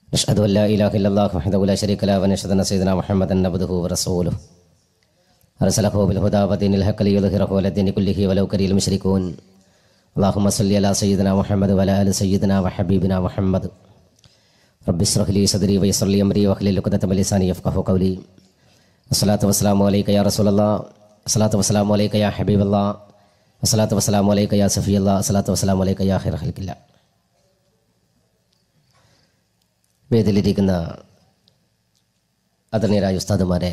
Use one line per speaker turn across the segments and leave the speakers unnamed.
نشهد أن لا إله إلا الله وحده لا شريك له ونشهد أن سيدنا محمدا عبده ورسوله أرسله بالهدى ودين الحق ليظهره على الدين كله ولو كره المشركون اللهم صل على سيدنا محمد وعلى آل سيدنا وحبيبنا محمد رب اشرح لي صدري ويسر لي أمري واحلل عقدة من لساني يفقهوا قولي الصلاة والسلام عليك يا رسول الله الصلاة والسلام عليك يا حبيب الله الصلاة والسلام عليك يا صفي الله الصلاة والسلام عليك يا خير خلق الله വേദിയിലിരിക്കുന്ന ആദരണീയരായ ഉസ്താദുമാരെ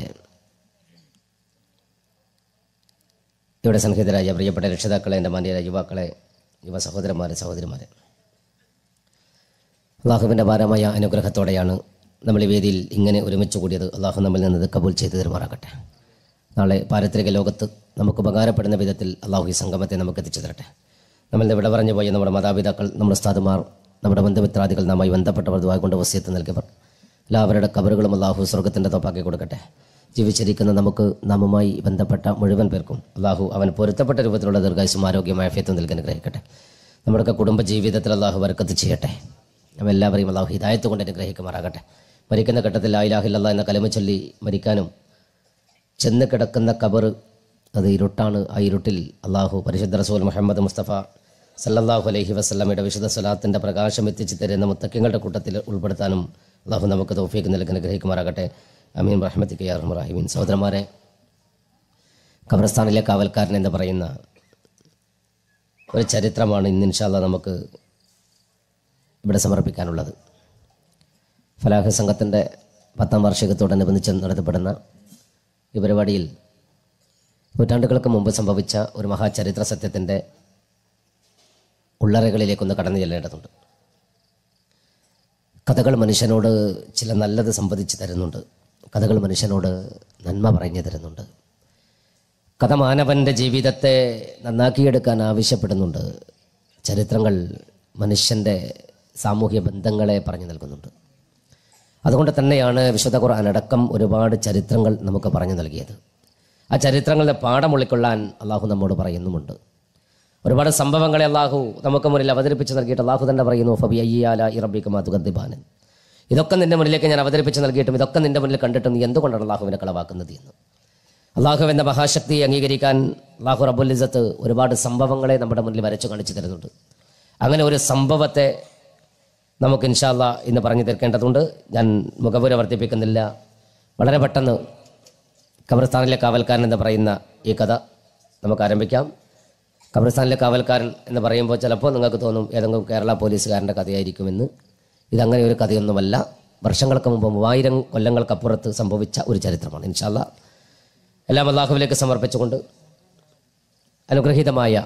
ഇവിടെ സംഹിതരായ പ്രിയപ്പെട്ട രക്ഷിതാക്കളെ എൻ്റെ മാന്യരായ യുവാക്കളെ യുവ സഹോദരന്മാരെ സഹോദരിമാരെ അള്ളാഹുവിൻ്റെ ഭാരമായ അനുഗ്രഹത്തോടെയാണ് നമ്മൾ ഈ വേദിയിൽ ഇങ്ങനെ ഒരുമിച്ച് കൂടിയത് അള്ളാഹു നമ്മിൽ നിന്ന് കബൂൽ ചെയ്തു തരുമാറാകട്ടെ നാളെ പാരത്രിക ലോകത്ത് നമുക്ക് ഉപകാരപ്പെടുന്ന വിധത്തിൽ അള്ളാഹു ഈ സംഗമത്തെ നമുക്ക് എത്തിച്ചു തരട്ടെ നമ്മൾ ഇവിടെ പറഞ്ഞു പോയ നമ്മുടെ മാതാപിതാക്കൾ നമ്മുടെ ഉസ്താദുമാർ നമ്മുടെ ബന്ധുമിത്രാദികൾ നാമായി ബന്ധപ്പെട്ടവർ കൊണ്ട് വസ്യത്ത് നൽകിയവർ എല്ലാവരുടെ കബറുകളും അള്ളാഹു സ്വർഗത്തിൻ്റെ തോപ്പാക്കി കൊടുക്കട്ടെ ജീവിച്ചിരിക്കുന്ന നമുക്ക് നാമുമായി ബന്ധപ്പെട്ട മുഴുവൻ പേർക്കും അള്ളാഹു അവൻ പൊരുത്തപ്പെട്ട രൂപത്തിലുള്ള ദീർഘായുസും ആരോഗ്യമായ ഫേത്തും നൽകാൻ അനുഗ്രഹിക്കട്ടെ നമ്മുടെയൊക്കെ കുടുംബ ജീവിതത്തിൽ അള്ളാഹു വർക്കത്ത് ചെയ്യട്ടെ നമ്മ എല്ലാവരെയും അള്ളാഹു ഹിദായത്ത് കൊണ്ട് അനുഗ്രഹിക്കുമാറാകട്ടെ മരിക്കുന്ന ഘട്ടത്തിൽ ലായിലാഹില്ല എന്ന കലമ ചൊല്ലി മരിക്കാനും ചെന്ന് കിടക്കുന്ന കബർ അത് ഇരുട്ടാണ് ആ ഇരുട്ടിൽ അള്ളാഹു പരിശുദ്ധ റസൂൽ മുഹമ്മദ് മുസ്തഫ സല്ലല്ലാഹു അലൈഹി വസ്ലമയുടെ വിശുദ്ധ സ്വലാത്തിൻ്റെ പ്രകാശം എത്തിച്ചു തരുന്ന മുത്തക്കിങ്ങളുടെ കൂട്ടത്തിൽ ഉൾപ്പെടുത്താനും അള്ളാഹു നമുക്ക് തോഫീക്ക് നൽകി അനുഗ്രഹിക്കുമാറാകട്ടെ അമീൻ റഹ്മത്തി കെ റഹ്മറാഹിമീൻ സഹോദരന്മാരെ ഖബർസ്ഥാനിലെ കാവൽക്കാരൻ എന്ന് പറയുന്ന ഒരു ചരിത്രമാണ് ഇന്ന് ഇൻഷാല്ല നമുക്ക് ഇവിടെ സമർപ്പിക്കാനുള്ളത് ഫലാഹ് സംഘത്തിൻ്റെ പത്താം വാർഷികത്തോടനുബന്ധിച്ച് നടത്തപ്പെടുന്ന ഈ പരിപാടിയിൽ നൂറ്റാണ്ടുകൾക്ക് മുമ്പ് സംഭവിച്ച ഒരു മഹാചരിത്ര സത്യത്തിൻ്റെ ഉള്ളറകളിലേക്കൊന്ന് കടന്നു ചെല്ലേണ്ടതുണ്ട് കഥകൾ മനുഷ്യനോട് ചില നല്ലത് സംവദിച്ച് തരുന്നുണ്ട് കഥകൾ മനുഷ്യനോട് നന്മ പറഞ്ഞു തരുന്നുണ്ട് കഥ മാനവൻ്റെ ജീവിതത്തെ നന്നാക്കിയെടുക്കാൻ ആവശ്യപ്പെടുന്നുണ്ട് ചരിത്രങ്ങൾ മനുഷ്യൻ്റെ സാമൂഹ്യ ബന്ധങ്ങളെ പറഞ്ഞു നൽകുന്നുണ്ട് അതുകൊണ്ട് തന്നെയാണ് വിശുദ്ധ ഖുർആൻ അടക്കം ഒരുപാട് ചരിത്രങ്ങൾ നമുക്ക് പറഞ്ഞു നൽകിയത് ആ ചരിത്രങ്ങളുടെ പാഠം ഉൾക്കൊള്ളാൻ അള്ളാഹു നമ്മോട് പറയുന്നുമുണ്ട് ഒരുപാട് സംഭവങ്ങളെ അള്ളാഹു നമുക്ക് മുന്നിൽ അവതരിപ്പിച്ച് നൽകിയിട്ട് അള്ളാഹു തന്നെ പറയുന്നു ഫബി അയ്യാല ഇറബിക്കുമാ തുഗദ്ദിബാനൻ ഇതൊക്കെ നിന്റെ മുന്നിലേക്ക് ഞാൻ അവതരിപ്പിച്ച് നൽകിയിട്ടും ഇതൊക്കെ നിന്റെ മുന്നിൽ കണ്ടിട്ടും നീ എന്തുകൊണ്ടാണ് അള്ളാഹുവിനെ കളവാക്കുന്നത് എന്ന് അള്ളാഹു എന്ന മഹാശക്തിയെ അംഗീകരിക്കാൻ അള്ളാഹു റബുൽ ഇസത്ത് ഒരുപാട് സംഭവങ്ങളെ നമ്മുടെ മുന്നിൽ വരച്ചു കാണിച്ചു തരുന്നുണ്ട് അങ്ങനെ ഒരു സംഭവത്തെ നമുക്ക് ഇൻഷാല്ല ഇന്ന് പറഞ്ഞു തീർക്കേണ്ടതുണ്ട് ഞാൻ മുഖപുര വർദ്ധിപ്പിക്കുന്നില്ല വളരെ പെട്ടെന്ന് ഖബർസ്ഥാനിലെ കാവൽക്കാരൻ എന്ന് പറയുന്ന ഈ കഥ നമുക്ക് ആരംഭിക്കാം ഖബർസ്ഥാനിലെ കാവൽക്കാരൻ എന്ന് പറയുമ്പോൾ ചിലപ്പോൾ നിങ്ങൾക്ക് തോന്നും ഏതെങ്കിലും കേരള പോലീസുകാരൻ്റെ കഥയായിരിക്കുമെന്ന് ഇതങ്ങനെ ഒരു കഥയൊന്നുമല്ല വർഷങ്ങൾക്ക് മുമ്പ് മൂവായിരം കൊല്ലങ്ങൾക്കപ്പുറത്ത് സംഭവിച്ച ഒരു ചരിത്രമാണ് ഇൻഷാല്ല എല്ലാം അള്ളാഹുവിലേക്ക് സമർപ്പിച്ചുകൊണ്ട് അനുഗ്രഹീതമായ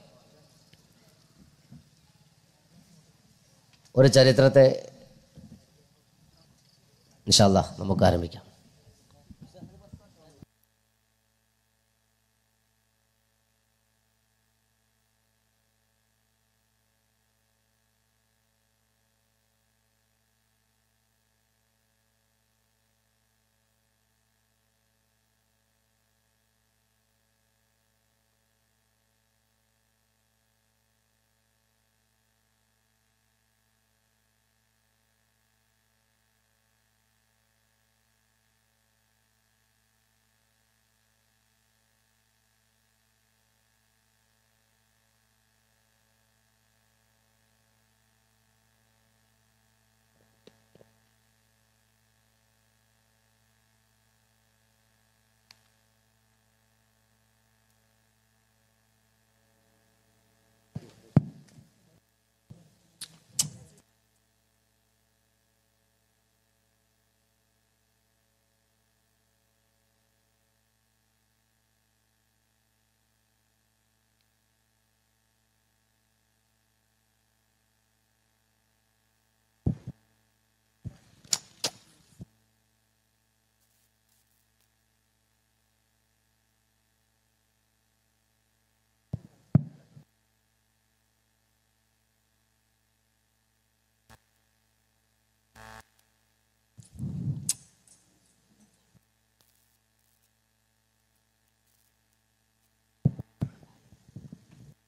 ഒരു ചരിത്രത്തെ ഇൻഷാല്ല നമുക്ക് ആരംഭിക്കാം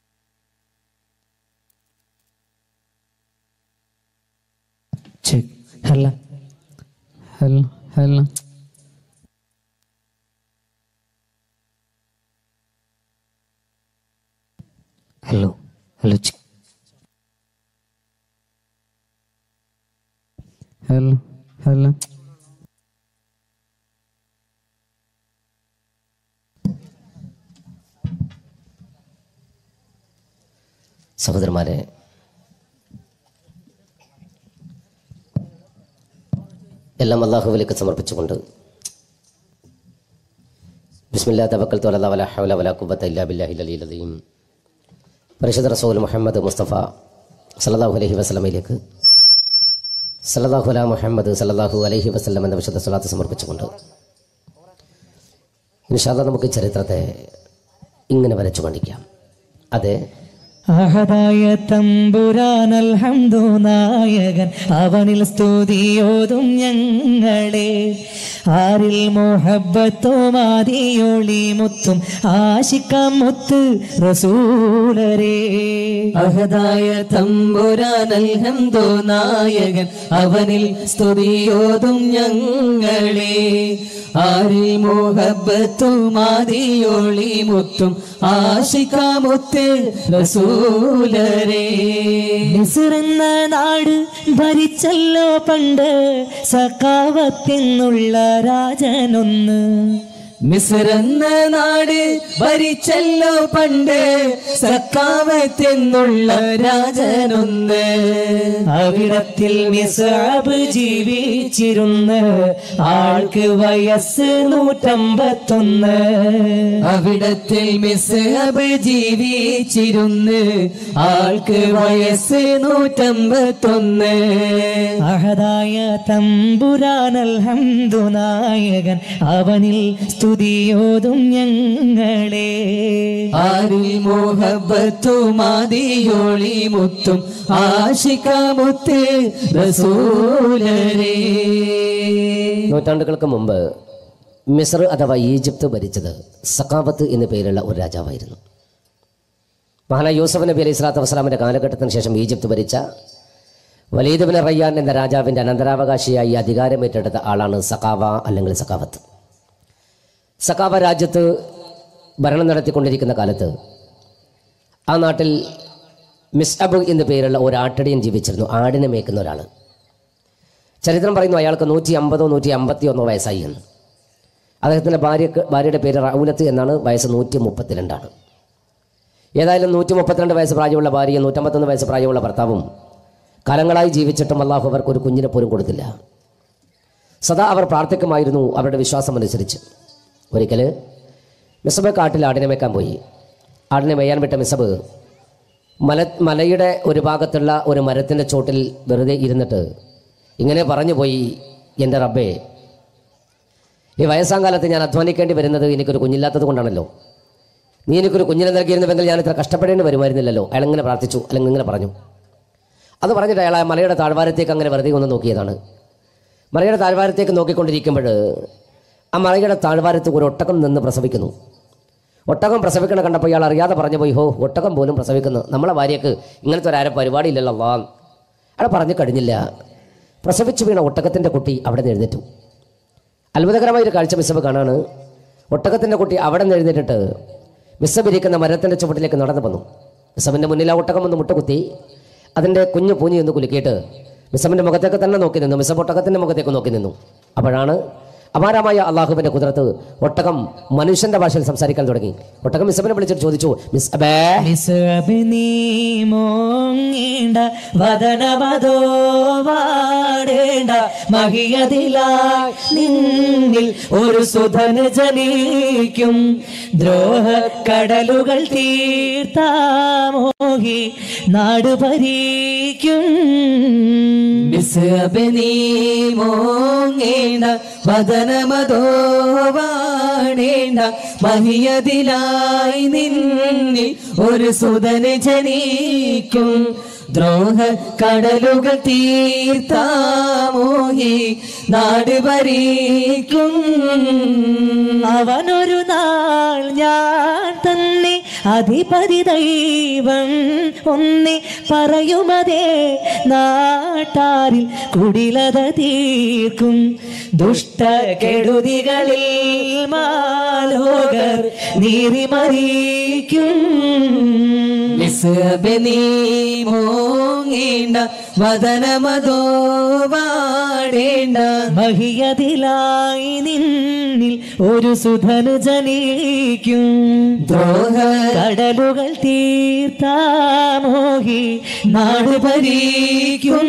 ചെക്ക് ഹല ഹല ഹല
ഹലോ ഹലോ ചി-
ഹല ഹല
സഹോദരന്മാരെ എല്ലാം അള്ളാഹുവിലേക്ക് സമർപ്പിച്ചുകൊണ്ട് ബിസ്മില്ലാ തവക്കൽ തോലല്ല വല ഹൗല വല കുബത്ത ഇല്ലാ ബില്ലാഹി അലി അലീം പരിശുദ്ധ റസൂൽ മുഹമ്മദ് മുസ്തഫ സല്ലല്ലാഹു അലൈഹി വസല്ലമയിലേക്ക് സല്ലല്ലാഹു അല മുഹമ്മദ് സല്ലല്ലാഹു അലൈഹി വസല്ലം എന്ന വിശുദ്ധ സ്വലാത്ത് സമർപ്പിച്ചുകൊണ്ട് ഇൻഷാല്ല നമുക്ക് ചരിത്രത്തെ ഇങ്ങനെ വരച്ചു കാണിക്കാം അതെ
അഹദായ തമ്പുരാൻ അൽഹംദു നായകൻ അവനിൽ സ്തുതിയോതും ഞങ്ങളെ ആരിൽ മോഹബത്തും ആദിയൊളി മുത്തും ആശിക്കാം മുത്ത് റസൂലരേ
അഹദായ തമ്പുരാൻ അൽഹംദു നായകൻ അവനിൽ സ്തുതിയോതും ഞങ്ങളെ ആരിൽ മോഹബത്തും ആദിയൊളി മുത്തും ആശിക്കാമുത്ത് റസൂലരേ
മിസ്റെന്ന നാട് ഭരിച്ചല്ലോ പണ്ട് സക്കാവത്തെന്നുള്ള രാജനൊന്ന്
മിസ്രെന്ന നാട് ഭരിച്ചല്ലോ പണ്ട് സക്കാവത്തെന്നുള്ള രാജനൊന്ന്
അവിടത്തിൽ മിസാബ് ജീവിച്ചിരുന്ന് ആൾക്ക് വയസ്സ് നൂറ്റമ്പത്തൊന്ന്
അവിടത്തിൽ മിസ്ഹബ് ജീവിച്ചിരുന്ന് ആൾക്ക് വയസ്സ് നൂറ്റമ്പത്തൊന്ന്
അഹദായ തമ്പുരാനൽ ഹംദു നായകൻ അവനിൽ സ്തുതിയോതും ഞങ്ങളെ
ആരിൽ മോഹബത്തും ആദിയോളി മുത്തും ആശിക്കാമുത്ത് റസൂലരേ
നൂറ്റാണ്ടുകൾക്ക് മുമ്പ് മിസ്ർ അഥവാ ഈജിപ്ത് ഭരിച്ചത് സഖാവത്ത് എന്നു പേരുള്ള ഒരു രാജാവായിരുന്നു മഹാനായ യൂസഫ് നബി അലൈഹി സ്വലാത്തു വസ്സലാമിൻ്റെ കാലഘട്ടത്തിന് ശേഷം ഈജിപ്ത് ഭരിച്ച വലീദ് ബിൻ റയ്യാൻ എന്ന രാജാവിൻ്റെ അനന്തരാവകാശിയായി അധികാരമേറ്റെടുത്ത ആളാണ് സഖാവ അല്ലെങ്കിൽ സഖാവത്ത് സഖാവ രാജ്യത്ത് ഭരണം നടത്തിക്കൊണ്ടിരിക്കുന്ന കാലത്ത് ആ നാട്ടിൽ മിസ്അബ് എന്നു പേരുള്ള ഒരു ആട്ടിടയൻ ജീവിച്ചിരുന്നു ആടിനെ മേയ്ക്കുന്ന ഒരാൾ ചരിത്രം പറയുന്നു അയാൾക്ക് നൂറ്റി അമ്പതോ നൂറ്റി അമ്പത്തി ഒന്നോ വയസ്സായി എന്ന് അദ്ദേഹത്തിൻ്റെ ഭാര്യക്ക് ഭാര്യയുടെ പേര് റൗലത്ത് എന്നാണ് വയസ്സ് നൂറ്റി മുപ്പത്തിരണ്ടാണ് ഏതായാലും നൂറ്റി മുപ്പത്തിരണ്ട് വയസ്സ് പ്രായമുള്ള ഭാര്യയും നൂറ്റമ്പത്തൊന്ന് വയസ്സ് പ്രായമുള്ള ഭർത്താവും കാലങ്ങളായി ജീവിച്ചിട്ടും അള്ളാഹു അവർക്ക് ഒരു കുഞ്ഞിനെ പോലും കൊടുത്തില്ല സദാ അവർ പ്രാർത്ഥിക്കുമായിരുന്നു അവരുടെ വിശ്വാസം അനുസരിച്ച് ഒരിക്കൽ മിസബ് കാട്ടിൽ ആടിനെ മേക്കാൻ പോയി ആടിനെ മേയാൻ വിട്ട മിസബ് മല മലയുടെ ഒരു ഭാഗത്തുള്ള ഒരു മരത്തിൻ്റെ ചോട്ടിൽ വെറുതെ ഇരുന്നിട്ട് ഇങ്ങനെ പറഞ്ഞു പോയി എൻ്റെ റബ്ബേ ഈ വയസ്സാം കാലത്ത് ഞാൻ അധ്വാനിക്കേണ്ടി വരുന്നത് എനിക്കൊരു കുഞ്ഞില്ലാത്തത് കൊണ്ടാണല്ലോ നീ എനിക്കൊരു കുഞ്ഞിനെ നൽകിയിരുന്നുവെങ്കിൽ ഞാൻ ഇത്ര കഷ്ടപ്പെടേണ്ടി വരുമായിരുന്നില്ലല്ലോ അയാൾ ഇങ്ങനെ പ്രാർത്ഥിച്ചു അല്ലെങ്കിൽ ഇങ്ങനെ പറഞ്ഞു അത് പറഞ്ഞിട്ട് അയാൾ ആ മലയുടെ താഴ്വാരത്തേക്ക് അങ്ങനെ വെറുതെ ഒന്ന് നോക്കിയതാണ് മലയുടെ താഴ്വാരത്തേക്ക് നോക്കിക്കൊണ്ടിരിക്കുമ്പോൾ ആ മലയുടെ താഴ്വാരത്ത് ഒരു ഒട്ടകം നിന്ന് പ്രസവിക്കുന്നു ഒട്ടകം പ്രസവിക്കണ കണ്ടപ്പോൾ ഇയാൾ അറിയാതെ പറഞ്ഞു പോയി ഹോ ഒട്ടകം പോലും പ്രസവിക്കുന്നു നമ്മളെ ഭാര്യക്ക് ഇങ്ങനത്തെ ഒരു ആരെ പരിപാടിയില്ലല്ലോ അള്ളാ അയാൾ പറഞ്ഞു കഴിഞ്ഞില്ല പ്രസവിച്ചു വീണ ഒട്ടകത്തിൻ്റെ കുട്ടി അവിടെ നിന്ന് എഴുന്നേറ്റു അത്ഭുതകരമായ ഒരു കാഴ്ച മിസ്സബ് കാണാണ് ഒട്ടകത്തിൻ്റെ കുട്ടി അവിടെ നിന്ന് എഴുന്നേറ്റിട്ട് മിസ്സബ് ഇരിക്കുന്ന മരത്തിൻ്റെ ചുവട്ടിലേക്ക് നടന്നു വന്നു മിസ്സബിൻ്റെ മുന്നിൽ ആ ഒട്ടകം ഒന്ന് മുട്ടുകുത്തി അതിൻ്റെ കുഞ്ഞു പൂഞ്ഞി ഒന്ന് കുലുക്കിയിട്ട് മിസ്സബിൻ്റെ മുഖത്തേക്ക് തന്നെ നോക്കി നിന്നു മിസ്സബ് ഒട്ടകത്തിൻ്റെ മുഖത്തേക്ക് നോക്കി നിന്നു അപ്പോഴാണ് അപാരമായ അള്ളാഹുവിൻ്റെ കുതിരത്ത് ഒട്ടകം മനുഷ്യൻ്റെ ഭാഷയിൽ സംസാരിക്കാൻ തുടങ്ങി ഒട്ടകം മിസ്സബിനെ വിളിച്ചിട്ട് ചോദിച്ചു മിസ് അബേ
മിസ്അബ് നീ മോങ്ങേണ്ട വദനമതോ വാടേണ്ട മഹിയതിലായി നിന്നിൽ ഒരു സുധന ജനിക്കും ദ്രോഹ കടലുകൾ തീർത്താമോഹി നാട് ഭരിക്കും
ബിസ്അബിനി മോങ്ങേണ്ട വദനമതോ വാടേണ്ട മഹിയതിലായി നിന്നിൽ ഒരു സുതന് ജനിക്കും ദ്രോഹ കടലുകൾ തീർത്താമോഹി നാട് ഭരിക്കും
അവനൊരു നാൾ ഞാൻ തന്നെ അധിപതി ദൈവം ഒന്നി പറയുമതേ നാട്ടാരിൽ കുടിലത തീർക്കും ദുഷ്ടകെടുതികളിൽ മാലോകർ നീറിമറിക്കും
നീ മോങ്ങേണ്ട വദനമതോ വാടേണ്ട
മഹിയതിലായി നിന്നിൽ ഒരു സുധനു ജനിക്കും
ദ്രോഹ
കടലുകൾ തീർത്താമോഹി നാട് ഭരിക്കും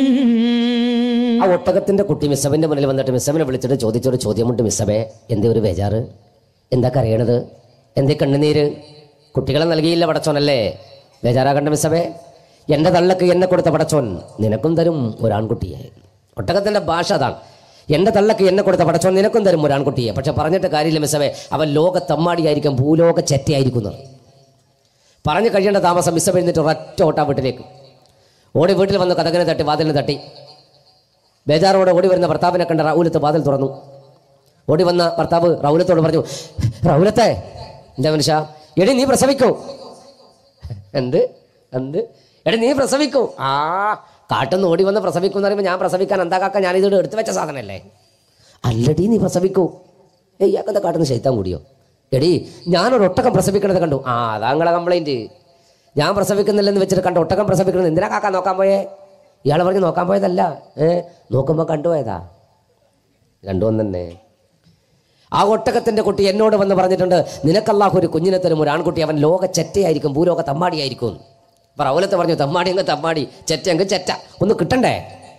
ആ ഒട്ടകത്തിന്റെ കുട്ടി മിസ്സബിന്റെ മുന്നിൽ വന്നിട്ട് മിസ്സബിനെ വിളിച്ചിട്ട് ചോദിച്ചൊരു ചോദ്യമുണ്ട് മിസ്സബേ എന്തേ ഒരു ബേജാറ് എന്താ കരയണത് എന്തേ കണ്ണുനീര് കുട്ടികളെ നൽകിയില്ല പടച്ചോനല്ലേ ബേജാറാകണ്ട മിസ്സബേ എൻ്റെ തള്ളക്ക് എന്നെ കൊടുത്ത പടച്ചോൻ നിനക്കും തരും ഒരാൺകുട്ടിയെ ഒട്ടകത്തിന്റെ ഭാഷ അതാണ് എൻ്റെ തള്ളക്ക് എന്നെ കൊടുത്ത പടച്ചോൻ നിനക്കും തരും ഒരാൺകുട്ടിയെ പക്ഷെ പറഞ്ഞിട്ട് കാര്യമില്ല മിസ്സബേ അവൻ ലോക തമ്മാടിയായിരിക്കും ഭൂലോക ചെറ്റയായിരിക്കുന്നു പറഞ്ഞു കഴിയേണ്ട താമസം മിസ്സബ് എഴുന്നിട്ട് ഒരൊറ്റ ഓട്ടാ വീട്ടിലേക്ക് ഓടി വീട്ടിൽ വന്ന് കഥകനെ തട്ടി വാതിലിന് തട്ടി ബേജാറോടെ ഓടി വരുന്ന ഭർത്താവിനെ കണ്ട റൗലത്ത് വാതിൽ തുറന്നു ഓടി വന്ന ഭർത്താവ് റൗലത്തോട് പറഞ്ഞു റൗലത്തെ എന്താ മനുഷ്യ എടി നീ പ്രസവിക്കൂ എന്ത് എന്ത് എടി നീ പ്രസവിക്കൂ ആ കാട്ടുന്ന് ഓടി വന്ന് പ്രസവിക്കും എന്ന് പറയുമ്പോൾ ഞാൻ പ്രസവിക്കാൻ എന്താ കാക്ക ഞാൻ ഇതോട് എടുത്തു വെച്ച സാധനമല്ലേ അല്ലടി നീ പ്രസവിക്കൂ ഏയ് ഇയാൾക്കെന്താ കാട്ടുന്ന് ശൈത്താൻ കൂടിയോ എടി ഞാനൊരു ഒട്ടകം പ്രസവിക്കണത് കണ്ടു ആ അതാ നിങ്ങളെ കംപ്ലൈൻറ്റ് ഞാൻ പ്രസവിക്കുന്നില്ലെന്ന് വെച്ചിട്ട് കണ്ട ഒട്ടകം പ്രസവിക്കണത് എന്തിനാ കാക്ക നോക്കാൻ പോയേ ഇയാൾ പറഞ്ഞ് നോക്കാൻ പോയതല്ല ഏ നോക്കുമ്പോൾ കണ്ടുപോയതാ കണ്ടുവന്ന് തന്നെ ആ ഒട്ടകത്തിന്റെ കുട്ടി എന്നോട് വന്ന് പറഞ്ഞിട്ടുണ്ട് നിനക്കല്ലാഹു ഒരു കുഞ്ഞിനെ തരും ഒരു ആൺകുട്ടി അവൻ ലോക ചെറ്റയായിരിക്കും ഭൂലോക തമ്മാടിയായിരിക്കും അപ്പൊ റൗലത്ത് പറഞ്ഞു തമ്മാടി അങ്ങ് തമ്മാടി ചെറ്റ അങ്ങ് ചെറ്റ ഒന്ന് കിട്ടണ്ടേ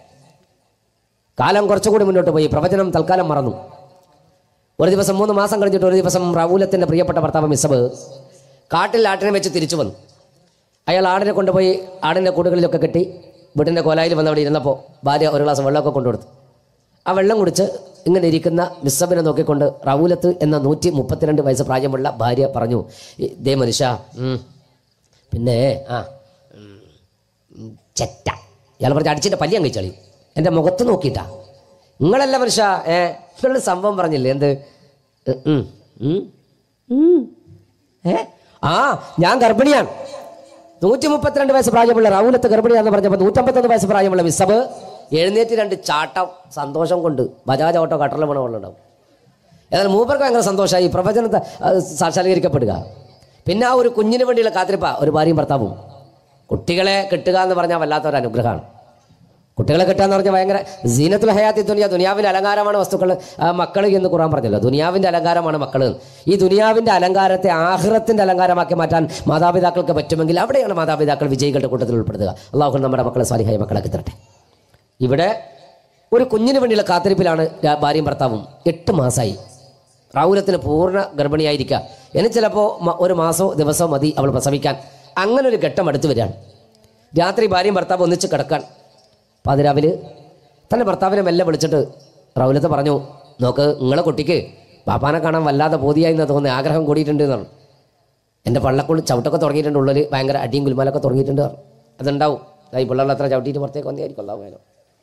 കാലം കുറച്ചുകൂടി മുന്നോട്ട് പോയി പ്രവചനം തൽക്കാലം മറന്നു ഒരു ദിവസം മൂന്ന് മാസം കഴിഞ്ഞിട്ട് ഒരു ദിവസം റൗലത്തിന്റെ പ്രിയപ്പെട്ട ഭർത്താവ് മിസബ് കാട്ടിൽ ആട്ടിനെ വെച്ച് തിരിച്ചു വന്നു അയാൾ ആടിനെ കൊണ്ടുപോയി ആടിൻ്റെ കൂടുകളിലൊക്കെ കെട്ടി വീട്ടിൻ്റെ കോലായിൽ വന്ന് അവിടെ ഇരുന്നപ്പോൾ ഭാര്യ ഒരു ഗ്ലാസ് വെള്ളമൊക്കെ കൊണ്ടുകൊടുത്തു ആ വെള്ളം കുടിച്ച് ഇങ്ങനെ ഇരിക്കുന്ന മിസ്സബിനെ നോക്കിക്കൊണ്ട് റൗലത്ത് എന്ന നൂറ്റി മുപ്പത്തിരണ്ട് വയസ്സ് പ്രായമുള്ള ഭാര്യ പറഞ്ഞു "ഈ- ദേ മനുഷ്യ ഉം, പിന്നെ ആ ഉം, ഉം, ചെറ്റ ഇയാൾ പറഞ്ഞ അടിച്ചിട്ട് പല്ലിയാൻ കഴിച്ചളി എൻ്റെ മുഖത്ത് നോക്കിയിട്ടാ നിങ്ങളല്ല മനുഷ്യ ഏ നിങ്ങളുടെ സംഭവം പറഞ്ഞില്ലേ എന്ത് ഉം, ഉം, ഉം. ഏ ആ ഞാൻ ഗർഭിണിയാണ് നൂറ്റി മുപ്പത്തിരണ്ട് വയസ്സ് പ്രായമുള്ള റൗലത്ത് ഗർഭിണിയാന്ന് പറഞ്ഞപ്പോൾ നൂറ്റമ്പത്തൊന്ന് വയസ്സ് പ്രായമുള്ള മിസബ് എഴുന്നേറ്റ് രണ്ട് ചാട്ടം സന്തോഷം കൊണ്ട് ബജാജ് ഓട്ടോ കട്ടറിൽ വീണ വെള്ളമുണ്ടാവും എന്നാൽ മൂപ്പർക്ക് ഭയങ്കര സന്തോഷമായി ഈ പ്രവചനത്തെ അത് സാക്ഷാത്കരിക്കപ്പെടുക പിന്നെ ആ ഒരു കുഞ്ഞിന് വേണ്ടിയുള്ള കാത്തിരിപ്പ ഒരു ഭാര്യയും ഭർത്താവും കുട്ടികളെ കിട്ടുക എന്ന് പറഞ്ഞാൽ വല്ലാത്ത ഒരു അനുഗ്രഹമാണ് കുട്ടികളെ കിട്ടുക എന്ന് പറഞ്ഞാൽ ഭയങ്കര സീനത്തുൽ ഹയാത്തി ദുനിയ ദുനിയാവിൻ്റെ അലങ്കാരമാണ് വസ്തുക്കൾ മക്കൾ എന്ന് കുറാൻ പറഞ്ഞല്ലോ ദുനിയാവിൻ്റെ അലങ്കാരമാണ് മക്കൾ ഈ ദുനിയാവിൻ്റെ അലങ്കാരത്തെ ആഹ്റത്തിൻ്റെ അലങ്കാരമാക്കി മാറ്റാൻ മാതാപിതാക്കൾക്ക് പറ്റുമെങ്കിൽ അവിടെയാണ് മാതാപിതാക്കൾ വിജയികളുടെ കൂട്ടത്തിൽ ഉൾപ്പെടുത്തുക അള്ളാഹു നമ്മുടെ മക്കളെ സ്വാലിഹായ മക്കളാക്കി തരട്ടെ ഇവിടെ ഒരു കുഞ്ഞിന് വേണ്ടിയുള്ള കാത്തിരിപ്പിലാണ് രാ- ഭാര്യയും ഭർത്താവും എട്ട് മാസമായി റാവുലത്തിന് പൂർണ്ണ ഗർഭിണിയായിരിക്കുക ഇനി ചിലപ്പോൾ ഒരു മാസമോ ദിവസമോ മതി അവൾ പ്രസവിക്കാൻ അങ്ങനെ ഒരു ഘട്ടം അടുത്ത് വരികയാണ് രാത്രി ഭാര്യയും ഭർത്താവും ഒന്നിച്ച് കിടക്കാൻ പാതിരാവില് തൻ്റെ ഭർത്താവിനെ മെല്ലെ വിളിച്ചിട്ട് റൗലത്ത് പറഞ്ഞു നോക്ക് നിങ്ങളെ കുട്ടിക്ക് പാപ്പാനെ കാണാൻ വല്ലാതെ ബോധിയായി എന്ന് തോന്നുന്നു ആഗ്രഹം കൂടിയിട്ടുണ്ട് എന്നാണ് എൻ്റെ പള്ളക്കുള്ളിൽ ചവിട്ടൊക്കെ തുടങ്ങിയിട്ടുണ്ട് ഉള്ളിൽ ഭയങ്കര അടിയും കുൽമാലൊക്കെ തുടങ്ങിയിട്ടുണ്ട് പറഞ്ഞു. അതുണ്ടാവും ദാ ഈ പിള്ളേരുടെ അത്ര ചവിട്ടിയിട്ട് പുറത്തേക്ക് വന്നതായിരിക്കും അല്ലാതെ വേനോ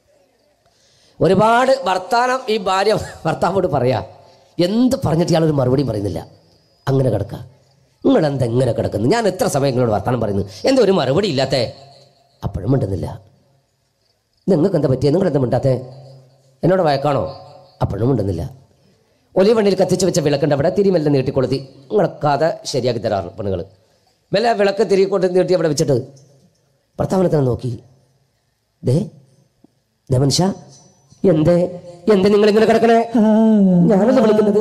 ഒരുപാട് വർത്താനം ഈ ഭാര്യ ഭർത്താവോട് പറയാ എന്ത് പറഞ്ഞിട്ട് ഇയാളൊരു മറുപടിയും പറയുന്നില്ല അങ്ങനെ കിടക്കുക നിങ്ങൾ എന്താ എങ്ങനെ കിടക്കുന്നു ഞാൻ എത്ര സമയം നിങ്ങളോട് വർത്താനം പറയുന്നു എന്താ ഒരു മറുപടി ഇല്ലാത്തേ അപ്പോഴും മിണ്ടുന്നില്ല നിങ്ങൾക്ക് എന്താ പറ്റിയത് നിങ്ങൾ എന്താ മിണ്ടാത്തേ എന്നോട് വഴക്കാണോ അപ്പോഴും മിണ്ടുന്നില്ല ഒലിവണ്ണിൽ കത്തിച്ച് വെച്ച വിളക്കുണ്ട് അവിടെ തിരി മെല്ലെ നീട്ടിക്കൊളുത്തി നിങ്ങളെ കഥ ശരിയാക്കി തരാറ് പെണ്ണുങ്ങൾ മെല്ലെ വിളക്ക് തിരി കൊണ്ട് നീട്ടി അവിടെ വെച്ചിട്ട് ഭർത്താവിനെ തന്നെ നോക്കി ദേ ദേ മനുഷ്യ എന്തേ എന്തേ നിങ്ങൾ ഇങ്ങനെ കിടക്കണേ ഞാനല്ല വിളിക്കുന്നത്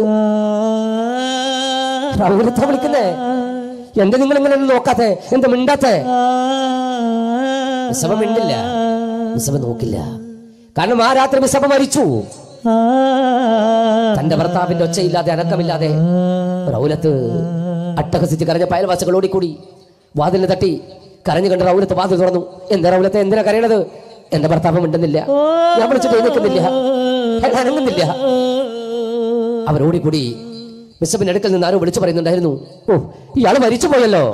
റൗലത്താ വിളിക്കുന്നേ എന്തേ നിങ്ങൾ ഇങ്ങനെ ഒന്നും നോക്കാത്തെ എന്താ മിണ്ടാത്തെ മിസബ മിണ്ടില്ല മിസബ നോക്കില്ല കാരണം ആ രാത്രി മിസബ മരിച്ചു തന്റെ ഭർത്താവിന്റെ ഒച്ചയില്ലാതെ അനക്കമില്ലാതെ റൗലത്ത് അട്ടഹസിച്ച് കരഞ്ഞ അയൽവാസികൾ ഓടിക്കൂടി വാതിലിന് തട്ടി കരഞ്ഞു കണ്ട് റൗലത്ത് വാതിൽ തുറന്നു എന്താ റൗലത്തെ എന്തിനാ കരയണത് എന്റെ ഭർത്താവ് മിണ്ടുന്നില്ല ഞാൻ വിളിച്ചിട്ട് എഴുന്നേൽക്കുന്നില്ല അയാൾ അനങ്ങുന്നില്ല അവരോടിക്കൂടി മിസ്സബിന്റെ അടുക്കൽ നിന്ന് ആരോ വിളിച്ചു പറയുന്നുണ്ടായിരുന്നു ഓ ഇയാള് മരിച്ചു പോയല്ലോ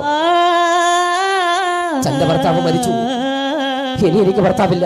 തന്റെ ഭർത്താവ് മരിച്ചു ഇനി എനിക്ക് ഭർത്താവില്ല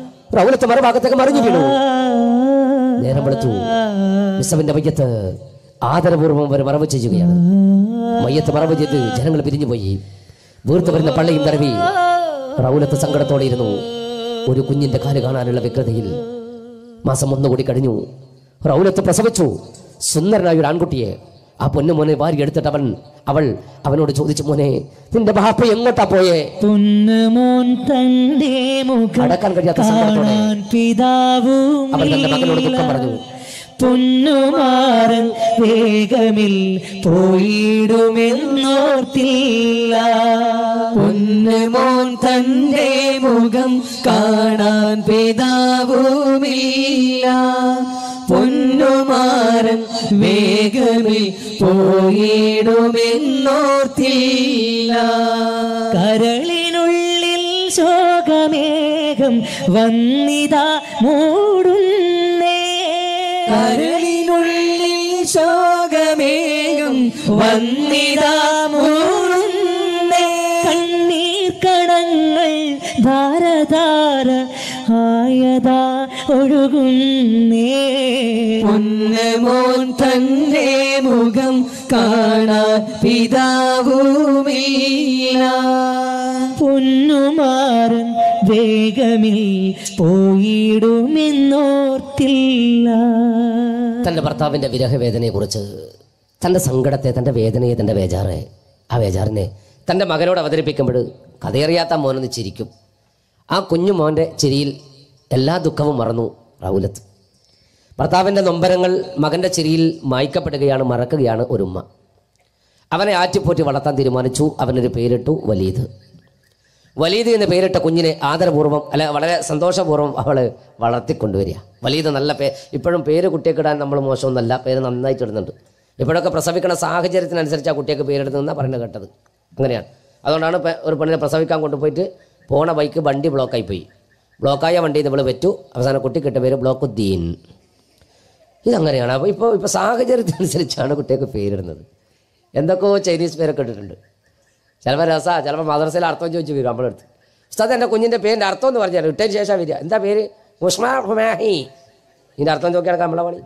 റൗലത്ത് മറുഭാഗത്തേക്ക് മറിഞ്ഞു വീണു നേരം വെളുത്തു മിസ്സബിന്റെ വയ്യത്ത് ആദരപൂർവ്വം അവർ മറവ് ചെയ്യുകയാണ് മയ്യത്ത് മറവ് ചെയ്ത് ജനങ്ങൾ പിരിഞ്ഞുപോയി വീർത്ത് വരുന്ന പള്ളിയും തരവി റൗലത്ത് സങ്കടത്തോടെ ഇരുന്നു ഒരു കുഞ്ഞിന്റെ കാല് കാണാനുള്ള വ്യഗ്രതയിൽ മാസം ഒന്നുകൂടി കഴിഞ്ഞു റൗലത്ത് പ്രസവിച്ചു സുന്ദരനായ ഒരു ആൺകുട്ടിയെ ആ പൊന്നു മോനെ വാരി എടുത്തിട്ട് അവൻ അവൾ അവനോട് ചോദിച്ചു മോനെ നിന്റെ ബാപ്പ എങ്ങോട്ടാ പോയേ
പൊന്നുമോൻ തന്റെ മുഖം
അടക്കാൻ കഴിയാത്ത സങ്കടത്തോടെ
കാണാൻ പിതാവും
അവൻ തന്റെ മകനോട് ദുഃഖം
ഇല്ല.
പറഞ്ഞു
പൊന്നുമാരൻ വേഗമിൽ പോയിടുമെന്നോർത്തില്ല
പൊന്നുമോൻ തന്റെ മുഖം കാണാൻ പിതാവുമില്ല പൊന്നുമാരൻ വേഗമിൽ പോയിടുമെന്നോർത്തില്ല
കരളിനുള്ളിൽ ശോകമേഘം വന്നിതാ മൂടുന്നേ
കരളിനുള്ളിൽ ശോകമേകും വന്നിതാ മൂടുന്നേ
കണ്ണീർ കണങ്ങൾ ധാരധാര ആയതാ ഒഴുകുന്നേ
പൊന്നുമോൻ തന്റെ മുഖം കാണാൻ പിതാവുമില്ല
പൊന്നുമാരൻ വേഗമിൽ പോയിടുമെന്നോർത്തില്ല
തൻ്റെ ഭർത്താവിൻ്റെ വിരഹവേദനയെ കുറിച്ച് തൻ്റെ സങ്കടത്തെ തൻ്റെ വേദനയെ തൻ്റെ വേജാറെ ആ വേജാറിനെ തൻ്റെ മകനോട് അവതരിപ്പിക്കുമ്പോൾ കഥയറിയാത്ത മോനൊന്ന് ചിരിക്കും ആ കുഞ്ഞു മോൻ്റെ ചിരിയിൽ എല്ലാ ദുഃഖവും മറന്നു റൗലത്ത് ഭർത്താവിൻ്റെ നൊമ്പരങ്ങൾ മകൻ്റെ ചിരിയിൽ മായ്ക്കപ്പെടുകയാണ് മറക്കുകയാണ് ഒരു ഉമ്മ അവനെ ആറ്റിപ്പോറ്റി വളർത്താൻ തീരുമാനിച്ചു അവനൊരു പേരിട്ടു വലീദ് വലീദ് എന്ന് പേരിട്ട കുഞ്ഞിനെ ആദരപൂർവ്വം അല്ല വളരെ സന്തോഷപൂർവ്വം അവൾ വളർത്തിക്കൊണ്ടുവരിക വലീദ് നല്ല പേ ഇപ്പോഴും പേര് കുട്ടിയൊക്കെ ഇടാൻ നമ്മൾ മോശമൊന്നുമല്ല പേര് നന്നായിട്ട് ഇടുന്നുണ്ട് ഇപ്പോഴൊക്കെ പ്രസവിക്കണ സാഹചര്യത്തിനനുസരിച്ച് ആ കുട്ടിയൊക്കെ പേരെടുത്തതെന്നാണ് പറയുന്നത് കേട്ടത് അങ്ങനെയാണ് അതുകൊണ്ടാണ് ഇപ്പം ഒരു പെണ്ണിനെ പ്രസവിക്കാൻ കൊണ്ടുപോയിട്ട് പോണ ബൈക്ക് വണ്ടി ബ്ലോക്കായി പോയി ബ്ലോക്കായ വണ്ടി നമ്മൾ വെച്ചു അവസാനം കുട്ടി കിട്ടിയ പേര് ബ്ലോക്കുദ്ദീൻ ഇതങ്ങനെയാണ് അപ്പോൾ ഇപ്പോൾ ഇപ്പോൾ സാഹചര്യത്തിനനുസരിച്ചാണ് കുട്ടിയൊക്കെ പേരിടുന്നത് എന്തൊക്കെയോ ചൈനീസ് പേരൊക്കെ ഇട്ടിട്ടുണ്ട് ചിലപ്പോൾ രസാ ചിലപ്പോൾ മദ്രസയിൽ അർത്ഥം ചോദിച്ചു വരും നമ്മളെടുത്ത് ഉസ്താദ് എൻ്റെ കുഞ്ഞിൻ്റെ പേരിൻ്റെ അർത്ഥം എന്ന് പറഞ്ഞാൽ ഇട്ടതിന് ശേഷം വരിക എന്താ പേര് മുഷ്മാ ഹുമാഹി ഇതിൻ്റെ അർത്ഥം ചോദിക്കാൻ നമ്മളെ പണി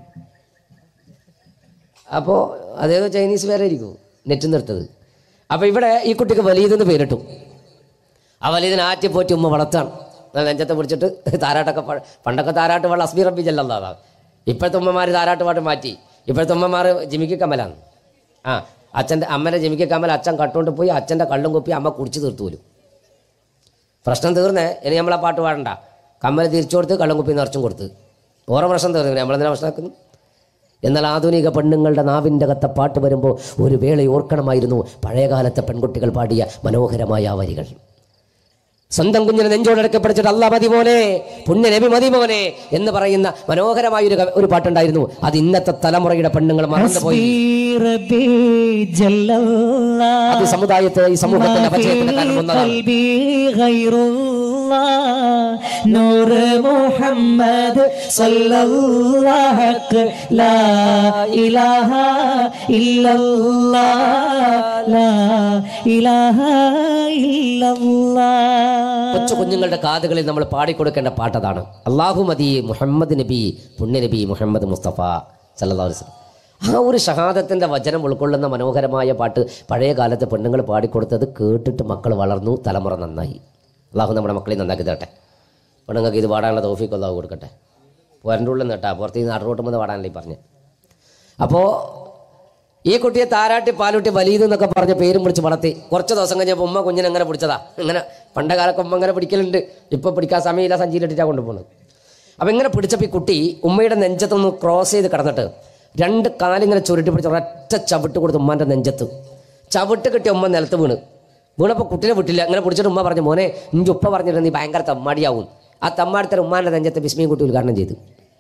അപ്പോൾ അതേ ചൈനീസ് പേരായിരിക്കും നെറ്റ് നിർത്തത് അപ്പോൾ ഇവിടെ ഈ കുട്ടിക്ക് വലീതെന്ന് പേരിട്ടു ആ വലീതിനെ ആറ്റി പോറ്റി ഉമ്മ വളർത്താണ് ഞാൻ നെഞ്ചത്തെ പിടിച്ചിട്ട് താരാട്ടൊക്കെ പ- പണ്ടൊക്കെ താരാട്ട് പാട്ട് അസ്മി റബ്ബി ജല്ലാതാണ് ഇപ്പോഴത്തെ ഉമ്മമാർ താരാട്ട് പാട്ട് മാറ്റി ഇപ്പോഴത്തെ ഉമ്മമാർ ജിമിക്ക് കമലാണ് ആ അച്ഛൻ്റെ അമ്മൻ്റെ ജിമിക്ക് കമൽ അച്ഛൻ കട്ടുകൊണ്ട് പോയി അച്ഛൻ്റെ കള്ളും കുപ്പി അമ്മ കുടിച്ച് തീർത്തു പോലും പ്രശ്നം തീർന്നേ ഇനി നമ്മളെ പാട്ട് പാടണ്ട കമ്മൽ തിരിച്ചു കൊടുത്ത് കള്ളും കുപ്പി നിറച്ചും കൊടുത്ത് ഓരോ പ്രശ്നം തീർന്നു നമ്മളെന്തിനാ പ്രശ്നമാക്കുന്നു എന്നാൽ ആധുനിക പെണ്ണുങ്ങളുടെ നാവിൻ്റെ അകത്തെ പാട്ട് വരുമ്പോൾ ഒരു വേള ഓർക്കണമായിരുന്നു പഴയകാലത്തെ പെൺകുട്ടികൾ പാടിയ മനോഹരമായ ആ വരികൾ സ്വന്തം കുഞ്ഞിനെ നെഞ്ചോടടക്കെ പഠിച്ചിട്ട് അല്ല മതി മോനെ പുണ്യ നബി മതി മോനെ എന്ന് പറയുന്ന മനോഹരമായ ഒരു ക- ഒരു പാട്ടുണ്ടായിരുന്നു അത് ഇന്നത്തെ തലമുറയുടെ പെണ്ണുങ്ങൾ മറന്നുപോയി
റബ്ബി ജല്ലല്ലാ
അത് സമുദായത്തെ ഈ സമൂഹത്തിന്റെ അപജയത്തിന് കാരണം ഒന്നതാണ്
قلبي غير الله نور محمد صلى الله حق لا إله إلا الله لا إله إلا الله
കൊച്ചു കുഞ്ഞുങ്ങളുടെ കാതുകളിൽ നമ്മൾ പാടിക്കൊടുക്കേണ്ട പാട്ടതാണ് അള്ളാഹു മതി മുഹമ്മദ് നബി പുണ്യ നബി മുഹമ്മദ് മുസ്തഫ സല്ലല്ലാഹു അലൈഹി വസല്ലം ആ ഒരു ഷഹാദത്തിൻ്റെ വചനം ഉൾക്കൊള്ളുന്ന മനോഹരമായ പാട്ട് പഴയ കാലത്തെ പെണ്ണുങ്ങൾ പാടിക്കൊടുത്തത് കേട്ടിട്ട് മക്കൾ വളർന്നു തലമുറ നന്നായി അള്ളാഹു നമ്മുടെ മക്കളെ നന്നാക്കി തരട്ടെ പെണ്ണുങ്ങൾക്ക് ഇത് പാടാനുള്ള തോഫിക്ക് അള്ളാഹു കൊടുക്കട്ടെ പോരൻ്റെ ഉള്ളിൽ നിട്ടാ പുറത്ത് നിന്ന് നാട്ടോട്ട് വന്ന് പാടാനല്ലേ ഈ പറഞ്ഞ് അപ്പോൾ ഈ കുട്ടിയെ താരാട്ടി പാലൂട്ടി വലീത് എന്നൊക്കെ പറഞ്ഞ പേരും പിടിച്ച് വളർത്തി കുറച്ച് ദിവസം കഴിഞ്ഞപ്പോൾ ഉമ്മ കുഞ്ഞിനെ അങ്ങനെ പിടിച്ചതാ ഇങ്ങനെ പണ്ട കാലത്ത് ഉമ്മ ഇങ്ങനെ പിടിക്കലുണ്ട് ഇപ്പോൾ പിടിക്കാൻ സമയമില്ല സഞ്ചിയിലിട്ടിട്ടാണ് കൊണ്ടുപോകുന്നത് അപ്പം ഇങ്ങനെ പിടിച്ചപ്പോൾ ഈ കുട്ടി ഉമ്മയുടെ നെഞ്ചത്തൊന്ന് ക്രോസ് ചെയ്ത് കിടന്നിട്ട് രണ്ട് കാലിങ്ങനെ ചുരുട്ടി പിടിച്ച് ഒരൊറ്റ ചവിട്ട് കൊടുത്ത് ഉമ്മാൻ്റെ നെഞ്ചത്ത് ചവിട്ട് കിട്ടിയ ഉമ്മ നിലത്ത് വീണ് വീണപ്പോൾ കുട്ടീനെ വിട്ടില്ല ഇങ്ങനെ പിടിച്ചിട്ട് ഉമ്മ പറഞ്ഞു മോനെ ഇഞ്ചി ഉപ്പ പറഞ്ഞിട്ട് നീ ഭയങ്കര തമ്മാടിയാവും ആ തമ്മാടിത്തരം ഉമ്മാൻ്റെ നെഞ്ചത്ത് ബിസ്മിയും കുട്ടി ഉദ്ഘാടനം ചെയ്തു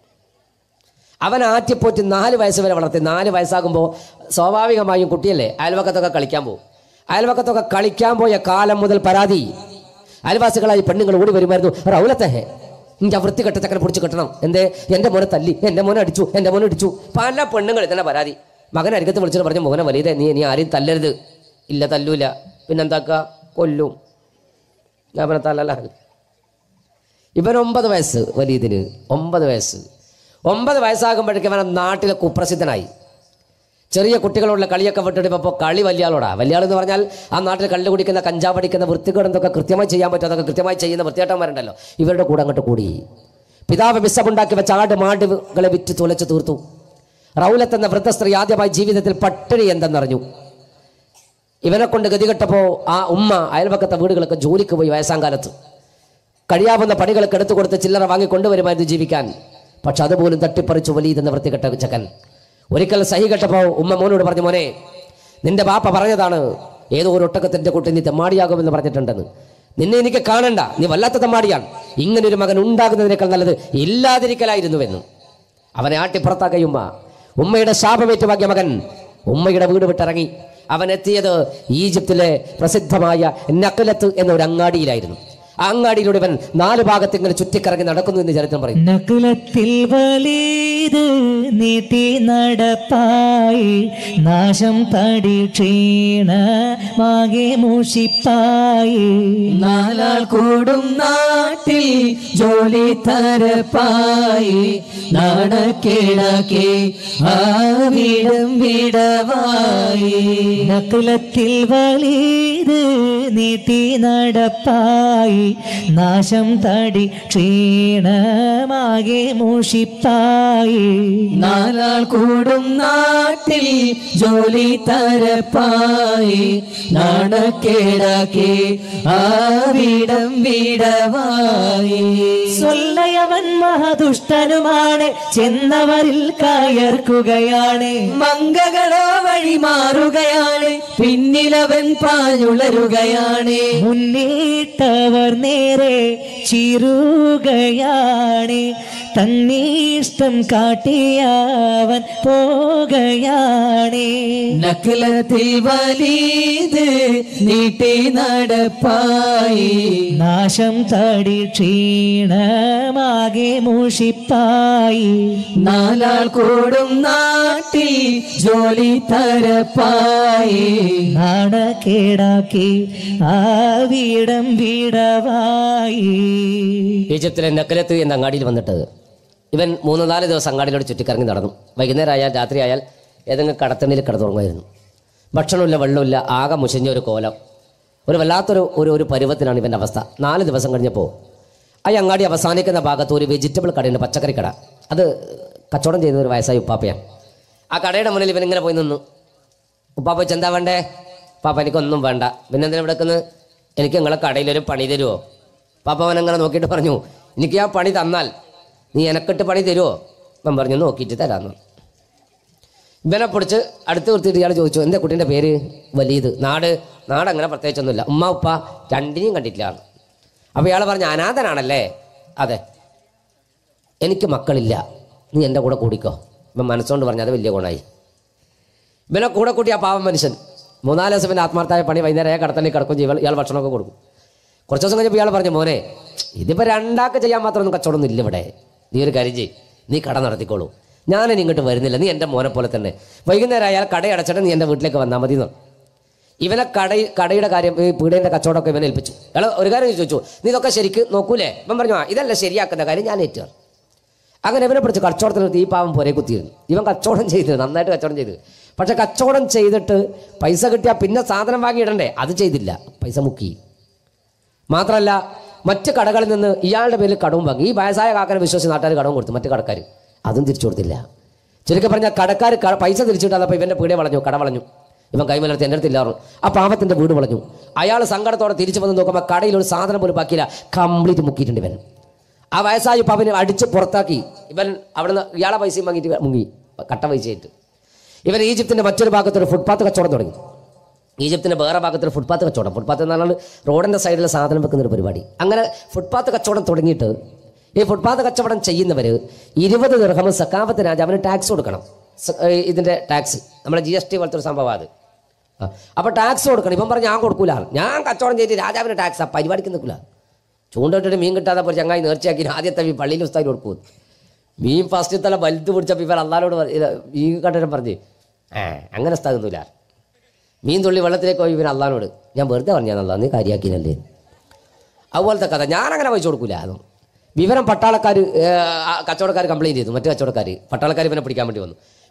അവൻ ആറ്റിപ്പോറ്റി നാല് വയസ്സ് വരെ വളർത്തി നാല് വയസ്സാകുമ്പോൾ സ്വാഭാവികമായും കുട്ടിയല്ലേ അയൽവക്കത്തൊക്കെ കളിക്കാൻ പോകും അയൽവക്കത്തൊക്കെ കളിക്കാൻ പോയ കാലം മുതൽ പരാതി അയൽവാസികളായി പെണ്ണുങ്ങൾ ഓടി വരുമായിരുന്നു റൗലത്തെ എനിക്ക് ആ വൃത്തി കെട്ടച്ചക്കനെ പിടിച്ച് കെട്ടണം എന്തേ എൻ്റെ മോനെ തല്ലി എൻ്റെ മോനെ അടിച്ചു എൻ്റെ മോനെ അടിച്ചു പല പെണ്ണുങ്ങൾ തന്നെ പരാതി മകൻ അരികത്ത് വിളിച്ചിട്ട് പറഞ്ഞു മോനെ വലിയതേ നീ നീ ആരെയും തല്ലരുത് ഇല്ല തല്ലൂല പിന്നെന്താക്കുക കൊല്ലും ഞാൻ അവനെ തല്ലല്ല ഇവൻ ഒമ്പത് വയസ്സ് വലിയതിന് ഒമ്പത് വയസ്സ് ഒമ്പത് വയസ്സാകുമ്പോഴേക്കും അവൻ നാട്ടിലെ കുപ്രസിദ്ധനായി ചെറിയ കുട്ടികളോടുള്ള കളിയൊക്കെ വിട്ടിട്ട് ഇപ്പോൾ കളി വലിയാളോടാ വലിയാൾ എന്ന് പറഞ്ഞാൽ ആ നാട്ടിൽ കള്ളു കുടിക്കുന്ന കഞ്ചാവ് അടിക്കുന്ന വൃത്തികേട് എന്തൊക്കെ കൃത്യമായി ചെയ്യാൻ പറ്റും അതൊക്കെ കൃത്യമായി ചെയ്യുന്ന വൃത്തിയേട്ടന്മാരുണ്ടല്ലോ ഇവരുടെ കൂടെ അങ്ങോട്ട് കൂടി പിതാവ് വിസമുണ്ടാക്കി വെച്ച ആട് മാടുകളെ വിറ്റ് തുലച്ചു തീർത്തു റൗലത്ത് എന്ന വൃദ്ധ സ്ത്രീ ആദ്യമായി ജീവിതത്തിൽ പട്ടിണി എന്തെന്നറിഞ്ഞു ഇവനെ കൊണ്ട് ഗതികെട്ടപ്പോൾ ആ ഉമ്മ അയൽപക്കത്തെ വീടുകളൊക്കെ ജോലിക്ക് പോയി വയസ്സാം കാലത്ത് കഴിയാവുന്ന പണികളൊക്കെ എടുത്തു കൊടുത്ത് ചില്ലറ വാങ്ങി കൊണ്ടുവരുമായിരുന്നു ജീവിക്കാൻ പക്ഷെ അതുപോലും തട്ടിപ്പറിച്ചു വലിയതെന്ന് വൃത്തികെട്ട ചക്കൻ ഒരിക്കൽ സഹി കെട്ടപ്പോൾ ഉമ്മ മോനോട് പറഞ്ഞു മോനെ നിന്റെ ബാപ്പ പറഞ്ഞതാണ് ഏതോ ഒരു ഒട്ടകത്തിന്റെ കൂട്ടി നീ തെമ്മാടിയാകുമെന്ന് പറഞ്ഞിട്ടുണ്ടെന്ന് നിന്നെ എനിക്ക് കാണണ്ട നീ വല്ലാത്ത തെമ്മാടിയാണ് ഇങ്ങനൊരു മകൻ ഉണ്ടാകുന്നതിനേക്കാൾ നല്ലത് ഇല്ലാതിരിക്കലായിരുന്നുവെന്ന് അവനെ ആട്ടിപ്പുറത്താക്കിയ ഉമ്മ ഉമ്മയുടെ ശാപമേറ്റ് വാങ്ങിയ മകൻ ഉമ്മയുടെ വീട് വിട്ടിറങ്ങി അവൻ എത്തിയത് ഈജിപ്തിലെ പ്രസിദ്ധമായ നക്കലത്ത് എന്ന ഒരു അങ്ങാടിയിലായിരുന്നു ആ അങ്ങാടിയിലൂടെ ഇവൻ നാല് ഭാഗത്ത് ഇങ്ങനെ ചുറ്റിക്കറങ്ങി നടക്കുന്നു എന്ന് ചരിത്രം പറയും
നകുലത്തിൽ വലീത് നീട്ടി നടപ്പായി നാശം തടി ക്ഷീണമാകെ മുഷിപ്പായി
നാലാൾ കൂടും നാട്ടിൽ ജോലി തരപ്പായി നാണക്കേടാക്കി ആവിടം വിടവായി
നകുലത്തിൽ വലീത് നീട്ടി നടപ്പായി നാശം തടി ക്ഷീണമാകെ മുഷിപ്പായി
നാലാൾ കൂടും നാട്ടിൽ ജോലി തരപ്പായി നാണക്കേടാക്കി ആവിടം വിടവായി
സൊല്ലയവൻ മഹദുഷ്ടനുമാണ് ചെന്നവരിൽ കയർക്കുകയാണ്
മങ്കകളോ വഴി മാറുകയാണ് പിന്നിലവൻ പാഞ്ഞുളരുകയാണ്
മുന്നേറ്റവർ നേരെ ചിരുകയാണ് തന്നീഷ്ടം കാട്ടിയവൻ പോകയാണ്
നക്കലത്തിൽ വലീത് നീട്ടി നടപ്പായി
നാശം തടി ക്ഷീണമാകെ മുഷിപ്പായി
നാലാൾ കൂടും നാട്ടിൽ ജോലി തരപ്പായി
നാണക്കേടാക്കി ആവിടം വിടവായി
ഈജിപ്തിലെ നക്കലത്ത് എന്ന അങ്ങാടിയിൽ വന്നിട്ട് ഇവൻ മൂന്ന് നാല് ദിവസം അങ്ങാടിയിലൂടെ ചുറ്റിക്കറങ്ങി നടന്നു വൈകുന്നേരം ആയാൽ രാത്രി ആയാൽ ഏതെങ്കിലും കടത്തണ്ണിൽ കിടന്നുറങ്ങുമായിരുന്നു ഭക്ഷണമില്ല വെള്ളമില്ല ആകെ മുഷിഞ്ഞ ഒരു കോലം ഒരു വല്ലാത്തൊരു ഒരു ഒരു പരുവത്തിലാണ് ഇവൻ്റെ അവസ്ഥ നാല് ദിവസം കഴിഞ്ഞപ്പോൾ ആ അങ്ങാടി അവസാനിക്കുന്ന ഭാഗത്ത് ഒരു വെജിറ്റബിൾ കടയുണ്ട് പച്ചക്കറി കട അത് കച്ചവടം ചെയ്യുന്ന ഒരു വയസ്സായ ഉപ്പാപ്പയാണ് ആ കടയുടെ മുന്നിൽ ഇവൻ ഇങ്ങനെ പോയി നിന്നു ഉപ്പാപ്പ വെച്ച് എന്താ വേണ്ടേ പാപ്പ എനിക്കൊന്നും വേണ്ട പിന്നെ എന്തിനാ വിടക്കുന്നത് എനിക്ക് നിങ്ങളെ കടയിലൊരു പണി തരുമോ പാപ്പ അവൻ അങ്ങനെ നോക്കിയിട്ട് പറഞ്ഞു എനിക്ക് ആ പണി തന്നാൽ നീ എനക്കിട്ട് പണി തരുമോ അവൻ പറഞ്ഞു നോക്കിയിട്ട് തരാമെന്ന് ഇവനെ പിടിച്ച് അടുത്ത് നിർത്തിയിട്ട് ഇയാൾ ചോദിച്ചു എന്താ കുട്ടീൻ്റെ പേര് വലിയത് നാട് നാട് അങ്ങനെ പ്രത്യേകിച്ചൊന്നുമില്ല ഉമ്മ ഉപ്പ രണ്ടിനെയും കണ്ടിട്ടില്ല അപ്പോൾ ഇയാൾ പറഞ്ഞു അനാഥനാണല്ലേ അതെ എനിക്ക് മക്കളില്ല നീ എൻ്റെ കൂടെ കൂടിക്കോ ഇവൻ മനസ്സുകൊണ്ട് പറഞ്ഞു അത് വലിയ ഗുണമായി ഇവനെ കൂടെ കൂട്ടി ആ പാവം മനുഷ്യൻ മൂന്നാല് ദിവസം ഇവൻ്റെ ആത്മാർത്ഥായ പണി വൈകുന്നേരം കടത്തണ്ണി കിടക്കും ചെയ്യും ഇയാൾ ഭക്ഷണമൊക്കെ കൊടുക്കും കുറച്ച് ദിവസം കഴിഞ്ഞപ്പോൾ ഇയാൾ പറഞ്ഞു മോനെ ഇതിപ്പോൾ രണ്ടാൾക്ക് ചെയ്യാൻ മാത്രമൊന്നും കച്ചവടമൊന്നും ഇല്ല ഇവിടെ നീ ഒരു കാര്യം ചെയ്യ് നീ കട നടത്തിക്കോളൂ ഞാനിനി ഇങ്ങോട്ട് വരുന്നില്ല നീ എൻ്റെ മോനെ പോലെ തന്നെ വൈകുന്നേരം അയാൾ കട അടച്ചിട്ട് നീ എൻ്റെ വീട്ടിലേക്ക് വന്നാൽ മതി എന്ന് ഇവനെ കട കടയുടെ കാര്യം ഈ പീടേൻ്റെ കച്ചവടമൊക്കെ ഇവനെ ഏൽപ്പിച്ചു അയാൾ ഒരു കാര്യം ചോദിച്ചു നീ ഇതൊക്കെ ശരിക്ക് നോക്കൂലേ ഇവൻ പറഞ്ഞു ആ ഇതല്ല ശരിയാക്കുന്ന കാര്യം ഞാൻ ഏറ്റു അങ്ങനെ ഇവനെ പിടിച്ച് കച്ചവടത്തിന് നിർത്തി ഈ പാവം പുരേ കുത്തിയിരുന്നു ഇവൻ കച്ചവടം ചെയ്ത് നന്നായിട്ട് കച്ചവടം ചെയ്ത് പക്ഷെ കച്ചവടം ചെയ്തിട്ട് പൈസ കിട്ടിയാൽ പിന്നെ സാധനം വാങ്ങിയിടണ്ടേ അത് ചെയ്തില്ല പൈസ മുക്കി മാത്രമല്ല മറ്റ് കടകളിൽ നിന്ന് ഇയാളുടെ പേരിൽ കടവും വാങ്ങി ഈ വയസ്സായ കാക്കനെ വിശ്വസിച്ച് നാട്ടുകാർ കടവും കൊടുത്തു മറ്റു കടക്കാർ അതും തിരിച്ചു കൊടുത്തില്ല ചുരുക്കി പറഞ്ഞാൽ കടക്കാർ ക- പൈസ തിരിച്ചിട്ടപ്പോൾ ഇവൻ്റെ പീടെ വളഞ്ഞു കട വളഞ്ഞു ഇവൻ കൈമലർത്തി എൻ്റെ അടുത്തില്ലാറും ആ പാവത്തിൻ്റെ വീട് വളഞ്ഞു അയാൾ സങ്കടത്തോടെ തിരിച്ചു വന്ന് നോക്കുമ്പോൾ കടയിൽ ഒരു സാധനം പോലും ബാക്കിയില്ല കംപ്ലീറ്റ് മുക്കിയിട്ടുണ്ട് ഇവൻ ആ വയസ്സായ പാവനെ അടിച്ച് പുറത്താക്കി ഇവൻ അവിടുന്ന് ഇയാളെ പൈസയും വാങ്ങിയിട്ട് മുങ്ങി കട്ട പൈസയായിട്ട് ഇവൻ ഈജിപ്തിൻ്റെ മറ്റൊരു ഭാഗത്ത് ഒരു ഫുട്പാത്ത് കച്ചവടം തുടങ്ങി ഈജിപ്തിൻ്റെ വേറെ ഭാഗത്തൊരു ഫുട്പാത്ത് കച്ചവടം ഫുട്പാത്ത് എന്ന് പറഞ്ഞാൽ റോഡിൻ്റെ സൈഡിൽ സാധനം വെക്കുന്ന ഒരു പരിപാടി അങ്ങനെ ഫുട്പാത്ത് കച്ചവടം തുടങ്ങിയിട്ട് ഈ ഫുട്പാത്ത് കച്ചവടം ചെയ്യുന്നവർ ഇരുപത് ദീർഘം സക്കാഫത്ത് രാജാവിന് ടാക്സ് കൊടുക്കണം സ- ഏ, ഇതിൻ്റെ ടാക്സ് നമ്മുടെ ജി എസ് ടി പോലത്തെ ഒരു സംഭവം അത് ആ. അപ്പോൾ ടാക്സ് കൊടുക്കണം ഇവൻ പറഞ്ഞ് ഞാൻ കൊടുക്കൂല ഞാൻ കച്ചവടം ചെയ്തിട്ട് രാജാവിന് ടാക്സ് ആ പരിപാടിക്ക് നിൽക്കില്ല ചൂണ്ടിട്ടിട്ട് മീൻ കിട്ടാതെ പോയി ചങ്ങായി നേർച്ചയാക്കി ആദ്യത്തെ മീൻ പള്ളിയിൽ ഉസ്തായി കൊടുക്കും മീൻ ഫസ്റ്റ് തല വലുത് പിടിച്ചപ്പോൾ ഇവർ അള്ളാരോട് പറ- ഇത് മീൻ കണ്ടരം പറഞ്ഞ് ഏ അങ്ങനെ ഉസ്താകുന്നില്ല മീൻ തുള്ളി വെള്ളത്തിലേക്ക് പോയി ഇവൻ അള്ളഹാനോട് ഞാൻ വെറുതെ പറഞ്ഞാൽ അല്ലാ നീ കാര്യമാക്കിനല്ലേ അതുപോലത്തെ കഥ ഞാൻ അങ്ങനെ പൈസ കൊടുക്കൂല അതും വിവരം പട്ടാളക്കാർ കച്ചവടക്കാർ കംപ്ലൈൻറ്റ് ചെയ്തു മറ്റു കച്ചവടക്കാർ പട്ടാളക്കാർ ഇവനെ പിടിക്കാൻ വേണ്ടി വന്നു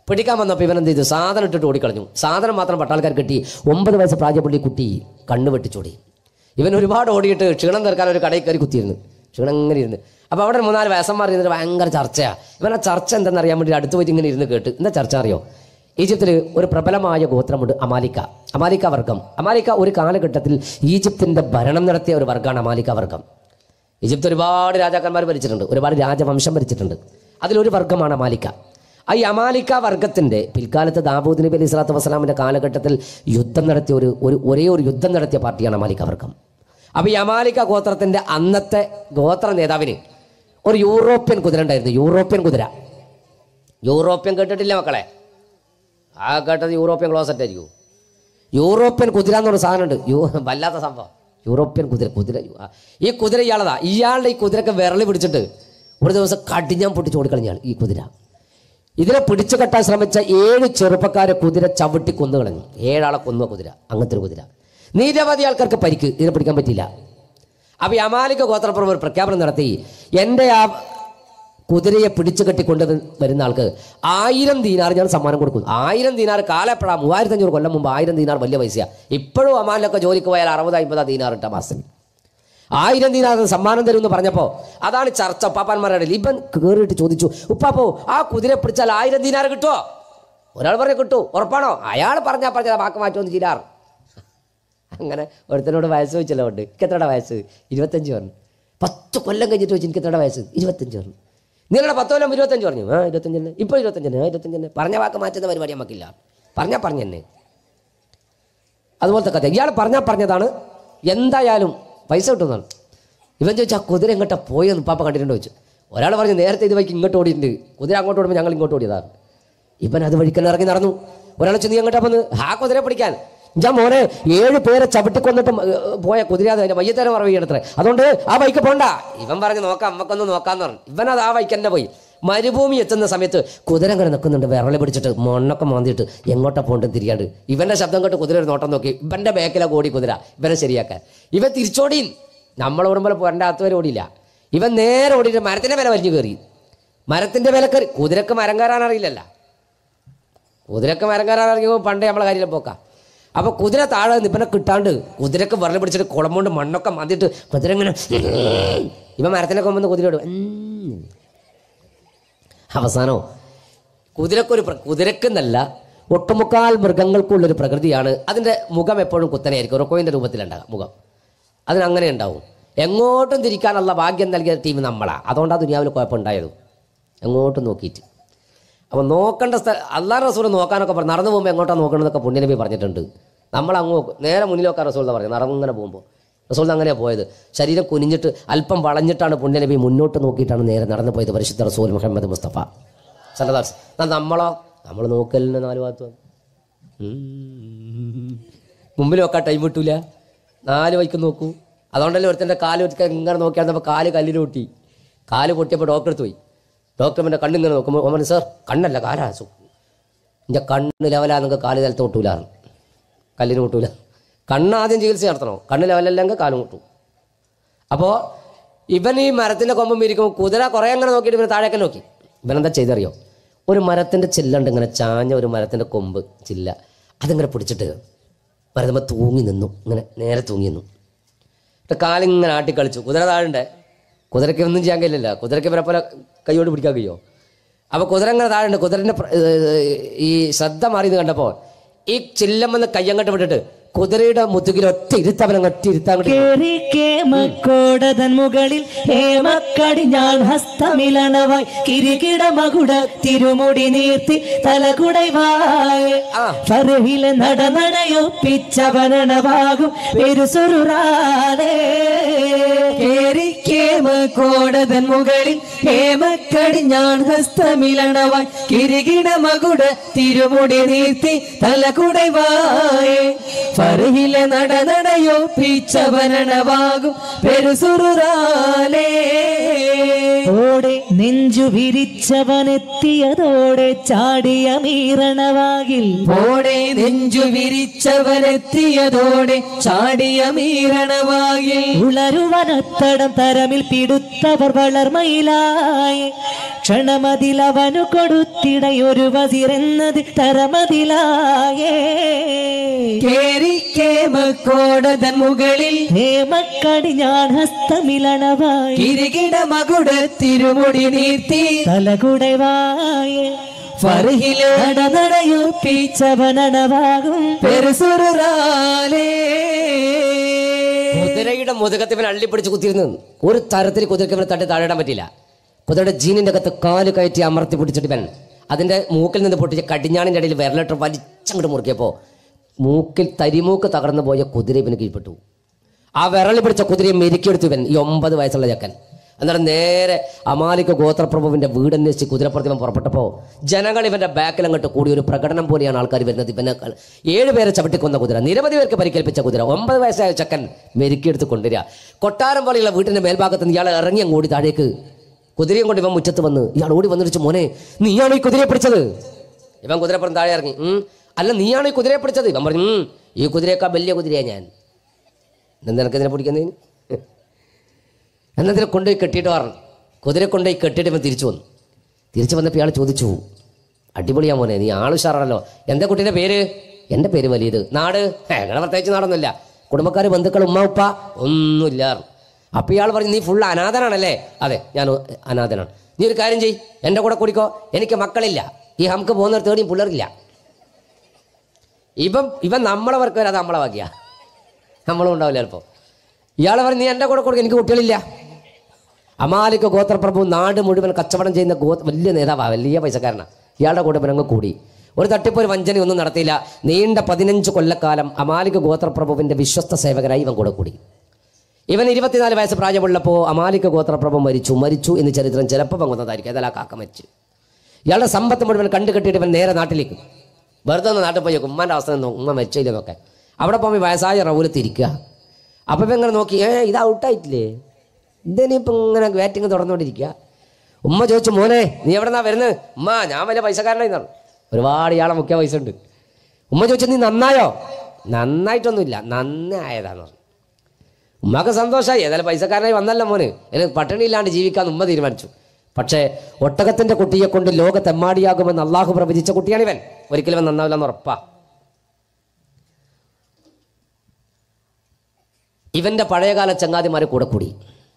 പിടിക്കാൻ വന്നപ്പോൾ ഇവൻ എന്ത് ചെയ്തു സാധനം ഇട്ടിട്ട് ഓടിക്കളഞ്ഞു സാധനം മാത്രം പട്ടാൾക്കാർ കിട്ടി ഒമ്പത് വയസ്സ് പ്രായപ്പള്ളി കുട്ടി കണ്ണ് വെട്ടിച്ചോടി ഇവൻ ഒരുപാട് ഓടിയിട്ട് ക്ഷീണം തീർക്കാൻ ഒരു കടയിൽ കയറി കുത്തിയിരുന്നു ക്ഷീണം ഇങ്ങനെ ഇരുന്ന് അപ്പോൾ അവിടെ ഒരു മൂന്നാല് വയസ്സന്മാർ ഇരുന്നിട്ട് ഭയങ്കര ചർച്ചയാണ് ഇവൻ ആ ചർച്ച എന്താണെന്ന് അറിയാൻ വേണ്ടി അടുത്ത് പോയിട്ട് ഇങ്ങനെ ഇരുന്ന് കേട്ട് എന്താ ചർച്ച അറിയോ ഈജിപ്തിൽ ഒരു പ്രബലമായ ഗോത്രമുണ്ട് അമാലിക്ക അമാലിക്ക വർഗം അമാലിക്ക ഒരു കാലഘട്ടത്തിൽ ഈജിപ്തിൻ്റെ ഭരണം നടത്തിയ ഒരു വർഗ്ഗമാണ് അമാലിക്ക വർഗം ഈജിപ്ത് ഒരുപാട് രാജാക്കന്മാർ ഭരിച്ചിട്ടുണ്ട് ഒരുപാട് രാജവംശം ഭരിച്ചിട്ടുണ്ട് അതിലൊരു വർഗ്ഗമാണ് അമാലിക്ക ആ ഈ അമാലിക്ക വർഗത്തിൻ്റെ പിൽക്കാലത്ത് ദാബൂദ് നബി അലൈഹി സ്വലാത്തു വസ്സലാമിൻ്റെ കാലഘട്ടത്തിൽ യുദ്ധം നടത്തിയ ഒരു ഒരു ഒരേ ഒരു യുദ്ധം നടത്തിയ പാർട്ടിയാണ് അമാലിക്ക വർഗം അപ്പോൾ ഈ അമാലിക്ക ഗോത്രത്തിൻ്റെ അന്നത്തെ ഗോത്ര നേതാവിന് ഒരു യൂറോപ്യൻ കുതിര ഉണ്ടായിരുന്നു യൂറോപ്യൻ കുതിര യൂറോപ്യൻ കേട്ടിട്ടില്ല മക്കളെ ആ കേട്ടത് യൂറോപ്യൻ ക്ലോസറ്റ് ആയിരിക്കും യൂറോപ്യൻ കുതിര എന്ന് പറഞ്ഞ സാധനമുണ്ട് യൂ വല്ലാത്ത സംഭവം യൂറോപ്യൻ കുതിര കുതിര ആ, ഈ കുതിര ഇയാളതാ ഇയാളുടെ ഈ കുതിരക്ക് വിരളി പിടിച്ചിട്ട് ഒരു ദിവസം കടിഞ്ഞാൻ പൊട്ടിച്ച് കൊടുക്കളഞ്ഞാൾ ഈ കുതിര ഇതിനെ പിടിച്ചു കെട്ടാൻ ശ്രമിച്ച ഏഴ് ചെറുപ്പക്കാരെ കുതിര ചവിട്ടി കൊന്നു കളഞ്ഞു ഏഴാളെ കൊന്നു കുതിര അങ്ങനത്തെ ഒരു കുതിര നിരവധി ആൾക്കാർക്ക് പരിക്ക് ഇതിനെ പിടിക്കാൻ പറ്റിയില്ല അപ്പോൾ ഈ അമാലിക ഗോത്രപ്രഭു ഒരു പ്രഖ്യാപനം നടത്തി എൻ്റെ ആ കുതിരയെ പിടിച്ചു കെട്ടി കൊണ്ട് വരുന്ന ആൾക്ക് ആയിരം ദീനാർ ഞാൻ സമ്മാനം കൊടുക്കും ആയിരം ദീനാർ കാലപ്പെടാ മൂവായിരത്തി അഞ്ഞൂറ് കൊല്ലം മുമ്പ് ആയിരം ദീനാർ വലിയ പൈസയാണ് ഇപ്പോഴും അമാലിലൊക്കെ ജോലിക്ക് പോയാൽ അറുപത് അമ്പതാ ദീനാർ ഇട്ട മാസം ആയിരം ദീനാർ സമ്മാനം തരും എന്ന് പറഞ്ഞപ്പോൾ അതാണ് ചർച്ച ഉപ്പാപ്പന്മാരുടെ ഇടയിൽ. ഇവൻ കയറിയിട്ട് ചോദിച്ചു ഉപ്പാപ്പോ ആ കുതിര പിടിച്ചാൽ ആയിരം ദീനാർ കിട്ടുമോ ഒരാൾ പറഞ്ഞു കിട്ടൂ ഉറപ്പാണോ അയാൾ പറഞ്ഞാൽ പറഞ്ഞാൽ വാക്ക് മാറ്റുമെന്ന് ചിലാർ അങ്ങനെ ഒരുത്തനോട് വയസ്സ് ചോദിച്ചല്ലോ ഉണ്ട് എനിക്ക് എത്രയുടെ വയസ്സ് ഇരുപത്തഞ്ച് പറഞ്ഞു പത്ത് കൊല്ലം കഴിഞ്ഞിട്ട് ചോദിച്ചു എനിക്ക് എത്രയുടെ വയസ്സ് ഇരുപത്തഞ്ച് പറഞ്ഞു നിങ്ങളുടെ പത്ത് കൊല്ലം ഇരുപത്തഞ്ച് പറഞ്ഞു ആ ഇരുപത്തഞ്ചിന് ഇപ്പോൾ ഇരുപത്തഞ്ചിന് ആ ഇരുപത്തഞ്ചിന് പറഞ്ഞ വാക്ക് മാറ്റുന്ന പരിപാടി നമുക്കില്ല പറഞ്ഞാൽ പറഞ്ഞു തന്നെ അതുപോലത്തെ കഥ ഇയാൾ പറഞ്ഞാൽ പറഞ്ഞതാണ് എന്തായാലും പൈസ കിട്ടുന്നതാണ് ഇവൻ ചോദിച്ചു ആ കുതിര എങ്ങോട്ടാ പോയെന്ന് പാപ്പ കണ്ടിട്ടുണ്ടോ ചോദിച്ചു ഒരാൾ പറഞ്ഞു നേരത്തെ ഇത് വഴിക്ക് ഇങ്ങോട്ട് ഓടിയിട്ടുണ്ട് കുതിര അങ്ങോട്ട് ഓടുമ്പോൾ ഞങ്ങൾ ഇങ്ങോട്ട് ഓടിയതാണ് ഇവൻ അത് വഴിക്കൽ ഇറങ്ങി നടന്നു ഒരാൾ ചെന്ന് എങ്ങോട്ടാ വന്ന് ആ കുതിര പിടിക്കാൻ ഞാൻ മോനെ ഏഴ് പേരെ ചവിട്ടിക്കൊന്നിട്ട് മ- ഏർ പോയ കുതിരാതെ അതിന്റെ മയ്യത്തേരം മറവിയണത്രേ അതുകൊണ്ട് ആ ബൈക്ക് പോണ്ട ഇവൻ പറഞ്ഞു നോക്കാം അമ്മക്കൊന്ന് നോക്കാന്ന് പറഞ്ഞു ഇവനത് ആ ബൈക്ക് തന്നെ പോയി മരുഭൂമി എത്തുന്ന സമയത്ത് കുതിര അങ്ങനെ നിൽക്കുന്നുണ്ട് വിരളി പിടിച്ചിട്ട് മണ്ണൊക്കെ മാന്തിയിട്ട് എങ്ങോട്ടാ പോകേണ്ടത് തിരിയാണ്ട് ഇവന്റെ ശബ്ദം കേട്ട് കുതിര ഒരു നോട്ടം നോക്കി ഇവന്റെ ബാക്കിലെ ഓടി കുതിര ഇവനെ ശരിയാക്കാൻ ഇവൻ തിരിച്ചോടി നമ്മൾ ഓടുമ്പോൾ പോരൻ്റെ അകത്ത് വരെ ഓടിയില്ല ഇവൻ നേരെ ഓടിയിട്ട് മരത്തിന്റെ വില വലിഞ്ഞു കയറി മരത്തിന്റെ വില കയറി കുതിരക്ക് മരം കയറാൻ അറിയില്ലല്ലോ കുതിരക്ക് മരം കയറാൻ ഇറങ്ങിയപ്പോൾ പണ്ട് നമ്മളെ കാര്യത്തിൽ പോക്കാം അപ്പോൾ കുതിര താഴെ നിന്ന് ഇവനെ കിട്ടാണ്ട് കുതിരക്ക് വിരൽ പിടിച്ചിട്ട് കുളം കൊണ്ട് മണ്ണൊക്കെ മതിയിട്ട് കുതിര ഇങ്ങനെ ഇവൻ മരത്തിനെ കൊമ്പെന്ന് കുതിര ഇടും ഉം. അവസാനോ കുതിരക്കൊരു പ്ര- കുതിരക്കെന്നല്ല ഒട്ടുമുക്കാൽ മൃഗങ്ങൾക്കുള്ളൊരു പ്രകൃതിയാണ് അതിൻ്റെ മുഖം എപ്പോഴും കുത്തനെയായിരിക്കും ഉറക്കോയിൻ്റെ രൂപത്തിലുണ്ടാകും മുഖം അതിനങ്ങനെ ഉണ്ടാവും എങ്ങോട്ടും തിരിക്കാനുള്ള ഭാഗ്യം നൽകിയ ടീം നമ്മളാണ് അതുകൊണ്ടാണ് ദുനിയാവിൽ കുഴപ്പമുണ്ടായത് എങ്ങോട്ടും നോക്കിയിട്ട് അപ്പോൾ നോക്കേണ്ട സ്ഥലം അള്ളാഹ് റസൂൽ നോക്കാനൊക്കെ പറഞ്ഞു നടന്നു പോകുമ്പോൾ എങ്ങോട്ടാണ് നോക്കണമെന്നൊക്കെ പുണ്യനബി പറഞ്ഞിട്ടുണ്ട് നമ്മൾ അങ്ങ് നോക്കും നേരെ മുന്നിൽ നോക്കാൻ റസൂൽ പറഞ്ഞു നടന്നിങ്ങനെ പോകുമ്പോൾ റസൂൽ അങ്ങനെയാണ് പോയത് ശരീരം കുനിഞ്ഞിട്ട് അല്പം വളഞ്ഞിട്ടാണ് പുണ്യനബി മുന്നോട്ട് നോക്കിയിട്ടാണ് നേരെ നടന്നു പോയത് പരിശുദ്ധ റസൂൽ മുഹമ്മദ് മുസ്തഫ സല്ലദാസ് എന്നാൽ നമ്മളോ നമ്മൾ നോക്കലിന് നാല് ഭാഗത്ത് വന്നു ഉം. മുമ്പിൽ നോക്കാൻ ടൈം കിട്ടൂല നാല് വൈക്ക് നോക്കൂ അതുകൊണ്ടല്ലേ ഒരുത്തൻ്റെ കാല് ഒറ്റ ഇങ്ങനെ നോക്കിയാൽ കാല് കല്ലിൽ പൊട്ടി കാല് പൊട്ടിയപ്പോൾ ഡോക്ടർ അടുത്ത് പോയി ഡോക്ടർ എൻ്റെ കണ്ണിങ്ങനെ നോക്കുമ്പോൾ ഓമൻ സാർ കണ്ണല്ല കാലാ സു എൻ്റെ കണ്ണ് ലെവലാണെങ്കിൽ കാല് നിലത്ത് മുട്ടൂല കല്ലിന് മുട്ടൂല കണ്ണ് ആദ്യം ചികിത്സ നടത്തണോ കണ്ണ് ലെവലല്ലെങ്കിൽ കാല് മുട്ടും അപ്പോൾ ഇവൻ ഈ മരത്തിൻ്റെ കൊമ്പം ഇരിക്കുമ്പോൾ കുതിര കുറേ അങ്ങനെ നോക്കിയിട്ട് ഇവന് താഴേക്ക് നോക്കി ഇവനെന്താ ചെയ്തറിയോ ഒരു മരത്തിൻ്റെ ചില്ലുണ്ട് ഇങ്ങനെ ചാഞ്ഞ ഒരു മരത്തിൻ്റെ കൊമ്പ് ചില്ല അതിങ്ങനെ പിടിച്ചിട്ട് മരത്തുമ്പോൾ തൂങ്ങി നിന്നു ഇങ്ങനെ നേരെ തൂങ്ങി നിന്നു എന്നിട്ട് കാലിങ്ങനെ ആട്ടി കളിച്ചു കുതിര താഴുണ്ടേ കുതിരയ്ക്ക് ഒന്നും ചെയ്യാൻ കഴിയില്ല കുതിരയ്ക്ക് ഇവരെ പോലെ കൈയോട് പിടിക്കാൻ കഴിയോ അപ്പോൾ കുതിര ഇങ്ങനെ താഴുണ്ട് കുതിരൻ്റെ പ്ര- ഏർ ഈ ശ്രദ്ധ മാറിയെന്ന് കണ്ടപ്പോൾ ഈ ചില്ലമെന്ന് കയ്യങ്ങോട്ട് വിട്ടിട്ട് കുതിരയുടെ മുതുകിൽ ഒറ്റ ഇരുത്തവൻ ഒറ്റ ഇരുത്താങ്ങോട്ട്
കേറി കേമക്കോടതൻ മുകളിൽ ഹേമക്കടി ഞാൻ ഹസ്തമിലണവായി കിരികിട മകുട തിരുമുടി നീർത്തി തലകുടൈവായ
ആ.
ഫറഹിലെ നടനടയൊപ്പിച്ചവനണവാകും പെരുസുറാലേ
കേറിക്കേമ കോടതൻ മുകളിൽ ഹേമക്കടി ഞാൻ ഹസ്തമിലണവായി കിരികിട മകുട തിരുമുടി നീർത്തി തലകുടവായേ ഫർഹിലെ നട നടയോ പിച്ചവനണവാകും പെരുസുറാലേ
ഓടെ നെഞ്ചു വിരിച്ചവനെത്തിയതോടെ ചാടിയ മീറണവാകിൽ
ഓടെ നെഞ്ചു വിരിച്ചവനെത്തിയതോടെ ചാടിയ മീരണവായിൽ
ഉളരുവനത്തടം തരമിൽ പിടുത്തവർ വളർമയിലായി ക്ഷണമതിലവനു കൊടുത്തിടയൊരു വസിരെന്നത് തരമതിലായേ
കേരിക്കേമക്കോടതൻ മുകളിൽ
ഹേമക്കടി ഞാൻ ഹസ്തമിലണവായി
കിരികിട മകുട തിരുമുടി നീർത്തി
തലകുടവായേ
ഫർഹിലെ
നടനടയോ പീച്ചവനണവാകും
പെരുസുറാലേ
കുതിരയുടെ മുതുകത്ത് ഇവൻ അള്ളിപ്പിടിച്ച് കുത്തിയിരുന്നു ഒരു തരത്തിൽ കുതിരക്ക് ഇവനെ തട്ടി താഴെടാൻ പറ്റില്ല കുതിരയുടെ ജീനിന്റെ അകത്ത് കാല് കയറ്റി അമർത്തി പിടിച്ചിട്ട് ഇവൻ അതിന്റെ മൂക്കിൽ നിന്ന് പൊട്ടിച്ച് കടിഞ്ഞാണിന്റെ ഇടയിൽ വിരലിട്ട് വലിച്ചങ്ങോട്ട് മുറുക്കിയപ്പോ മൂക്കിൽ തരിമൂക്ക് തകർന്നു പോയ കുതിര ഇവന് കീഴ്പ്പെട്ടു ആ വിരൽ പിടിച്ച കുതിരയെ മെരുക്കിയെടുത്തു ഇവൻ ഈ ഒമ്പത് വയസ്സുള്ള ചക്കൻ എന്നിട്ട് നേരെ അമാലിക ഗോത്രപ്രഭുവിന്റെ വീടന്വേഷിച്ച് കുതിരപ്പുറത്ത് ഇവൻ പുറപ്പെട്ടപ്പോൾ ജനങ്ങൾ ഇവന്റെ ബാക്കിൽ അങ്ങോട്ട് കൂടി ഒരു പ്രകടനം പോലെയാണ് ആൾക്കാർ വരുന്നത് ഇവനെ ഏഴ് പേരെ ചവിട്ടിക്കൊന്ന കുതിര നിരവധി പേർക്ക് പരിക്കേൽപ്പിച്ച കുതിര ഒമ്പത് വയസ്സായ ചക്കൻ മെരുക്കിയെടുത്ത് കൊണ്ടുവരിക കൊട്ടാരം പോലെയുള്ള വീട്ടിന്റെ മേൽഭാഗത്ത് നിന്ന് ഇയാൾ ഇറങ്ങി അങ്ങ് ഓടി താഴേക്ക് കുതിരയും കൊണ്ട് ഇവൻ മുറ്റത്ത് വന്ന് ഇയാൾ ഓടി വന്നിട്ട് മോനെ നീയാണോ ഈ കുതിരയെ പിടിച്ചത് ഇവൻ കുതിരപ്പുറം താഴെ ഇറങ്ങി "ഉം. അല്ല നീയാണോ ഈ കുതിരയെ പിടിച്ചത് ഇവൻ പറഞ്ഞു "ഉം. ഈ കുതിരയേക്കാൾ വലിയ കുതിരയാണ് ഞാൻ എന്താ നിനക്ക് പിടിക്കുന്നതിന് എന്നതിനെ കൊണ്ടുപോയി കെട്ടിയിട്ട് പറഞ്ഞു കുതിരെ കൊണ്ടുപോയി കെട്ടിയിട്ട് ഇവൻ തിരിച്ചു വന്നു തിരിച്ചു വന്നപ്പോൾ ഇയാൾ ചോദിച്ചു അടിപൊളിയാ മോനെ നീ ആൾ ഉഷാറാണല്ലോ എന്താ കുട്ടീൻ്റെ പേര് എൻ്റെ പേര് വലിയത് നാട് ഞങ്ങളുടെ പ്രത്യേകിച്ച് നാടൊന്നുമില്ല കുടുംബക്കാർ ബന്ധുക്കൾ ഉമ്മ ഉപ്പ ഒന്നുമില്ല അപ്പോൾ ഇയാൾ പറഞ്ഞു നീ ഫുൾ അനാഥനാണല്ലേ അതെ ഞാൻ അനാഥനാണ് നീ ഒരു കാര്യം ചെയ് എൻ്റെ കൂടെ കൂടിക്കോ എനിക്ക് മക്കളില്ല ഈ ഹംക്ക് പോകുന്നവർ തേടിയും പിള്ളേരില്ല ഇപ്പം ഇവൻ നമ്മളെ വർക്ക് വരാതെ നമ്മളെ വാക്കിയ നമ്മളും ഉണ്ടാവില്ല ചിലപ്പോൾ ഇയാൾ പറഞ്ഞു നീ എൻ്റെ കൂടെ കൊടുക്കുക എനിക്ക് കുട്ടികളില്ല അമാലിക ഗോത്രപ്രഭു നാട് മുഴുവൻ കച്ചവടം ചെയ്യുന്ന ഗോ വലിയ നേതാവാണ് വലിയ പൈസക്കാരനാണ് ഇയാളുടെ കൂടെ ഇവനങ്ങ് കൂടി ഒരു തട്ടിപ്പ് ഒരു വഞ്ചന ഒന്നും നടത്തിയില്ല നീണ്ട പതിനഞ്ച് കൊല്ലക്കാലം അമാലിക ഗോത്രപ്രഭുവിൻ്റെ വിശ്വസ്ത സേവകനായി ഇവൻ കൂടെ കൂടി ഇവൻ ഇരുപത്തിനാല് വയസ്സ് പ്രായമുള്ളപ്പോൾ അമാലിക ഗോത്രപ്രഭു മരിച്ചു മരിച്ചു എന്ന് ചരിത്രം ചിലപ്പോൾ പങ്കുന്നതായിരിക്കും അതല്ല കാക്ക മരിച്ചു ഇയാളുടെ സമ്പത്ത് മുഴുവൻ കണ്ടു കെട്ടിയിട്ട് ഇവൻ നേരെ നാട്ടിലേക്ക് വെറുതെ ഒന്ന് നാട്ടിൽ പോയി നോക്കും. ഉമ്മാൻ്റെ അവസ്ഥ ഒന്ന് ഉമ്മ മരിച്ചില്ല നോക്കാൻ അവിടെ പോകുമ്പോൾ വയസ്സായ റൗല് തിരിക്കുക അപ്പം ഇപ്പം ഇങ്ങനെ നോക്കി ഏ ഇത് ഔട്ടായിട്ടില്ലേ ഇതനിയിപ്പം ഇങ്ങനെ ബാറ്റിങ് തുറന്നുകൊണ്ടിരിക്കുക ഉമ്മ ചോദിച്ചു മോനെ നീ എവിടെ നിന്നാ വരുന്നത് ഉമ്മ ഞാൻ വലിയ പൈസക്കാരനായി പറഞ്ഞു ഒരുപാട് ഇയാളെ മുഖ്യ പൈസ ഉണ്ട് ഉമ്മ ചോദിച്ചു നീ നന്നായോ നന്നായിട്ടൊന്നുമില്ല നന്നായതാന്ന് പറഞ്ഞു ഉമ്മക്ക് സന്തോഷമായി ഏതായാലും പൈസക്കാരനായി വന്നല്ല മോന് എനിക്ക് പട്ടിണി ഇല്ലാണ്ട് ജീവിക്കാൻ ഉമ്മ തീരുമാനിച്ചു പക്ഷേ ഒട്ടകത്തിന്റെ കുട്ടിയെ കൊണ്ട് ലോകത്തെമ്മാടിയാകുമെന്ന് അള്ളാഹു പ്രവചിച്ച കുട്ടിയാണ് ഇവൻ ഒരിക്കലും ഇവൻ നന്നാവില്ല എന്ന് ഉറപ്പാ ഇവന്റെ പഴയകാല ചങ്ങാതിമാരെ കൂടെ കൂടി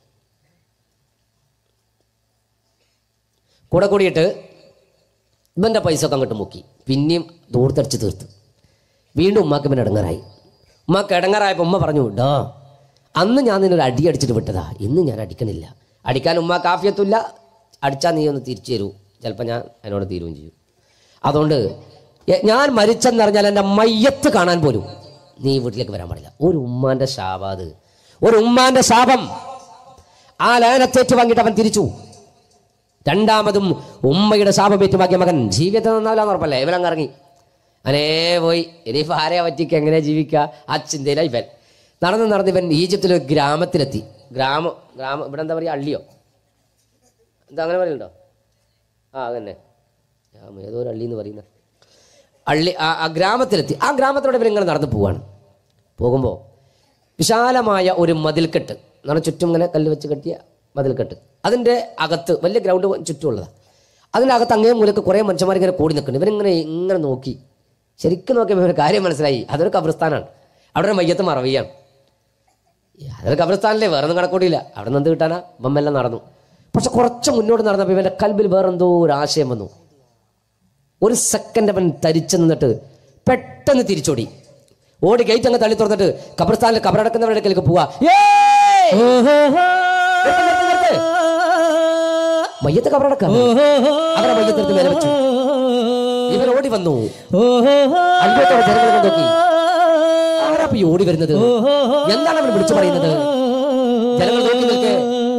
കൂടെ കൂടിയിട്ട് ഇവന്റെ പൈസ ഒക്കെ അങ്ങോട്ട് മുക്കി പിന്നെയും ദൂർത്തടിച്ച് തീർത്തു വീണ്ടും ഉമ്മാക്ക് ഇവൻ ഇടങ്ങറായി ഉമ്മാക്ക് ഇടങ്ങറായപ്പോൾ ഉമ്മ പറഞ്ഞു ഡോ അന്ന് ഞാൻ നിന്നൊരു അടി അടിച്ചിട്ട് വിട്ടതാ ഇന്ന് ഞാൻ അടിക്കണില്ല അടിക്കാൻ ഉമ്മ കാഫിയത്തുമില്ല അടിച്ചാൽ നീ ഒന്ന് തിരിച്ചു തരൂ ചിലപ്പോൾ ഞാൻ അതിനോട് തീരുകയും ചെയ്യും അതുകൊണ്ട് എ- ഞാൻ മരിച്ചെന്നറിഞ്ഞാൽ എൻ്റെ മയ്യത്ത് കാണാൻ പോലും നീ ഈ വീട്ടിലേക്ക് വരാൻ പാടില്ല ഒരു ഉമ്മാന്റെ ശാപാത് ഒരു ഉമ്മാന്റെ ശാപം ആ ലയനത്തേറ്റ് വാങ്ങിയിട്ട് അവൻ തിരിച്ചു രണ്ടാമതും ഉമ്മയുടെ ശാപം ഏറ്റുവാക്കിയ മകൻ ജീവിതത്തിൽ നന്നാവില്ല ഉറപ്പല്ലേ ഇവനങ്ങ് ഇറങ്ങി അനേ പോയി ഇനിയിപ്പോൾ ആരെയാ പറ്റിക്ക് എങ്ങനെ ജീവിക്കുക ആ ചിന്തയില ഇവൻ നടന്ന് നടന്ന് ഇവൻ ഈജിപ്തിലെ ഒരു ഗ്രാമത്തിലെത്തി ഗ്രാമം ഗ്രാമം ഇവിടെ എന്താ പറയുക അള്ളിയോ എന്താ അങ്ങനെ പറയുന്നുണ്ടോ ആ അതന്നെ ആ, ഏതോ ഒരു അള്ളി എന്ന് പറയുന്നത് അള്ളി ആ ആ ഗ്രാമത്തിലെത്തി ആ ഗ്രാമത്തിലൂടെ ഇവൻ ഇങ്ങനെ നടന്ന് പോവാണ് പോകുമ്പോൾ വിശാലമായ ഒരു മതിൽക്കെട്ട് എന്നാണ് ചുറ്റും ഇങ്ങനെ കല്ല് വെച്ച് കെട്ടിയ മതിൽക്കെട്ട് അതിൻ്റെ അകത്ത് വലിയ ഗ്രൗണ്ട് ചുറ്റുമുള്ളതാണ് അതിൻ്റെ അകത്ത് അങ്ങേ മൂലക്ക് കുറേ മനുഷ്യന്മാർ ഇങ്ങനെ കൂടി നിൽക്കുന്നുണ്ട് ഇവരിങ്ങനെ ഇങ്ങനെ നോക്കി ശരിക്കും നോക്കിയപ്പോൾ ഒരു കാര്യം മനസ്സിലായി അതൊരു കബ്രസ്ഥാനാണ് അവിടെ ഒരു മയ്യത്ത് മറവിയാണ് അതൊരു കബ്രസ്ഥാനല്ലേ വേറെ ഒന്നും കണക്കൂടിയില്ല അവിടെ നിന്ന് എന്ത് കിട്ടാനാ ഇവമെല്ലാം നടന്നു പക്ഷെ കുറച്ച് മുന്നോട്ട് നടന്നപ്പോൾ ഇവൻ്റെ കൽബിൽ വേറെന്തോ ഒരു ആശയം വന്നു ഒരു സെക്കൻഡ് അവൻ തരിച്ചു നിന്നിട്ട് പെട്ടെന്ന് തിരിച്ചോടി ഓടി ഗേറ്റ് അങ്ങ് തള്ളി തുറന്നിട്ട് കബ്രസ്ഥാനിൽ കബറടക്കുന്നവരുടെ അടുക്കലേക്ക് പോവാ ഏയ്! നിർത്ത്, നിർത്ത്, നിർത്ത്. മയ്യത്ത് കബറടക്ക അവരെ മയ്യത്തെടുത്ത് മേലെ വെച്ചു ഇവൻ ഓടി വന്നു അത്ഭുതത്തോടെ ജനങ്ങൾ നോക്കി ആരാ ഇപ്പൊ ഈ ഓടി വരുന്നത് എന്താണ് അവൻ വിളിച്ചു പറയുന്നത് ജനങ്ങൾ നോക്കി നിൽക്കേ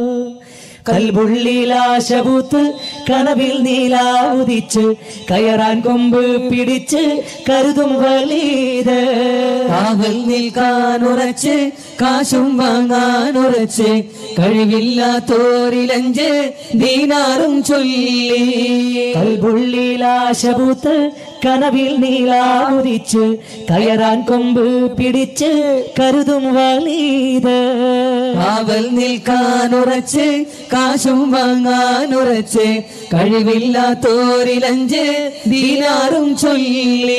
കൽബുള്ളിലാശപൂത്ത് കനവിൽ നീലാവുദിച്ച് കയറാൻ കൊമ്പ് പിടിച്ച് കരുതും വലീത്
കാവൽ നിൽക്കാനുറച്ച് കാശും വാങ്ങാനുറച്ച് കഴിവില്ലാത്തോരിലഞ്ച് ദീനാറും ചൊല്ലി
കൽബുള്ളിലാശപൂത്ത് കനവിൽ നീലാവുദിച്ച് കയറാൻ കൊമ്പ് പിടിച്ച് കരുതും വലീത്
കാവൽ നിൽക്കാനുറച്ച് കാശും വാങ്ങാനുറച്ച് കഴിവില്ലാത്തോരിലഞ്ച് ദീനാറും ചൊല്ലി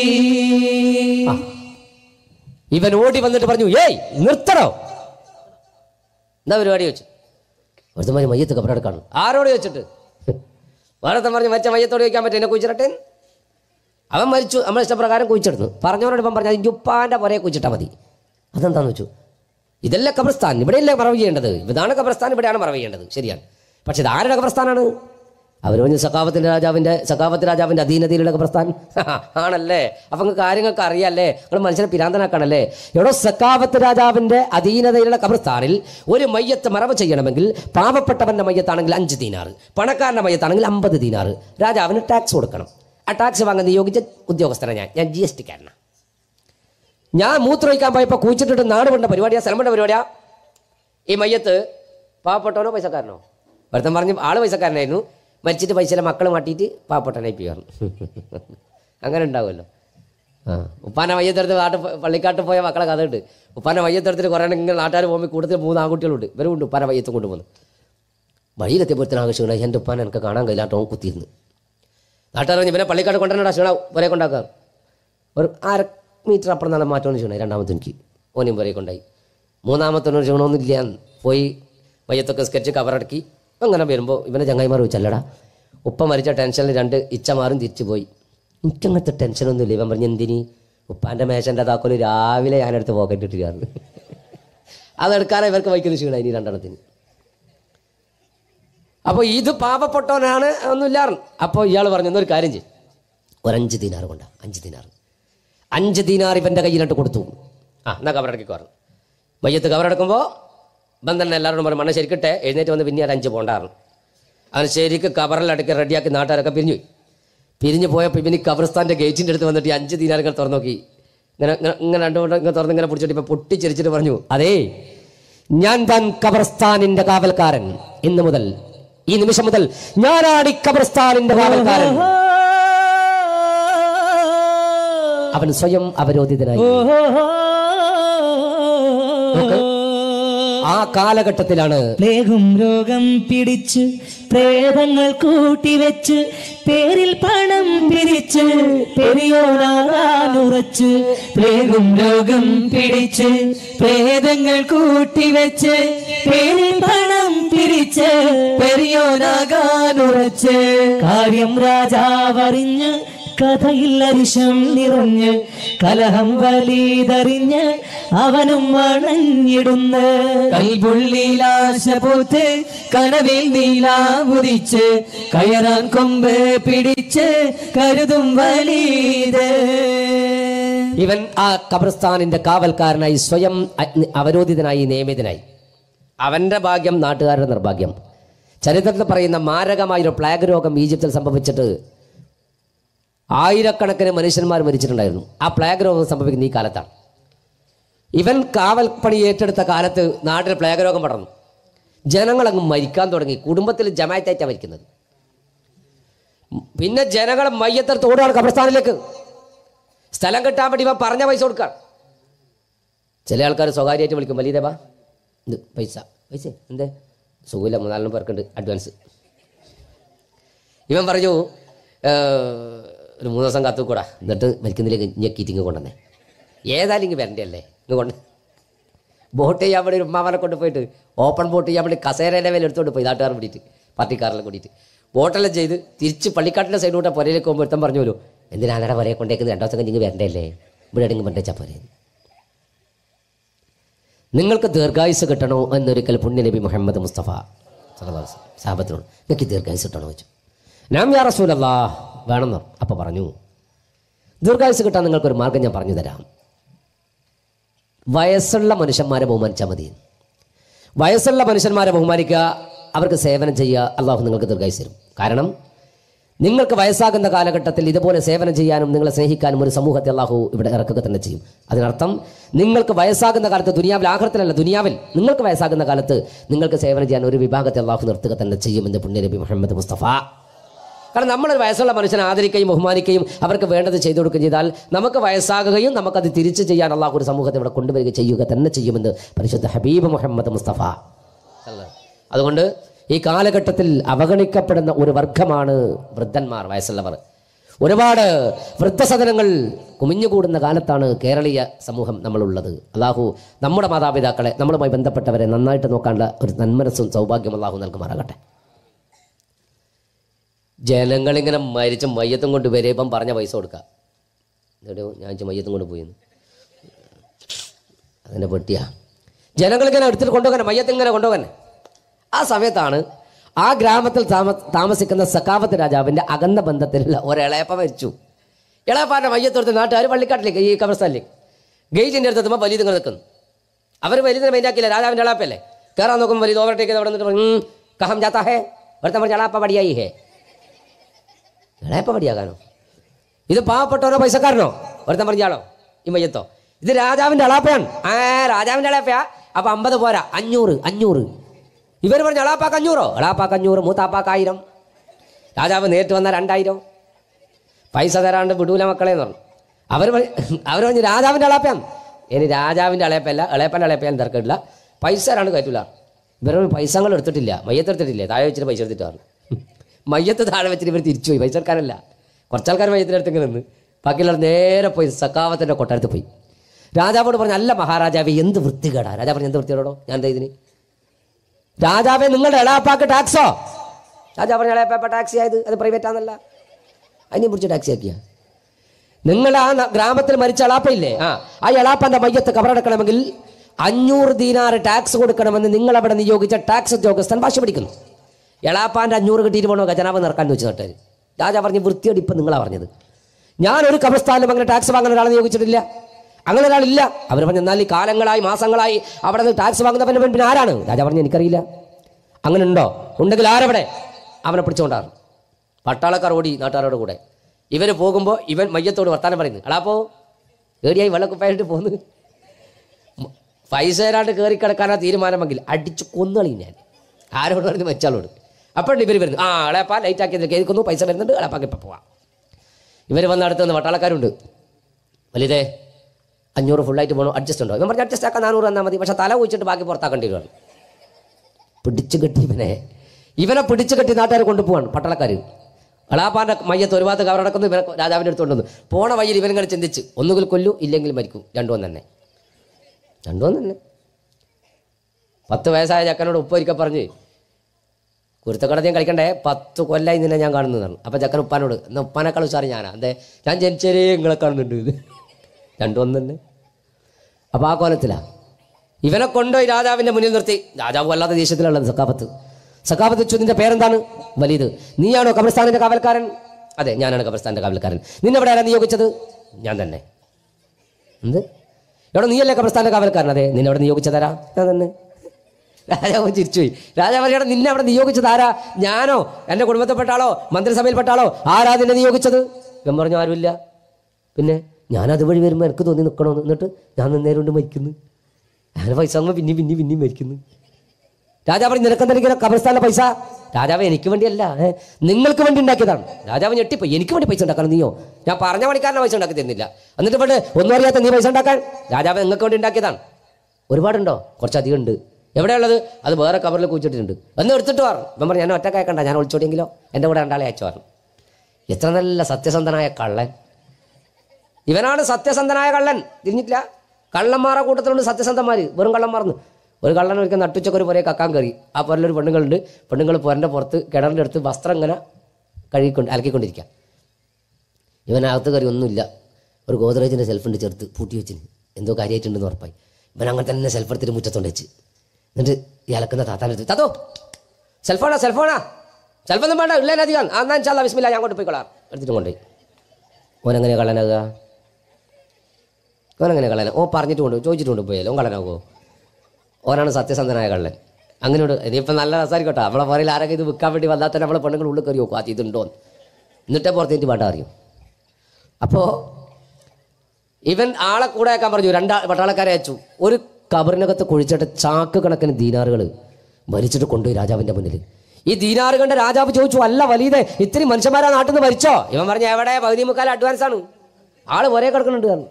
ഇവൻ ഓടി വന്നിട്ട് പറഞ്ഞു ഏയ് നിർത്തണോ എന്താ പരിപാടി വെച്ചു ഒരുത്തമാരി മയ്യത്ത് കബറെടുക്കാണ് ആരോട് ചോദിച്ചിട്ട് വേറത്തെ പറഞ്ഞ് മറ്റേ മയ്യത്തോട് ചോദിക്കാൻ പറ്റും എന്നെ കുഴിച്ചിട്ടെ അവൻ മരിച്ചു നമ്മൾ ഇഷ്ടപ്രകാരം കുഴിച്ചെടുത്തു പറഞ്ഞവരോട് ഇപ്പം പറഞ്ഞു അതിൻ്റെ ഉപ്പാൻ്റെ പുറയെ കുഴിച്ചിട്ടാൽ മതി അതെന്താന്ന് വെച്ചു ഇതല്ലേ കബർസ്ഥാൻ ഇവിടെയല്ലേ മറവ് ചെയ്യേണ്ടത് ഇതാണ് കബർസ്ഥാൻ ഇവിടെയാണ് മറവ് ചെയ്യേണ്ടത് ശരിയാണ് പക്ഷെ ഇത് ആരുടെ കബർസ്ഥാനാണ് അവർ പറഞ്ഞു സഖാവത്തിൻ്റെ രാജാവിൻ്റെ സഖാവത്ത് രാജാവിൻ്റെ അധീനതയിലുള്ള കബർസ്ഥാൻ ആണല്ലേ അപ്പം നിങ്ങൾക്ക് കാര്യങ്ങൾക്ക് അറിയാല്ലേ നിങ്ങൾ മനുഷ്യനെ പിരാന്തനാക്കാണല്ലേ എവിടെ സഖാവത്ത് രാജാവിൻ്റെ അധീനതയിലുള്ള കബർസ്ഥാനിൽ ഒരു മയ്യത്ത് മറവ് ചെയ്യണമെങ്കിൽ പാവപ്പെട്ടവൻ്റെ മയ്യത്താണെങ്കിൽ അഞ്ച് ദീനാറ് പണക്കാരൻ്റെ മയ്യത്താണെങ്കിൽ അമ്പത് ദീനാറ് രാജാവിന് ടാക്സ് കൊടുക്കണം ആ ടാക്സ് വാങ്ങാൻ നിയോഗിച്ച ഉദ്യോഗസ്ഥനാണ് ഞാൻ ഞാൻ ജി എസ് ടിക്കാരനാണ് ഞാൻ മൂത്രമൊഴിക്കാൻ പോയപ്പോൾ കുഴിച്ചിട്ടിട്ട് നാട് കൊണ്ട പരിപാടിയാ സ്ഥലം കൊണ്ട പരിപാടിയാ ഈ മയ്യത്ത് പാവപ്പെട്ടവനോ പൈസക്കാരനോ ഒരുത്തൻ പറഞ്ഞ് ആള് പൈസക്കാരനായിരുന്നു മരിച്ചിട്ട് പൈസയിലെ മക്കൾ മാട്ടിയിട്ട് പാവപ്പെട്ടവനായി പോയാണ് അങ്ങനെ ഉണ്ടാവുമല്ലോ ആ ഉപ്പാനെ മയ്യത്തെടുത്ത് നാട്ട് പള്ളിക്കാട്ട് പോയ മക്കളെ കഥ ഉണ്ട് ഉപ്പാനെ മയ്യത്തെടുത്തിട്ട് കുറേ ഇങ്ങനെ നാട്ടുകാർ പോകുമ്പോൾ കൂടുതൽ മൂന്ന് ആൺകുട്ടികളുണ്ട് ഇവരും ഉണ്ട് ഉപ്പാനെ മയ്യത്തും കൊണ്ടുപോകുന്നു വഴിയിലെത്തിയപ്പോഴത്തേനും ആകെ എൻ്റെ ഉപ്പാനെ എനിക്ക് കാണാൻ കഴിയില്ലാട്ടോ കുത്തിയിരുന്നു നാട്ടുകാർ പറഞ്ഞു ഇവനെ പള്ളിക്കാട്ട് കൊണ്ടുവരണ്ടാ ക്ഷീണ ഒരേ കൊണ്ടാക്കുക ഒരു അര മീറ്റർ അപ്പുറം നല്ല മാറ്റമൊന്നും ചെയ്യണേ രണ്ടാമത്തെ എനിക്ക് ഓനെയും വരെ കൊണ്ടായി മൂന്നാമത്തെ ഒരു ചെയ്യണമെന്നും ഇല്ല പോയി മയ്യത്തൊക്കെ സ്കെച്ച് കവറടക്കി അങ്ങനെ വരുമ്പോൾ ഇവനെ ചങ്ങായിമാർ ചോദിച്ചല്ലടാ ഉപ്പ മരിച്ച ടെൻഷനിൽ രണ്ട് ഇച്ചമാറും തിരിച്ചു പോയി എനിക്കങ്ങനത്തെ ടെൻഷനൊന്നുമില്ല ഇവൻ പറഞ്ഞു എന്തിനി ഉപ്പാൻ്റെ മേശൻ്റെ താക്കോല് രാവിലെ ഞാനെടുത്ത് പോക്കറ്റ് ഇട്ടിരുന്നു അതെടുക്കാതെ ഇവർക്ക് വൈക്കുന്ന ക്ഷീണ ഇനി രണ്ടെണ്ണത്തിന് അപ്പോൾ ഇത് പാവപ്പെട്ടവനാണ് ഒന്നുമില്ലാറ് അപ്പോൾ ഇയാൾ പറഞ്ഞു എന്നൊരു കാര്യം ചെയ്യും ഒരഞ്ച് ദിനാർ കൊണ്ടാ അഞ്ച് ദിനാർ അഞ്ച് ദിനാർ ഇവൻ്റെ കയ്യിലിട്ട് കൊടുത്തു ആ എന്നാ കവറടക്കി പറഞ്ഞു മയ്യത്ത് കവറടക്കുമ്പോൾ ഇവൻ തന്നെ എല്ലാവരോടും പറഞ്ഞു മണ്ണ ശരിക്കട്ടെ എഴുന്നേറ്റ് വന്ന് പിന്നെ ഒരു അഞ്ച് പോണ്ടാറ് അവൻ ശരിക്ക് കവറിലടക്കി റെഡിയാക്കി നാട്ടുകാരൊക്കെ പിരിഞ്ഞു പോയി. പിരിഞ്ഞു പോയപ്പോൾ ഇവന് കബർസ്ഥാൻ്റെ ഗേറ്റിൻ്റെ അടുത്ത് വന്നിട്ട് ഈ അഞ്ച് ദിനാറുകൾ തുറന്നു നോക്കി ഇങ്ങനെ ഇങ്ങനെ ഇങ്ങനെ രണ്ടുകൊണ്ട് ഇങ്ങനെ തുറന്ന് ഇങ്ങനെ പിടിച്ചിട്ട് ഇപ്പം പൊട്ടിച്ചിരിച്ചിട്ട് പറഞ്ഞു അതേ ഞാൻ താൻ കബർസ്ഥാനിന്റെ കാവൽക്കാരൻ ഇന്ന് മുതൽ ഈ നിമിഷം മുതൽ ഞാനാണ് ഈ കബർസ്ഥാനിന്റെ കാവൽക്കാരൻ അവൻ സ്വയം അവരോധിതനായി ആ കാലഘട്ടത്തിലാണ്
പ്ലേഗും രോഗം പിടിച്ച് പ്രേതങ്ങൾ കൂട്ടിവെച്ച് പേരിൽ പണം പിരിച്ച് പെരിയോണാകാനുറച്ച്
പ്ലേഗും രോഗം പിടിച്ച് പ്രേതങ്ങൾ കൂട്ടിവെച്ച്
പേരിൽ പണം പിരിച്ച്
പെരിയോനാകാനുറച്ച്
കാര്യം രാജാവറിഞ്ഞ് കഥയിൽ അരിശം നിറഞ്ഞ് കലഹം വലിതറിഞ്ഞ് അവനും വണഞ്ഞിടുന്ന്
കൽപുള്ളിലാശ പൂത്ത് കനവിൽ നീലാവുദിച്ച് കയറാൻ കൊമ്പ് പിടിച്ച് കരുതും വലീത്
ഇവൻ ആ കബർസ്ഥാനിന്റെ കാവൽക്കാരനായി സ്വയം അഗ്നി- അവരോധിതനായി നിയമിതനായി അവന്റെ ഭാഗ്യം നാട്ടുകാരുടെ നിർഭാഗ്യം ചരിത്രത്തിൽ പറയുന്ന മാരകമായൊരു പ്ലാഗ് രോഗം ഈജിപ്തിൽ സംഭവിച്ചിട്ട് ആയിരക്കണക്കിന് മനുഷ്യന്മാർ മരിച്ചിട്ടുണ്ടായിരുന്നു ആ പ്ലാഗ് രോഗം സംഭവിക്കുന്ന ഈ കാലത്താണ് ഇവൻ കാവൽ പണി ഏറ്റെടുത്ത കാലത്ത് നാട്ടിൽ പ്ലാഗ് രോഗം പടർന്നു ജനങ്ങളങ്ങ് മരിക്കാൻ തുടങ്ങി കുടുംബത്തിൽ ജമായത്തായിട്ടാണ് മരിക്കുന്നത് പിന്നെ ജനങ്ങൾ മയ്യത്തെടുത്ത് ഓടുകയാണ് കബർസ്ഥാനിലേക്ക് സ്ഥലം കിട്ടാൻ വേണ്ടി ഇവൻ പറഞ്ഞ പൈസ കൊടുക്കാൻ ചില ആൾക്കാർ സ്വകാര്യമായിട്ട് വിളിക്കും വലിയ ദേവാ ഇത് പൈസ പൈസ എന്തേ സുഖമില്ല മൂന്നാലിനും പേർക്കുണ്ട് അഡ്വാൻസ് ഇവൻ പറഞ്ഞു "ഏഹ്, ഒരു മൂന്ന് ദിവസം കാത്തുകൂടാ എന്നിട്ട് മരിക്കുന്നിലേക്ക് ഞെക്കിയിട്ട് ഇങ്ങ് കൊണ്ടുവന്നേ ഏതായാലും ഇങ്ങ് വരണ്ടല്ലേ ഇങ്ങ് കൊണ്ട് ബോട്ട് ചെയ്യാൻ വേണ്ടി ഒരു ഉമ്മാവനെ കൊണ്ട് പോയിട്ട് ഓപ്പൺ ബോട്ട് ചെയ്യാൻ വേണ്ടി കസേരയുടെ മേലെ എടുത്തോണ്ട് പോയി നാട്ടുകാർ കൂടിയിട്ട് പാർട്ടിക്കാരെല്ലാം കൂടിയിട്ട് ബോട്ടെല്ലാം ചെയ്ത് തിരിച്ച് പള്ളിക്കാട്ടിൻ്റെ സൈഡിലൂടെ പുരയിലേക്ക് പോകുമ്പോൾ ഒരുത്തൻ പറഞ്ഞു വരും എന്തിനാണ് പുരയെ കൊണ്ടേക്കുന്നത് രണ്ടു ദിവസം കഴിഞ്ഞ് വരണ്ടല്ലേ ഇവിടെ എവിടെയെങ്കിലും കൊണ്ടുവച്ചാൽ പോരെ നിങ്ങൾക്ക് ദീർഘായുസ് കിട്ടണോ എന്നൊരിക്കൽ പുണ്യനബി മുഹമ്മദ് മുസ്തഫ സാഹബത്തിനോട് നിങ്ങൾക്ക് ദീർഘായുസ് കിട്ടണോ വെച്ചു നാം യാ റസൂലല്ലാ വേണമെന്നോ അപ്പോൾ പറഞ്ഞു ദീർഘായുസ് കിട്ടാൻ നിങ്ങൾക്കൊരു മാർഗം ഞാൻ പറഞ്ഞു തരാം വയസ്സുള്ള മനുഷ്യന്മാരെ ബഹുമാനിച്ചാൽ മതി വയസ്സുള്ള മനുഷ്യന്മാരെ ബഹുമാനിക്കുക അവർക്ക് സേവനം ചെയ്യുക അള്ളാഹു നിങ്ങൾക്ക് ദീർഘായുസ് തരും കാരണം നിങ്ങൾക്ക് വയസ്സാകുന്ന കാലഘട്ടത്തിൽ ഇതുപോലെ സേവനം ചെയ്യാനും നിങ്ങളെ സ്നേഹിക്കാനും ഒരു സമൂഹത്തെ അള്ളാഹു ഇവിടെ ഇറക്കുക തന്നെ ചെയ്യും അതിനർത്ഥം നിങ്ങൾക്ക് വയസ്സാകുന്ന കാലത്ത് ദുനിയാവിൽ ആഹ്റത്തിലല്ല ദുനിയാവിൽ നിങ്ങൾക്ക് വയസ്സാകുന്ന കാലത്ത് നിങ്ങൾക്ക് സേവനം ചെയ്യാൻ ഒരു വിഭാഗത്തെ അള്ളാഹു നിർത്തുക തന്നെ ചെയ്യുമെന്ന് പുണ്യനബി മുഹമ്മദ് മുസ്തഫ കാരണം നമ്മളൊരു വയസ്സുള്ള മനുഷ്യനെ ആദരിക്കുകയും ബഹുമാനിക്കുകയും അവർക്ക് വേണ്ടത് ചെയ്തു കൊടുക്കുകയും ചെയ്താൽ നമുക്ക് വയസ്സാകുകയും നമുക്കത് തിരിച്ചു ചെയ്യാൻ അള്ളാഹു ഒരു സമൂഹത്തെ ഇവിടെ കൊണ്ടുവരിക ചെയ്യുക തന്നെ ചെയ്യുമെന്ന് പരിശുദ്ധ ഹബീബ് മുഹമ്മദ് മുസ്തഫ അതുകൊണ്ട് ഈ കാലഘട്ടത്തിൽ അവഗണിക്കപ്പെടുന്ന ഒരു വർഗമാണ് വൃദ്ധന്മാർ വയസ്സുള്ളവർ ഒരുപാട് വൃദ്ധസദനങ്ങൾ കുമിഞ്ഞുകൂടുന്ന കാലത്താണ് കേരളീയ സമൂഹം നമ്മളുള്ളത് അള്ളാഹു നമ്മുടെ മാതാപിതാക്കളെ നമ്മളുമായി ബന്ധപ്പെട്ടവരെ നന്നായിട്ട് നോക്കാനുള്ള ഒരു നന്മനസ്സും സൗഭാഗ്യം അള്ളാഹു നൽകുമാറാകട്ടെ ജനങ്ങളിങ്ങനെ മരിച്ച മയ്യത്തും കൊണ്ട് വരുമ്പം പറഞ്ഞ പൈസ കൊടുക്കുക എന്നിട്ടോ ഞാൻ ഇച്ചിരി മയ്യത്തും കൊണ്ട് പോയിന്ന് അതിൻ്റെ പെട്ടിയാ ജനങ്ങളിങ്ങനെ എടുത്തിട്ട് കൊണ്ടുപോകാൻ മയ്യത്തിങ്ങനെ കൊണ്ടുപോകാൻ ആ സമയത്താണ് ആ ഗ്രാമത്തിൽ താമ താമസിക്കുന്ന സക്കാവത്ത് രാജാവിൻ്റെ അകന്ന ബന്ധത്തിലുള്ള ഒരിളയപ്പ മരിച്ചു ഇളയപ്പാൻ്റെ മയ്യത്തെടുത്ത് നാട്ടുകാർ പള്ളിക്കാട്ടിലേക്ക് ഈ കബർസ്ഥാനിലേക്ക് ഗേറ്റിൻ്റെ അടുത്ത് എത്തുമ്പോൾ വലിയ ഇങ്ങനെ നിൽക്കുന്നു അവർ വലിയ മെയിനാക്കില്ല രാജാവിൻ്റെ ഇളയപ്പല്ലേ കയറാൻ നോക്കുമ്പോൾ വലിയ ഓവർടേക്ക് അവിടെ നിന്നിട്ട് പറഞ്ഞു, "ഉം, കഹം ജാത്താ ഹേ ഒരുത്തൻ പറഞ്ഞ ഇളയപ്പ പടിയായി ഹേ ഇളയപ്പ പടിയാകാനോ ഇത് പാവപ്പെട്ടവരോ പൈസക്കാരനോ ഒരുത്തൻ പറഞ്ഞാളോ ഈ മയ്യത്തോ ഇത് രാജാവിൻ്റെ അളാപ്പയാണ് ആ രാജാവിൻ്റെ അളാപ്പയാ അപ്പൊ അമ്പത് പോരാ അഞ്ഞൂറ് അഞ്ഞൂറ് ഇവർ പറഞ്ഞ അളാപ്പാക്ക് അഞ്ഞൂറോ അളാപ്പാക്ക് അഞ്ഞൂറ് മൂത്താപ്പാക്ക് ആയിരം രാജാവ് നേരിട്ട് വന്ന രണ്ടായിരം പൈസ തരാണ്ട് വിടൂല മക്കളെ എന്ന് പറഞ്ഞു അവർ അവർ പറഞ്ഞു രാജാവിൻ്റെ അളാപ്പയാണ് ഇനി രാജാവിൻ്റെ അളയപ്പല്ല ഇളയപ്പൻ്റെ അളയപ്പയാൻ തിരക്കില്ല പൈസ തരാണ്ട് കയറ്റില്ല ഇവർ പൈസകൾ എടുത്തിട്ടില്ല മയ്യത്ത് എടുത്തിട്ടില്ലേ താഴെ വെച്ചിട്ട് പൈസ എടുത്തിട്ട് പറഞ്ഞു മയ്യത്ത് താഴെ വെച്ചിട്ട് ഇവർ തിരിച്ചു പോയി പൈസ എടുക്കാനല്ല കുറച്ചാൾക്കാർ മയ്യത്തിൻ്റെ ഇങ്ങനെ നിന്ന് ബാക്കിയുള്ളവർ നേരെ പോയി സക്കാവത്തിൻ്റെ കൊട്ടാരത്ത് പോയി രാജാവോട് പറഞ്ഞു അല്ല മഹാരാജാവേ എന്ത് വൃത്തികേടാ രാജാവ് പറഞ്ഞു എന്ത് വൃത്തികേടോ ഞാൻ എന്താ ഇതിന് രാജാവേ നിങ്ങളുടെ എളാപ്പാക്ക് ടാക്സോ രാജാവ് പറഞ്ഞ എളാപ്പാപ്പ ടാക്സി ആയത് അത് പ്രൈവറ്റ് ആണല്ല അതിനെ പിടിച്ച് ടാക്സി ആക്കിയ നിങ്ങൾ ആ ന- ഗ്രാമത്തിൽ മരിച്ച എളാപ്പയില്ലേ ആ ആ എളാപ്പന്റെ മയ്യത്ത് കബറടക്കണമെങ്കിൽ അഞ്ഞൂറ് ദീനാറ് ടാക്സ് കൊടുക്കണമെന്ന് നിങ്ങൾ അവിടെ നിയോഗിച്ച ടാക്സ് ഉദ്യോഗസ്ഥൻ ഭാഷ പിടിക്കുന്നു എളാപ്പാന്റെ അഞ്ഞൂറ് കിട്ടിയിട്ട് പോണോ ഖജനാവ് നിറക്കാൻ വെച്ച് നട്ടാര് രാജാ പറഞ്ഞ് വൃത്തിയോട് ഇപ്പം നിങ്ങളാ പറഞ്ഞത് ഞാൻ ഒരു കബർസ്ഥാനിലും അങ്ങനെ ടാക്സ് വാങ്ങുന്ന ഒരാളെ നിയോഗിച്ചിട്ടില്ല അങ്ങനെ ഒരാളില്ല അവർ പറഞ്ഞു എന്നാൽ ഈ കാലങ്ങളായി മാസങ്ങളായി അവിടെ നിന്ന് ടാക്സ് വാങ്ങുന്നവൻ പിന്നെ ആരാണ് രാജാ പറഞ്ഞു എനിക്കറിയില്ല അങ്ങനെ ഉണ്ടോ ഉണ്ടെങ്കിൽ ആരവിടെ അവനെ പിടിച്ചുകൊണ്ടാണ് പട്ടാളക്കാർ ഓടി നാട്ടുകാരോട് കൂടെ ഇവർ പോകുമ്പോൾ ഇവൻ മയ്യത്തോട് വർത്താനം പറയുന്നു എളാപ്പോ ഏടിയായി വെള്ളക്കുപ്പായിട്ട് പോന്ന് മ- പൈസ തരാണ്ട് കയറി കിടക്കാനാ തീരുമാനമെങ്കിൽ അടിച്ച് കൊന്നളി ഞാൻ ആരോട് പറഞ്ഞു വെച്ചാളോട് അപ്പോഴും ഇവർ വരുന്നു ആ ഇളയപ്പാ ലൈറ്റ് ആക്കിയതിൽ കേൾക്കുന്നു പൈസ വരുന്നുണ്ട് ഇളപ്പാക്ക് ഇപ്പം പോവാം ഇവർ വന്ന് അടുത്ത് നിന്ന് പട്ടാളക്കാരുണ്ട് വലിയതേ അഞ്ഞൂറ് ഫുള്ളായിട്ട് പോകണം അഡ്ജസ്റ്റ് ഉണ്ടോ ഇവൻ പറഞ്ഞ് അഡ്ജസ്റ്റ് ആക്കാൻ നാനൂറ് തന്നാൽ മതി പക്ഷെ തല കുഴിച്ചിട്ട് ബാക്കി പുറത്താക്കേണ്ടി വരും പിടിച്ചു കെട്ടി ഇവനെ ഇവനെ പിടിച്ചു കെട്ടി നാട്ടുകാർ കൊണ്ടുപോവാണ് പട്ടാളക്കാർ അളാപ്പാന്റെ മയ്യത്ത് ഒരു ഭാഗത്ത് കവറടക്കുന്നു ഇവനെ രാജാവിൻ്റെ അടുത്ത് കൊണ്ടുവന്നു പോണ വഴിയിൽ ഇവനിങ്ങനെ ചിന്തിച്ച് ഒന്നുകിൽ കൊല്ലു ഇല്ലെങ്കിൽ മരിക്കും രണ്ടും തന്നെ രണ്ടും തന്നെ പത്ത് വയസ്സായ ചക്കനോട് ഉപ്പൊരിക്കൽ പറഞ്ഞ് കുരുത്തക്കട ഞാൻ കളിക്കണ്ടേ പത്ത് കൊല്ലായി നിന്നെ ഞാൻ കാണുന്നതാണ് അപ്പം ചക്കൻ ഉപ്പാനോട് എന്നാ ഉപ്പാനേക്കാൾ ഉഷാറ് ഞാനാ അതെ ഞാൻ ജനിച്ചേ നിങ്ങളെ കാണുന്നുണ്ട് ഇത് രണ്ടും ഒന്ന് തന്നെ അപ്പോൾ ആ കോലത്തിലാ ഇവനെ കൊണ്ടുപോയി രാജാവിൻ്റെ മുന്നിൽ നിർത്തി രാജാവ് വല്ലാത്ത ദേഷ്യത്തിലുള്ളത് സക്കാഫത്ത് സക്കാഫത്ത് വെച്ചു നിന്റെ പേരെന്താണ് വലീത് നീയാണോ കബർസ്ഥാനിന്റെ കാവൽക്കാരൻ അതെ ഞാനാണ് കബർസ്ഥാനിന്റെ കാവൽക്കാരൻ നിന്നെവിടെ ആരാ നിയോഗിച്ചത് ഞാൻ തന്നെ എന്ത് എവിടെ നീയല്ലേ കബർസ്ഥാനിന്റെ കാവൽക്കാരൻ അതെ നിന്നെ അവിടെ നിയോഗിച്ചതാരാ ഞാൻ തന്നെ രാജാവ് ചിരിച്ചുപോയി രാജാവ് പറയണം നിന്നെ അവിടെ നിയോഗിച്ചത് ആരാ ഞാനോ എൻ്റെ കുടുംബത്തിൽപ്പെട്ട ആളോ മന്ത്രിസഭയിൽപ്പെട്ട ആളോ ആരാ നിന്നെ നിയോഗിച്ചത് ഇവൻ പറഞ്ഞു ആരുമില്ല പിന്നെ ഞാൻ അതുവഴി വരുമ്പോൾ എനിക്ക് തോന്നി നിൽക്കണമെന്ന് എന്നിട്ട് ഞാൻ നിന്നേരം കൊണ്ട് മരിക്കുന്നു ഞാൻ പൈസ വാങ്ങുമ്പോൾ പിന്നെയും പിന്നെയും പിന്നെയും മരിക്കുന്നു രാജാവ് പറഞ്ഞു നിനക്കെന്തെങ്കിലും കബർസ്ഥാനിലെ പൈസ രാജാവ് എനിക്ക് വേണ്ടിയല്ല ഏ, നിങ്ങൾക്ക് വേണ്ടി ഉണ്ടാക്കിയതാണ് രാജാവ് ഞെട്ടിപ്പോയി എനിക്ക് വേണ്ടി പൈസ ഉണ്ടാക്കണം നീയോ ഞാൻ പറഞ്ഞ പണിക്കാരനെ പൈസ ഉണ്ടാക്കി തരുന്നില്ല എന്നിട്ട് ഇവിടെ ഒന്നും അറിയാത്ത നീ പൈസ ഉണ്ടാക്കാൻ രാജാവ് നിങ്ങൾക്ക് വേണ്ടി ഉണ്ടാക്കിയതാണ് ഒരുപാടുണ്ടോ കുറച്ചധികം ഉണ്ട് എവിടെയുള്ളത് അത് വേറെ കവറിൽ കുഴിച്ചിട്ടുണ്ട് എന്ന് എടുത്തിട്ട് പറഞ്ഞു ഇവൻ പറഞ്ഞു ഞാൻ ഒറ്റ അയക്കണ്ട ഞാൻ ഒളിച്ചോടിയെങ്കിലോ എൻ്റെ കൂടെ രണ്ടാളെ അയച്ചു പറഞ്ഞു എത്ര നല്ല സത്യസന്ധനായ കള്ളൻ ഇവനാണ് സത്യസന്ധനായ കള്ളൻ തിരിഞ്ഞിട്ടില്ല കള്ളന്മാരുടെ കൂട്ടത്തിലുണ്ട് സത്യസന്ധന്മാർ വെറും കള്ളന്മാർന്ന് ഒരു കള്ളൻ ഒരിക്കൽ നട്ടുച്ചക്ക് ഒരു പുരയെ കക്കാൻ കയറി ആ പുരയിലൊരു പെണ്ണുങ്ങളുണ്ട് പെണ്ണുങ്ങൾ പുരൻ്റെ പുറത്ത് കിണറിൻ്റെ അടുത്ത് വസ്ത്രം ഇങ്ങനെ കഴുകിക്കൊണ്ട് അലക്കിക്കൊണ്ടിരിക്കുക ഇവനകത്ത് കയറി ഒന്നുമില്ല ഒരു ഗോദ്രേജിൻ്റെ സെൽഫുണ്ട് ചേർത്ത് പൂട്ടി വെച്ചിന് എന്തോ കാര്യമായിട്ടുണ്ടെന്ന് ഉറപ്പായി ഇവൻ അങ്ങനെ തന്നെ സെൽഫ് എടുത്തിട്ട് മുറ്റത്തോണ്ട് വെച്ച് എന്നിട്ട് ഈ അലക്കുന്ന താത്താനെടുത്ത് താത്തോ സെൽഫോണാ സെൽഫോണാ സെൽഫൊന്നും വേണ്ട ഉള്ളതിനധികം ആ എന്നാ ചാല വിസ്മില്ല ഞാൻ കൊണ്ട് പോയിക്കൊള്ളാം എടുത്തിട്ട് കൊണ്ടുപോയി ഓനെങ്ങനെ കള്ളനാകുക ഓനെങ്ങനെ കള്ളന ഓ പറഞ്ഞിട്ട് കൊണ്ട് ചോദിച്ചിട്ട് കൊണ്ട് പോയാലോ ഓൻ കള്ളനാകുമോ ഓനാണ് സത്യസന്ധനായ കള്ളൻ അങ്ങനെയോട് ഇനിയിപ്പോൾ നല്ല രസമായിരിക്കട്ടെ നമ്മളെ പറയിൽ ആരൊക്കെ ഇത് വിൽക്കാൻ വേണ്ടി വന്നാൽ തന്നെ നമ്മളെ പെണ്ണുങ്ങൾ ഉള്ളിൽ കയറി നോക്കും അത് ഇതുണ്ടോ എന്ന്. എന്നിട്ടേ പുറത്തേക്ക് വേണ്ട അറിയും അപ്പോൾ ഇവൻ ആളെ കൂടെ അയക്കാൻ പറഞ്ഞു രണ്ടാ പട്ടാളക്കാരെ അയച്ചു ഒരു കബറിനകത്ത് കുഴിച്ചിട്ട് ചാക്ക് കണക്കിന് ദീനാറുകൾ വലിച്ചിട്ട് കൊണ്ടുപോയി രാജാവിൻ്റെ മുന്നിൽ ഈ ദീനാറ് കണ്ട രാജാവ് ചോദിച്ചു അല്ല വലീതെ ഇത്തിരി മനുഷ്യന്മാരാ നാട്ടിൽ നിന്ന് മരിച്ചോ ഇവൻ പറഞ്ഞ എവിടെ പകുതി മുക്കാൽ അഡ്വാൻസ് ആണ് ആള് ഒരേ കിടക്കുന്നുണ്ട് പറഞ്ഞു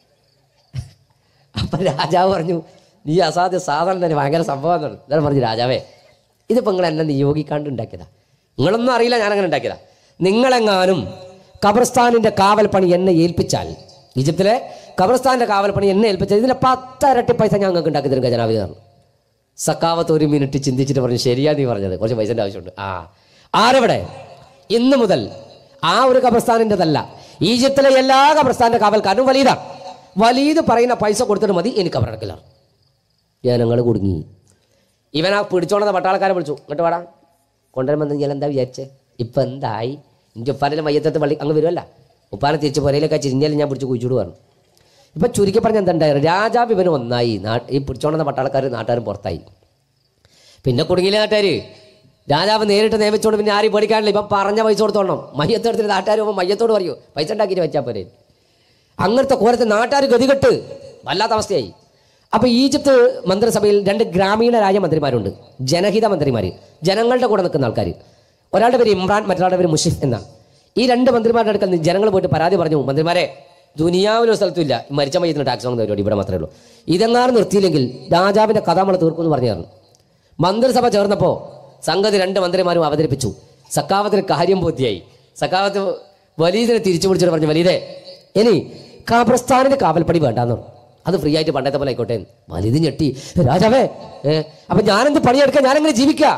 അപ്പൊ രാജാവ് പറഞ്ഞു നീ അസാധ്യ സാധനം തന്നെ ഭയങ്കര സംഭവം എന്നാണ് പറഞ്ഞു രാജാവേ ഇതിപ്പോൾ നിങ്ങൾ എന്നെ നിയോഗിക്കാണ്ട് ഉണ്ടാക്കിയതാ നിങ്ങളൊന്നും അറിയില്ല ഞാനങ്ങനെ ഉണ്ടാക്കിയതാ നിങ്ങളെങ്ങാനും ഖബർസ്ഥാനിന്റെ കാവൽ പണി എന്നെ ഏൽപ്പിച്ചാൽ ഈജിപ്തിലെ ഖബർസ്ഥാന്റെ കാവൽ പണി എന്നെ ഏൽപ്പിച്ചാൽ ഇതിന്റെ പത്തരട്ടി പൈസ ഞാൻ നിങ്ങൾക്ക് ഉണ്ടാക്കി തരും ഖജനാവി പറഞ്ഞു സക്കാവത്ത് ഒരു മിനിറ്റ് ചിന്തിച്ചിട്ട് പറഞ്ഞു ശരിയാ നീ പറഞ്ഞത് കുറച്ച് പൈസൻ്റെ ആവശ്യമുണ്ട് ആ ആരെവിടെ ഇന്ന് മുതൽ ആ ഒരു ഖബർസ്ഥാനിൻ്റെതല്ല ഈജിപ്തിലെ എല്ലാ ഖബർസ്ഥാന്റെ കാവൽക്കാരനും വലീതാണ് വലീത് പറയുന്ന പൈസ കൊടുത്തിട്ട് മതി എനിക്ക് അവരടക്കിലാണ് ജനങ്ങൾ കുടുങ്ങി ഇവൻ ആ പിടിച്ചോണ്ടുന്ന പട്ടാളക്കാരെ വിളിച്ചു ഇങ്ങോട്ട് വാടാ കൊണ്ടുവരുമ്പോൾ ഞാൻ എന്താ വിചാരിച്ചേ ഇപ്പം എന്തായി എൻ്റെ ഉപ്പാനെ മയ്യത്തത്ത് പള്ളി അങ്ങ് വരുമല്ല ഉപ്പാനെ തിരിച്ച് പുരയിലൊക്കെ ചിരിഞ്ഞാലും ഞാൻ പിടിച്ച് കുഴിച്ചോട് പറഞ്ഞു ഇപ്പം ചുരുക്കി പറഞ്ഞ എന്തുണ്ടായിരുന്നു രാജാവ് ഇവന് ഒന്നായി നാ ഈ പിടിച്ചോണ്ടുന്ന പട്ടാളക്കാർ നാട്ടുകാരും പുറത്തായി പിന്നെ കുടുങ്ങിയില്ല നാട്ടുകാർ രാജാവ് നേരിട്ട് നിയമിച്ചോണ്ട് പിന്നെ ആരും പേടിക്കാനില്ല ഇപ്പം പറഞ്ഞ പൈസ കൊടുത്തോണം മയ്യത്തെടുത്തിട്ട് നാട്ടുകാർ പോകുമ്പോൾ മയ്യത്തോട് പറയൂ പൈസ ഉണ്ടാക്കിയിട്ട് വെച്ചാൽ പോരെ അങ്ങനത്തെ കോരത്തെ നാട്ടുകാർ ഗതികെട്ട് വല്ലാത്ത അവസ്ഥയായി അപ്പൊ ഈജിപ്ത് മന്ത്രിസഭയിൽ രണ്ട് ഗ്രാമീണ രാജ്യമന്ത്രിമാരുണ്ട് ജനഹിത മന്ത്രിമാർ ജനങ്ങളുടെ കൂടെ നിൽക്കുന്ന ആൾക്കാർ ഒരാളുടെ പേര് ഇമ്രാൻ മറ്റൊരാളുടെ പേര് മുഷിഫ് എന്നാണ് ഈ രണ്ട് മന്ത്രിമാരുടെ അടുക്കൽ നിന്ന് ജനങ്ങൾ പോയിട്ട് പരാതി പറഞ്ഞു മന്ത്രിമാരെ ദുനിയാവിലൊരു സ്ഥലത്തുമില്ല ഈ മരിച്ച മയ്യത്തിന് ടാക്സ് വാങ്ങുന്ന പരിപാടി ഇവിടെ മാത്രമേ ഉള്ളൂ ഇതെങ്ങാനും നിർത്തിയില്ലെങ്കിൽ രാജാവിന്റെ കഥ നമ്മൾ തീർക്കുമെന്ന് പറഞ്ഞു തരണം മന്ത്രിസഭ ചേർന്നപ്പോൾ സംഗതി രണ്ട് മന്ത്രിമാരും അവതരിപ്പിച്ചു സക്കാവത്തിന് കാര്യം ബോധ്യായി സക്കാവത്ത് വലീദിനെ തിരിച്ചു വിളിച്ചിട്ട് പറഞ്ഞു വലീദേ ഇനി ഖബർസ്ഥാനിന്റെ കാവൽപ്പടി വേണ്ടാന്ന് പറഞ്ഞു അത് ഫ്രീ ആയിട്ട് പണ്ടത്തെ പോലെ ആയിക്കോട്ടെ വലുത് ഞെട്ടി രാജാവേ ഏ അപ്പൊ ഞാനെന്ത് പണിയെടുക്കാം ഞാനെങ്ങനെ ജീവിക്കാം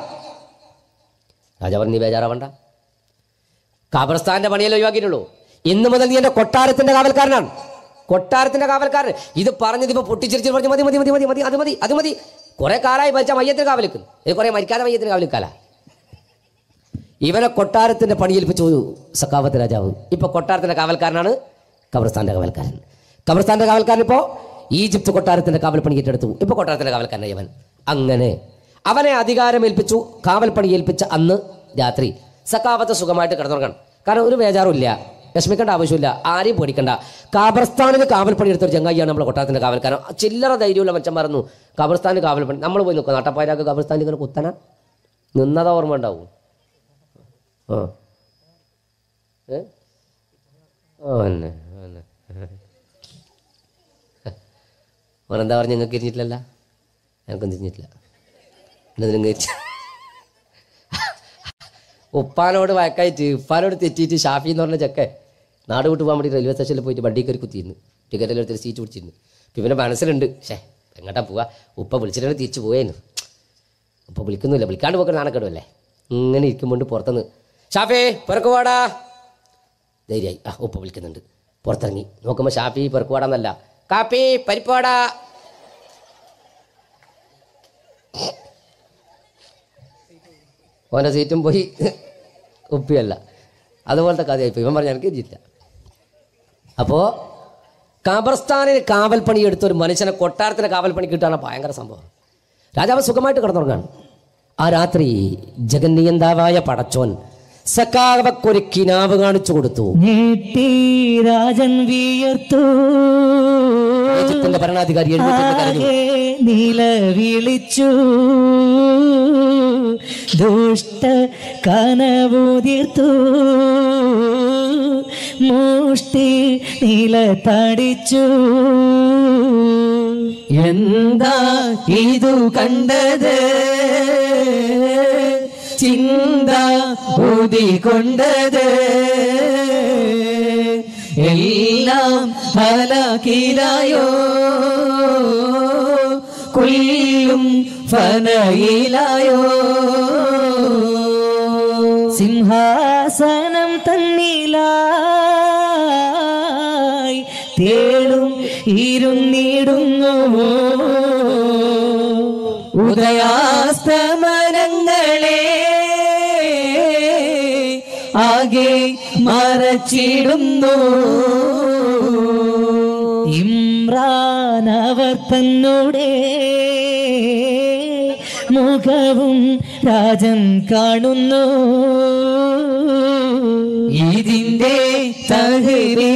രാജാവ് പറഞ്ഞു, നീ ബേജാറാവണ്ട ഖബർസ്ഥാന്റെ പണിയല്ലേ ഒഴിവാക്കിയിട്ടുള്ളൂ ഇന്ന് മുതൽ നീ എന്റെ കൊട്ടാരത്തിന്റെ കാവൽക്കാരനാണ് കൊട്ടാരത്തിന്റെ കാവൽക്കാരൻ ഇത് പറഞ്ഞത് ഇപ്പൊ പൊട്ടിച്ചിരിച്ച് പറഞ്ഞു മതി മതി മതി മതി മതി അത് മതി അത് മതി കുറെ കാലമായി മരിച്ച മയ്യത്തിന് കാവലിക്കും ഇത് കുറെ മരിക്കാതെ മയ്യത്തിന് കാവലിക്കാല ഇവനെ കൊട്ടാരത്തിന്റെ പണിയേൽപ്പിച്ചു സക്കാവത്ത് രാജാവ് ഇപ്പൊ കൊട്ടാരത്തിന്റെ കാവൽക്കാരനാണ് ഖബർസ്ഥാന്റെ കാവൽക്കാരൻ ഖബർസ്ഥാന്റെ കാവൽക്കാരൻ ഇപ്പോ ഈജിപ്ത് കൊട്ടാരത്തിന്റെ കാവൽ പണി ഏറ്റെടുത്തു ഇപ്പൊ കൊട്ടാരത്തിന്റെ കാവൽക്കാരനായി അവൻ അങ്ങനെ അവനെ അധികാരം ഏൽപ്പിച്ചു കാവൽ പണി ഏൽപ്പിച്ച അന്ന് രാത്രി സക്കാവത്ത് സുഖമായിട്ട് കിടന്നുറങ്ങണം കാരണം ഒരു ബേജാറും ഇല്ല വിഷമിക്കേണ്ട ആവശ്യമില്ല ആരെയും പേടിക്കണ്ട ഖബർസ്ഥാനിന് കാവൽ പണി എടുത്ത ഒരു ചങ്ങായിയാണ് നമ്മുടെ കൊട്ടാരത്തിന്റെ കാവൽക്കാരൻ ചില്ലറ ധൈര്യമുള്ള മച്ചൻ പറഞ്ഞു ഖബർസ്ഥാനിന് കാവൽ പണി നമ്മൾ പോയി നിൽക്കുക നട്ടപ്പായരാക്ക് ഖബർസ്ഥാനിൽ ഇങ്ങനെ കുത്തന നിന്നതാ ഓർമ്മ ഉണ്ടാവും ആ ഏ ഓ തന്നെ തന്നെ ഓനെന്താ പറഞ്ഞ നിങ്ങൾക്ക് തിരിഞ്ഞിട്ടില്ലല്ല എനിക്കും തിരിഞ്ഞിട്ടില്ല എന്നതിനും കഴിച്ച ഉപ്പാനോട് വഴക്കായിട്ട് ഉപ്പാനോട് തെറ്റിയിട്ട് ഷാഫി എന്ന് പറഞ്ഞ ചെക്കെ നാട് വിട്ട് പോകാൻ വേണ്ടി റെയിൽവേ സ്റ്റേഷനിൽ പോയിട്ട് വണ്ടി കയറി കുത്തിയിരുന്നു ടിക്കറ്റിൽ എടുത്തിട്ട് സീറ്റ് പിടിച്ചിരുന്നു ഇപ്പം ഇവൻ്റെ മനസ്സിലുണ്ട് ഷേ എങ്ങോട്ടാ പോവാ ഉപ്പ വിളിച്ചിട്ടാണ് തിരിച്ചു പോയേനു ഉപ്പ വിളിക്കുന്നില്ല വിളിക്കാണ്ട് പോക്കാൻ നാണക്കേടുമല്ലേ ഇങ്ങനെ ഇരിക്കുമ്പോൾ പുറത്തുനിന്ന് ഷാഫി പിറക്കുവാടാ ധൈര്യമായി ആ ഉപ്പ വിളിക്കുന്നുണ്ട് പുറത്തിറങ്ങി നോക്കുമ്പോൾ ഷാഫി പിറക്കുവാടാന്നല്ല കാപ്പി പരിപ്പാടാ ഓൻ്റെ സീറ്റും പോയി ഉപ്പിയല്ല അതുപോലത്തെ കഥയായിപ്പോയി ഇവൻ പറഞ്ഞ എനിക്ക് ഇല്ല അപ്പോൾ ഖബർസ്ഥാനിൽ കാവൽ പണി എടുത്ത ഒരു മനുഷ്യനെ കൊട്ടാരത്തിന് കാവൽ പണി കിട്ടാണ് ഭയങ്കര സംഭവം രാജാവ് സുഖമായിട്ട് കിടന്നുറങ്ങാണ് ആ രാത്രി ജഗന്നിയന്താവായ പടച്ചോൻ സക്കാവക്കൊരു കിനാവ് കാണിച്ചു കൊടുത്തു
ഞെട്ടി രാജൻ വിയർത്തു
ഈജിപ്തിന്റെ ഭരണാധികാരി എഴുന്നേറ്റ് കരഞ്ഞു
ആകെ നില വിളിച്ചു ദുഷ്ട കനവുതിർത്തു മുഷ്ടി നില തടിച്ചു
എന്താ ഇതു കണ്ടത് ചിന്ത ഊതിക്കൊണ്ടത് എല്ലാം ഹലകിലായോ കുല്ലും ഫനയിലായോ
സിംഹാസനം തന്നിലായി തേടും ഇരുന്നിടുന്നു
ഉദയാസ്തമനങ്ങളെ ആകെ മറച്ചിടുന്നു
ഇമ്രാൻ അവർ തന്നോടെ മുഖവും രാജൻ കാണുന്നു
ഇതിന്റെ തഹരീർ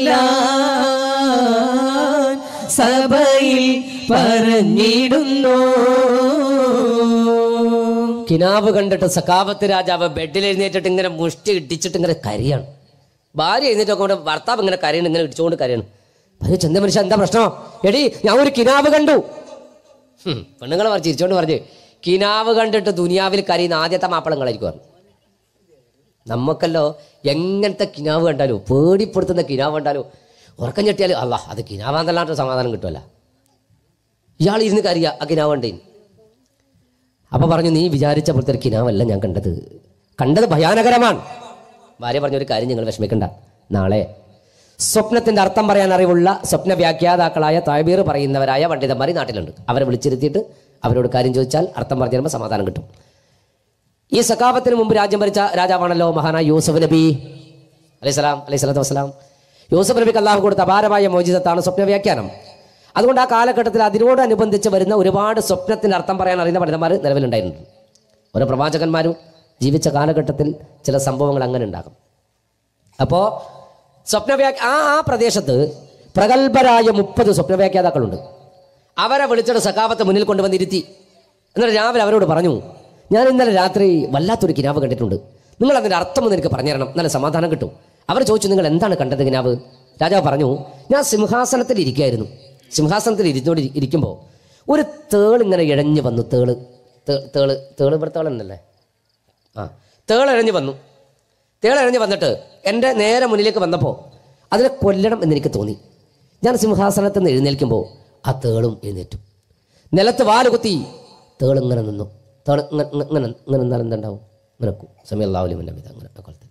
ചൊല്ലാൻ സഭയിൽ പറഞ്ഞിടുന്നു
കിനാവ് കണ്ടിട്ട് സഖാവത്ത് രാജാവ് ബെഡിൽ എഴുന്നേറ്റിട്ട് ഇങ്ങനെ മുഷ്ടി ഇടിച്ചിട്ട് ഇങ്ങനെ കരയാണ് ഭാര്യ എഴുന്നേറ്റൊക്കെ കൊണ്ട് ഭർത്താവ് ഇങ്ങനെ കരയണം ഇങ്ങനെ ഇടിച്ചുകൊണ്ട് കരയണം ഭാര്യ ചെന്ത മനുഷ്യ എന്താ പ്രശ്നം എടി ഞാൻ ഒരു കിനാവ് കണ്ടു ഹും, പെണ്ണുങ്ങളെ പറഞ്ഞു ചിരിച്ചോണ്ട് പറഞ്ഞു കിനാവ് കണ്ടിട്ട് ദുനിയാവിൽ കരയുന്ന ആദ്യത്തെ മാപ്പിളങ്ങളായിരിക്കും പറഞ്ഞു നമുക്കല്ലോ എങ്ങനത്തെ കിനാവ് കണ്ടാലോ പേടിപ്പെടുത്തുന്ന കിനാവ് കണ്ടാലോ ഉറക്കം ഞെട്ടിയാലും അല്ല അത് കിനാവാന്നല്ലാണ്ട് സമാധാനം കിട്ടുമല്ല ഇയാൾ ഇരുന്ന് കരയുക ആ കിനാവ് കണ്ടേന് അപ്പൊ പറഞ്ഞു നീ വിചാരിച്ച പോലത്തെ ഒരു കിനാവല്ല ഞാൻ കണ്ടത് കണ്ടത് ഭയാനകരമാണ് ഭാര്യ പറഞ്ഞൊരു കാര്യം നിങ്ങൾ വിഷമിക്കണ്ട നാളെ സ്വപ്നത്തിന്റെ അർത്ഥം പറയാൻ അറിവുള്ള സ്വപ്ന വ്യാഖ്യാതാക്കളായ താഴ്ബീർ പറയുന്നവരായ പണ്ഡിതന്മാർ ഈ നാട്ടിലുണ്ട് അവരെ വിളിച്ചിരുത്തിയിട്ട് അവരോട് കാര്യം ചോദിച്ചാൽ അർത്ഥം പറഞ്ഞു തരുമ്പോൾ സമാധാനം കിട്ടും ഈ സക്കാഫത്തിന് മുമ്പ് രാജ്യം ഭരിച്ച രാജാവാണല്ലോ മഹാനായ യൂസഫ് നബി അലൈഹിസ്സലാം അലൈഹി സ്വലാത്തു വസ്സലാം യൂസഫ് നബിക്ക് അള്ളാഹു കൊടുത്ത അപാരമായ മോചിതത്താണ് സ്വപ്ന വ്യാഖ്യാനം അതുകൊണ്ട് ആ കാലഘട്ടത്തിൽ അതിനോടനുബന്ധിച്ച് വരുന്ന ഒരുപാട് സ്വപ്നത്തിന്റെ അർത്ഥം പറയാൻ അറിയുന്ന പണ്ഡിതന്മാർ നിലവിലുണ്ടായിട്ടുണ്ട് ഓരോ പ്രവാചകന്മാരും ജീവിച്ച കാലഘട്ടത്തിൽ ചില സംഭവങ്ങൾ അങ്ങനെ ഉണ്ടാകും അപ്പോൾ സ്വപ്നവ്യാ ആ ആ പ്രദേശത്ത് പ്രഗത്ഭരായ മുപ്പത് സ്വപ്നവ്യാഖ്യാതാക്കളുണ്ട് അവരെ വിളിച്ചിട്ട് സഖാവത്തെ മുന്നിൽ കൊണ്ടുവന്നിരുത്തി എന്നിട്ട് രാവിലെ അവരോട് പറഞ്ഞു ഞാൻ ഇന്നലെ രാത്രി വല്ലാത്തൊരു കിനാവ് കണ്ടിട്ടുണ്ട് നിങ്ങൾ അതിൻ്റെ അർത്ഥം ഒന്ന് എനിക്ക് പറഞ്ഞു തരണം നല്ല സമാധാനം കിട്ടും അവർ ചോദിച്ചു നിങ്ങൾ എന്താണ് കണ്ടത് കിനാവ് രാജാവ് പറഞ്ഞു ഞാൻ സിംഹാസനത്തിൽ ഇരിക്കുകയായിരുന്നു സിംഹാസനത്തിൽ ഇരുന്നോട് ഇരിക്കുമ്പോൾ ഒരു തേൾ ഇങ്ങനെ ഇഴഞ്ഞു വന്നു തേള് തേ- തേള് തേള് ഇവിടെ തേളുണ്ടല്ലേ ആ തേളിഴഞ്ഞ് വന്നു തേളിഴഞ്ഞ് വന്നിട്ട് എൻ്റെ നേരെ മുന്നിലേക്ക് വന്നപ്പോൾ അതിനെ കൊല്ലണം എന്നെനിക്ക് തോന്നി ഞാൻ സിംഹാസനത്തിൽ നിന്ന് എഴുന്നേൽക്കുമ്പോൾ ആ തേളും എഴുന്നേറ്റു നിലത്ത് വാല് കുത്തി തേൾ ഇങ്ങനെ നിന്നു തേൾ ഇങ്ങനെ ഇങ്ങനെ- ഇങ്ങനെ ഇങ്ങനെ നിന്നാൽ എന്തുണ്ടാവും ഇങ്ങനെ സമയം അള്ളാഹുലി മുന്നമിത അങ്ങനെ ആ കൊലത്തിൽ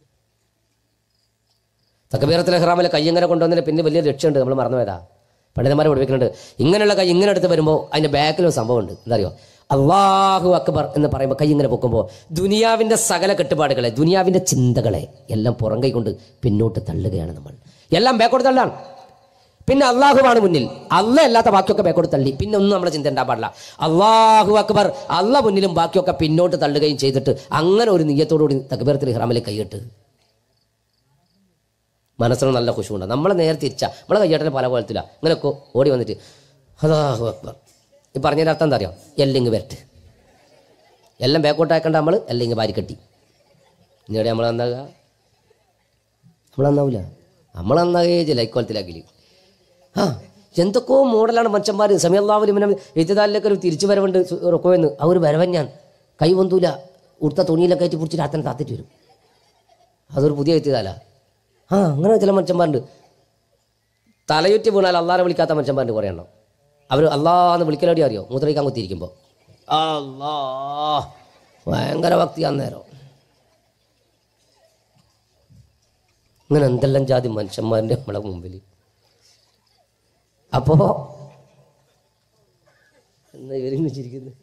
തക്കബീറത്തിലെ ഹ്റാമിലെ കൈ ഇങ്ങനെ കൊണ്ടുവന്നതിന് പിന്നെ വലിയ ലക്ഷ്യമുണ്ട് നമ്മൾ മറന്നുപോയതാ പണ്ഡിതന്മാരെ പഠിപ്പിക്കുന്നുണ്ട് ഇങ്ങനെയുള്ള കൈ ഇങ്ങനെ എടുത്ത് വരുമ്പോൾ അതിൻ്റെ ബാക്കിൽ ഒരു സംഭവമുണ്ട് എന്താ അറിയോ അള്ളാഹു അക്ബർ എന്ന് പറയുമ്പോൾ കൈ ഇങ്ങനെ പൊക്കുമ്പോൾ ദുനിയാവിൻ്റെ സകല കെട്ടുപാടുകളെ ദുനിയാവിൻ്റെ ചിന്തകളെ എല്ലാം പുറം കൈ കൊണ്ട് പിന്നോട്ട് തള്ളുകയാണ് നമ്മൾ എല്ലാം ബാക്കോട്ട് തള്ളാണ് പിന്നെ അള്ളാഹുവാണ് മുന്നിൽ അല്ല അല്ലാത്ത ബാക്കിയൊക്കെ ബാക്കോട്ട് തള്ളി പിന്നെ ഒന്നും നമ്മുടെ ചിന്ത ഉണ്ടാൻ പാടില്ല അള്ളാഹു അക്ബർ അല്ല മുന്നിലും ബാക്കിയൊക്കെ പിന്നോട്ട് തള്ളുകയും ചെയ്തിട്ട് അങ്ങനെ ഒരു നീയത്തോടുകൂടി തക്ബീറത്തിൽ ഹ്റാമിലേക്ക് കൈയിട്ട് മനസ്സിന് നല്ല ഖുശുണ്ട് നമ്മൾ നേരെ തിരിച്ച നമ്മളെ കയ്യേട്ടനെ പല പോലത്തില്ല ഇങ്ങനെ കൊ- ഓടി വന്നിട്ട് അതാഹു അക്ബർ ഈ പറഞ്ഞതിൻ്റെ അർത്ഥം എന്താ അറിയാം എല്ലിങ് വരട്ട് എല്ലാം ബാക്കോട്ട് ആക്കണ്ട നമ്മൾ എല്ലിങ് വാരിക്കെട്ടി ഇനിയുടെ നമ്മൾ എന്താകുക നമ്മൾ നന്നാവില്ല നമ്മൾ നന്നാകേ ചില ഇക്കോലത്തിലാക്കില്ല ആ എന്തൊക്കെയോ മോഡലാണ് മനുഷ്യന്മാർ സമയല്ലാവലും എഴുത്തുകാലിലേക്ക് ഒരു തിരിച്ചു വരവുണ്ട് റൊക്കോയെന്ന് ആ ഒരു വരവൻ ഞാൻ കൈ പൊന്തൂല ഉടുത്ത തുണിയിലൊക്കെ ആയിട്ട് പിടിച്ചിട്ട് അത്തനെ താത്തിട്ട് വരും അതൊരു പുതിയ എഴുത്തുകാല ആ അങ്ങനെ ചില മനുഷ്യന്മാരുണ്ട് തലയുറ്റി വീണാൽ അള്ളാനെ വിളിക്കാത്ത മനുഷ്യന്മാരുണ്ട് കുറേ എണ്ണം അവർ അള്ളാന്ന് വിളിക്കലോടി അറിയോ മൂത്രയിക്കാൻ കുത്തിയിരിക്കുമ്പോൾ അല്ലാ ഭയങ്കര ഭക്തി അന്നേരം ഇങ്ങനെ എന്തെല്ലാം ജാതി മനുഷ്യന്മാരുടെ നമ്മളെ മുമ്പിൽ അപ്പോ എന്താ ഇവരിങ്ങനെ ചിരിക്കുന്നത്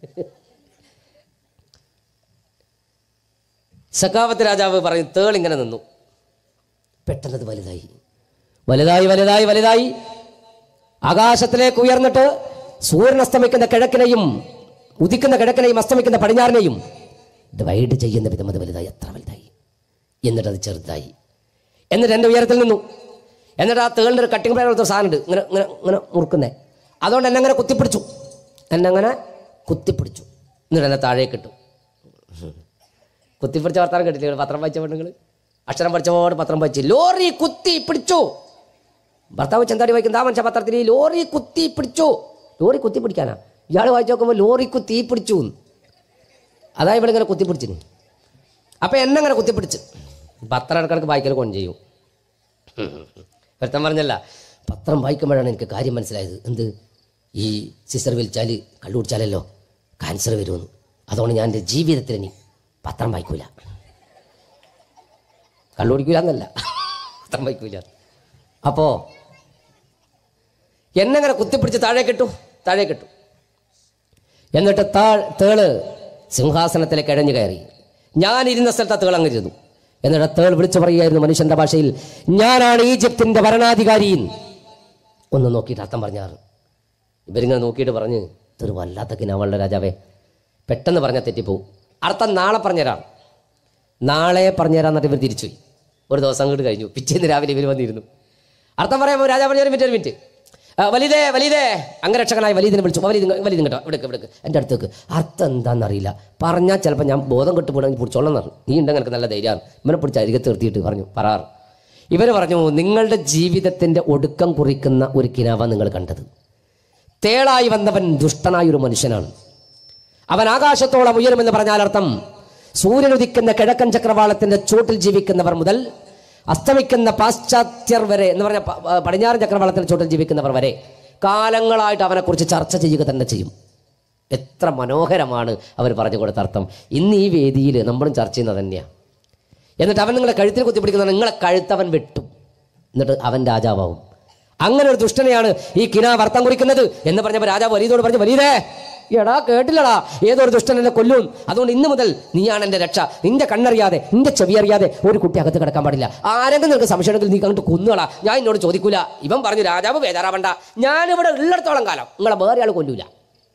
സഖാവത്ത് രാജാവ് പറയും തേളിങ്ങനെ നിന്നു പെട്ടെന്നത് വലുതായി വലുതായി വലുതായി വലുതായി ആകാശത്തിലേക്ക് ഉയർന്നിട്ട് സൂര്യൻ അസ്തമിക്കുന്ന കിഴക്കിനെയും ഉദിക്കുന്ന കിഴക്കിനെയും അസ്തമിക്കുന്ന പടിഞ്ഞാറിനെയും ഡിവൈഡ് ചെയ്യുന്ന വിധം അത് വലുതായി എത്ര വലുതായി എന്നിട്ട് അത് ചെറുതായി എന്നിട്ട് എൻ്റെ ഉയരത്തിൽ നിന്നു എന്നിട്ട് ആ തേളിൻ്റെ ഒരു കട്ടിങ് പ്ലെയർ പോലത്തെ സാധനമുണ്ട് ഇങ്ങനെ ഇങ്ങനെ ഇങ്ങനെ മുറുക്കുന്നേ അതുകൊണ്ട് എന്നെ അങ്ങനെ കുത്തിപ്പിടിച്ചു എന്നെ അങ്ങനെ കുത്തിപ്പിടിച്ചു എന്നിട്ട് എന്നെ താഴേക്ക് ഇട്ടു കുത്തിപ്പിടിച്ച വർത്താനം കേട്ടില്ലേ പത്രം വായിച്ച പെണ്ണുങ്ങൾ അക്ഷരം പഠിച്ചപോട് പത്രം വായിച്ച് ലോറി കുത്തി പിടിച്ചു ഭർത്താവ് ചെന്താടി വായിക്കുന്ന ആ മനുഷ്യ പത്രത്തിൽ ഈ ലോറി കുത്തി പിടിച്ചു ലോറി കുത്തി പിടിക്കാനാ ഇയാൾ വായിച്ചു നോക്കുമ്പോൾ ലോറി കുത്തി പിടിച്ചു എന്ന്. അതാ ഇവിടെ ഇങ്ങനെ കുത്തിപ്പിടിച്ചിന് അപ്പം എന്നെ അങ്ങനെ കുത്തിപ്പിടിച്ച് പത്രം ഇടക്കിടക്ക് വായിക്കൽ കൊണ്ട് ചെയ്യും ഒരുത്തൻ പറഞ്ഞല്ല പത്രം വായിക്കുമ്പോഴാണ് എനിക്ക് കാര്യം മനസ്സിലായത് എന്ത് ഈ സിസ്റ്റർ വിളിച്ചാൽ കള്ളു കുടിച്ചാലല്ലോ ക്യാൻസർ വരുമെന്ന് അതുകൊണ്ട് ഞാൻ എൻ്റെ ജീവിതത്തിൽ ഇനി പത്രം വായിക്കൂല കള്ളു കുടിക്കൂല എന്നല്ല പത്രം വായിക്കൂല അപ്പോൾ എന്നെങ്ങനെ കുത്തിപ്പിടിച്ച് താഴെ കിട്ടു താഴെ കിട്ടു എന്നിട്ട് താ തേള് സിംഹാസനത്തിലേക്ക് ഇഴഞ്ഞു കയറി ഞാൻ ഇരുന്ന സ്ഥലത്ത് ആ തേൾ അങ്ങ് ഇരുന്നു എന്നിട്ട് ആ തേൾ വിളിച്ചു പറയുകയായിരുന്നു മനുഷ്യന്റെ ഭാഷയിൽ ഞാനാണ് ഈജിപ്തിന്റെ ഭരണാധികാരി ഒന്ന് നോക്കിയിട്ട് അർത്ഥം പറഞ്ഞാറ് ഇവരിങ്ങനെ നോക്കിയിട്ട് പറഞ്ഞ് ഇതൊരു വല്ലാത്ത കിനാവളുടെ രാജാവേ പെട്ടെന്ന് പറഞ്ഞാൽ തെറ്റിപ്പോവും അർത്ഥം നാളെ പറഞ്ഞുതരാം നാളെ പറഞ്ഞുതരാം എന്നിട്ട് ഇവർ തിരിച്ചുപോയി ഒരു ദിവസം അങ്ങോട്ട് കഴിഞ്ഞു പിറ്റേന്ന് രാവിലെ ഇവർ വന്നിരുന്നു അർത്ഥം പറയുമ്പോൾ രാജാ പറഞ്ഞു ഒരു മിനിറ്റ് ഒരു മിനിറ്റ് ആ, വലുതേ വലുതേ അംഗരക്ഷകനായ വലിയതിനെ വിളിച്ചു വലിയ വലിയ കേട്ടോ ഇവിടെ ഇവിടെ എൻ്റെ അടുത്തേക്ക് അർത്ഥം എന്താണെന്നറിയില്ല പറഞ്ഞാൽ ചിലപ്പോൾ ഞാൻ ബോധം കെട്ട് പോകണമെങ്കിൽ പിടിച്ചോളാം പറഞ്ഞു നീ ഉണ്ടെങ്കിൽ എനിക്ക് നല്ല ധൈര്യമാണ് ഇവനെ പിടിച്ച് അരികത്ത് നിർത്തിയിട്ട് പറഞ്ഞു പറയാറ് ഇവർ പറഞ്ഞു നിങ്ങളുടെ ജീവിതത്തിൻ്റെ ഒടുക്കം കുറിക്കുന്ന ഒരു കിനാവ നിങ്ങൾ കണ്ടത് തേളായി വന്നവൻ ദുഷ്ടനായ ഒരു മനുഷ്യനാണ് അവൻ ആകാശത്തോളം ഉയരുമെന്ന് പറഞ്ഞാൽ അർത്ഥം സൂര്യൻ ഉദിക്കുന്ന കിഴക്കൻ ചക്രവാളത്തിന്റെ ചൂട്ടിൽ ജീവിക്കുന്നവർ മുതൽ അസ്തമിക്കുന്ന പാശ്ചാത്യർ വരെ എന്ന് പറഞ്ഞ പ- പ- പടിഞ്ഞാറൻ ചക്രവാളത്തിന്റെ ചൂട്ടിൽ ജീവിക്കുന്നവർ വരെ കാലങ്ങളായിട്ട് അവനെക്കുറിച്ച് ചർച്ച ചെയ്യുക തന്നെ ചെയ്യും എത്ര മനോഹരമാണ് അവർ പറഞ്ഞു കൊടുത്ത അർത്ഥം ഇന്ന് ഈ വേദിയിൽ നമ്മളും ചർച്ച ചെയ്യുന്നത് തന്നെയാണ് എന്നിട്ട് അവൻ നിങ്ങളെ കഴുത്തിൽ കുത്തിപ്പിടിക്കുന്ന നിങ്ങളെ കഴുത്തവൻ വെട്ടും എന്നിട്ട് അവൻ രാജാവാകും അങ്ങനെ ഒരു ദുഷ്ടനെയാണ് ഈ കിനാവ് അർത്ഥം കുറിക്കുന്നത് എന്ന് പറഞ്ഞപ്പോൾ രാജാവ് വലിയതോട് പറഞ്ഞു വലിയതേ എടാ കേട്ടില്ലടാ ഏതൊരു ദുഷ്ടൻ എന്നെ കൊല്ലും അതുകൊണ്ട് ഇന്ന് മുതൽ നീയാണ് എൻ്റെ രക്ഷ നിന്റെ കണ്ണറിയാതെ നിന്റെ ചെവി അറിയാതെ ഒരു കുട്ടി അകത്ത് കിടക്കാൻ പാടില്ല ആരെങ്കിലും നിനക്ക് സംശയമുണ്ടെങ്കിൽ നീ കണ്ടിട്ട് കൊന്നുകളാ ഞാൻ എന്നോട് ചോദിക്കൂല ഇവൻ പറഞ്ഞു രാജാവ് ബേജാറാവണ്ട ഞാനിവിടെ ഉള്ളിടത്തോളം കാലം നിങ്ങളെ വേറെ ആൾ കൊല്ലൂല